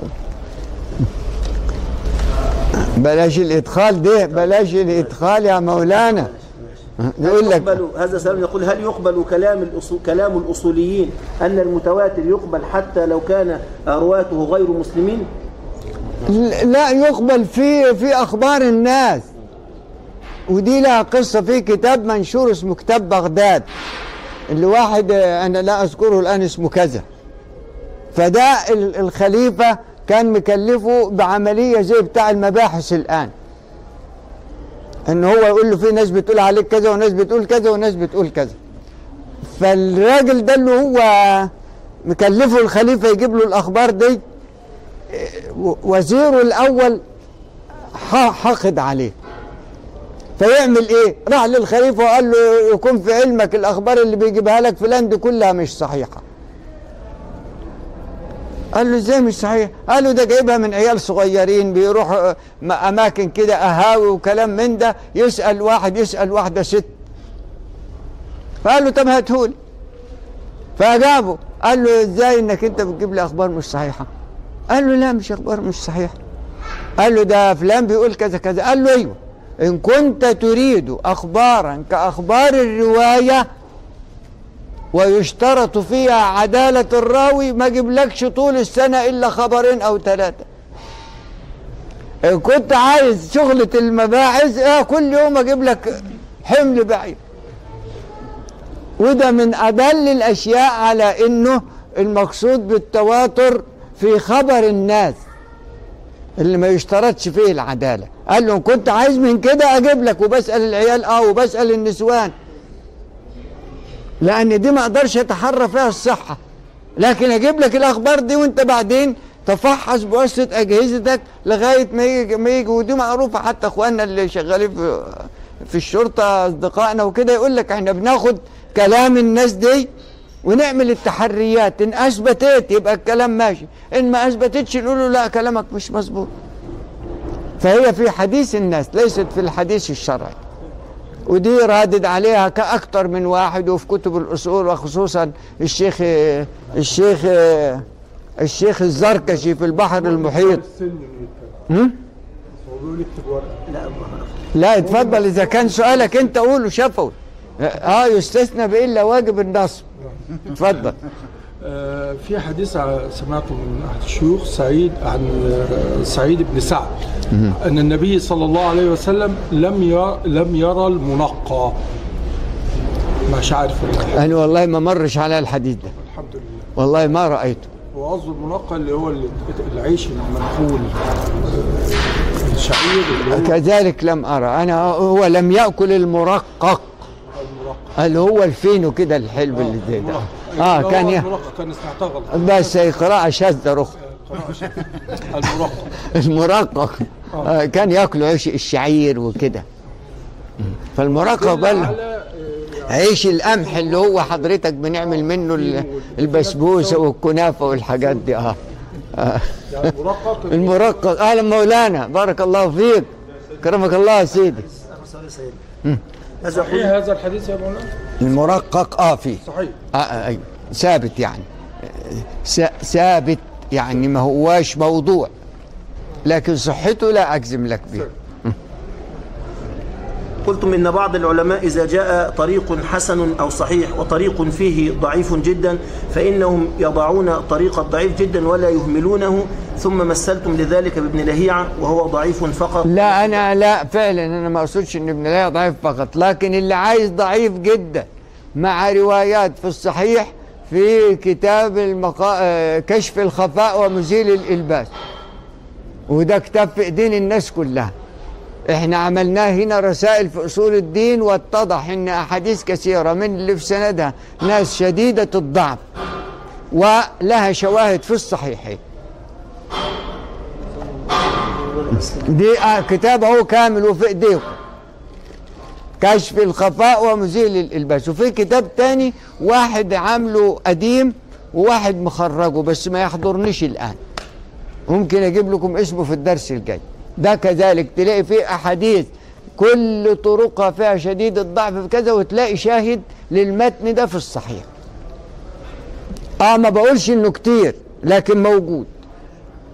بلاش الادخال ده بلاش الادخال يا مولانا يقول لك يقبل هذا سؤال يقول هل يقبل كلام الأصول كلام الأصوليين أن المتواتر يقبل حتى لو كان رواته غير مسلمين لا يقبل في في اخبار الناس ودي لها قصه في كتاب منشور اسمه كتاب بغداد اللي واحد آه، انا لا اذكره الان اسمه كذا فده ال- الخليفه كان مكلفه بعمليه زي بتاع المباحث الان ان هو يقول له في ناس بتقول عليك كذا وناس بتقول كذا وناس بتقول كذا فالراجل ده اللي هو مكلفه الخليفه يجيب له الاخبار دي و- وزيره الاول ح- حقد عليه فيعمل ايه راح للخليفه وقال له يكون في علمك الاخبار اللي بيجيبها لك فلان دي كلها مش صحيحه قال له ازاي مش صحيح قال له ده جايبها من عيال صغيرين بيروحوا آه، م- اماكن كده اهاوي وكلام من ده يسال واحد يسال واحده ست فقال له طب هاتهولي فجابه قال له ازاي انك انت بتجيب لي اخبار مش صحيحه قال له لا مش اخبار مش صحيحه قال له ده فلان بيقول كذا كذا قال له ايوه ان كنت تريد اخبارا كاخبار الروايه ويشترط فيها عدالة الراوي ما جيبلكش طول السنة إلا خبرين أو ثلاثة إن كنت عايز شغلة المباحث آه كل يوم أجيب لك حمل بعيد وده من أدل الأشياء على إنه المقصود بالتواتر في خبر الناس اللي ما يشترطش فيه العدالة قال له إن كنت عايز من كده أجيب لك وبسأل العيال آه وبسأل النسوان لان دي ما اقدرش اتحرى فيها الصحه لكن اجيب لك الاخبار دي وانت بعدين تفحص بواسطه اجهزتك لغايه ما يجي ما يجي ودي معروفه حتى اخواننا اللي شغالين في في الشرطه اصدقائنا وكده يقول لك احنا بناخد كلام الناس دي ونعمل التحريات ان اثبتت يبقى الكلام ماشي ان ما اثبتتش نقول له لا كلامك مش مظبوط فهي في حديث الناس ليست في الحديث الشرعي ودي رادد عليها كأكثر من واحد وفي كتب الأصول وخصوصا الشيخ الشيخ الشيخ الزركشي في البحر المحيط هم؟ لا اتفضل إذا كان سؤالك أنت قوله شفوي اه يستثنى بإلا واجب النصب اتفضل آه، في حديث ع- سمعته من أحد الشيوخ سعيد عن آه، سعيد بن سعد أن النبي صلى الله عليه وسلم لم يرى لم يرى المنقى مش عارف الحديث. أنا والله ما مرش على الحديث ده الحمد لله والله ما رأيته وقصده المنقى اللي هو اللي- العيش المنخول آه، الشعير اللي هو كذلك لم أرى أنا هو لم يأكل المرقق المرقى اللي هو الفينو كده الحلو اللي زي ده اه لو كان هو ي... المرقى كان سمعتها غلط بس قراءة شاذة رخ قراءة شاذة. المرقى المرقق آه كان ياكلوا عيش الشعير وكده فالمرقق بل على آه، عيش القمح اللي هو حضرتك بنعمل منه ال- البسبوسه والكنافه والحاجات دي اه يعني المرقق المرقق اهلا مولانا بارك الله فيك كرمك الله يا سيدي هذا يقول ايه هذا الحديث يا مولانا؟ المرقق اه فيه صحيح آه آه أيوة. ثابت يعني س- ثابت يعني ما هواش موضوع لكن صحته لا اجزم لك به قلتم إن بعض العلماء إذا جاء طريق حسن أو صحيح وطريق فيه ضعيف جدا فإنهم يضعون طريق الضعيف جدا ولا يهملونه ثم مثلتم لذلك بابن لهيعة وهو ضعيف فقط لا انا لا فعلا انا ما اقصدش ان ابن لهيعة ضعيف فقط لكن اللي عايز ضعيف جدا مع روايات في الصحيح في كتاب المقا... آه، كشف الخفاء ومزيل الالباس وده كتاب في ايدين الناس كلها احنا عملناه هنا رسائل في اصول الدين واتضح ان احاديث كثيره من اللي في سندها ناس شديده الضعف ولها شواهد في الصحيحين دي آه كتاب اهو كامل وفي ايديكم كشف الخفاء ومزيل الالباس وفي كتاب تاني واحد عامله قديم وواحد مخرجه بس ما يحضرنيش الان ممكن اجيب لكم اسمه في الدرس الجاي ده كذلك تلاقي فيه احاديث كل طرقها فيها شديد الضعف في كذا وتلاقي شاهد للمتن ده في الصحيح اه ما بقولش انه كتير لكن موجود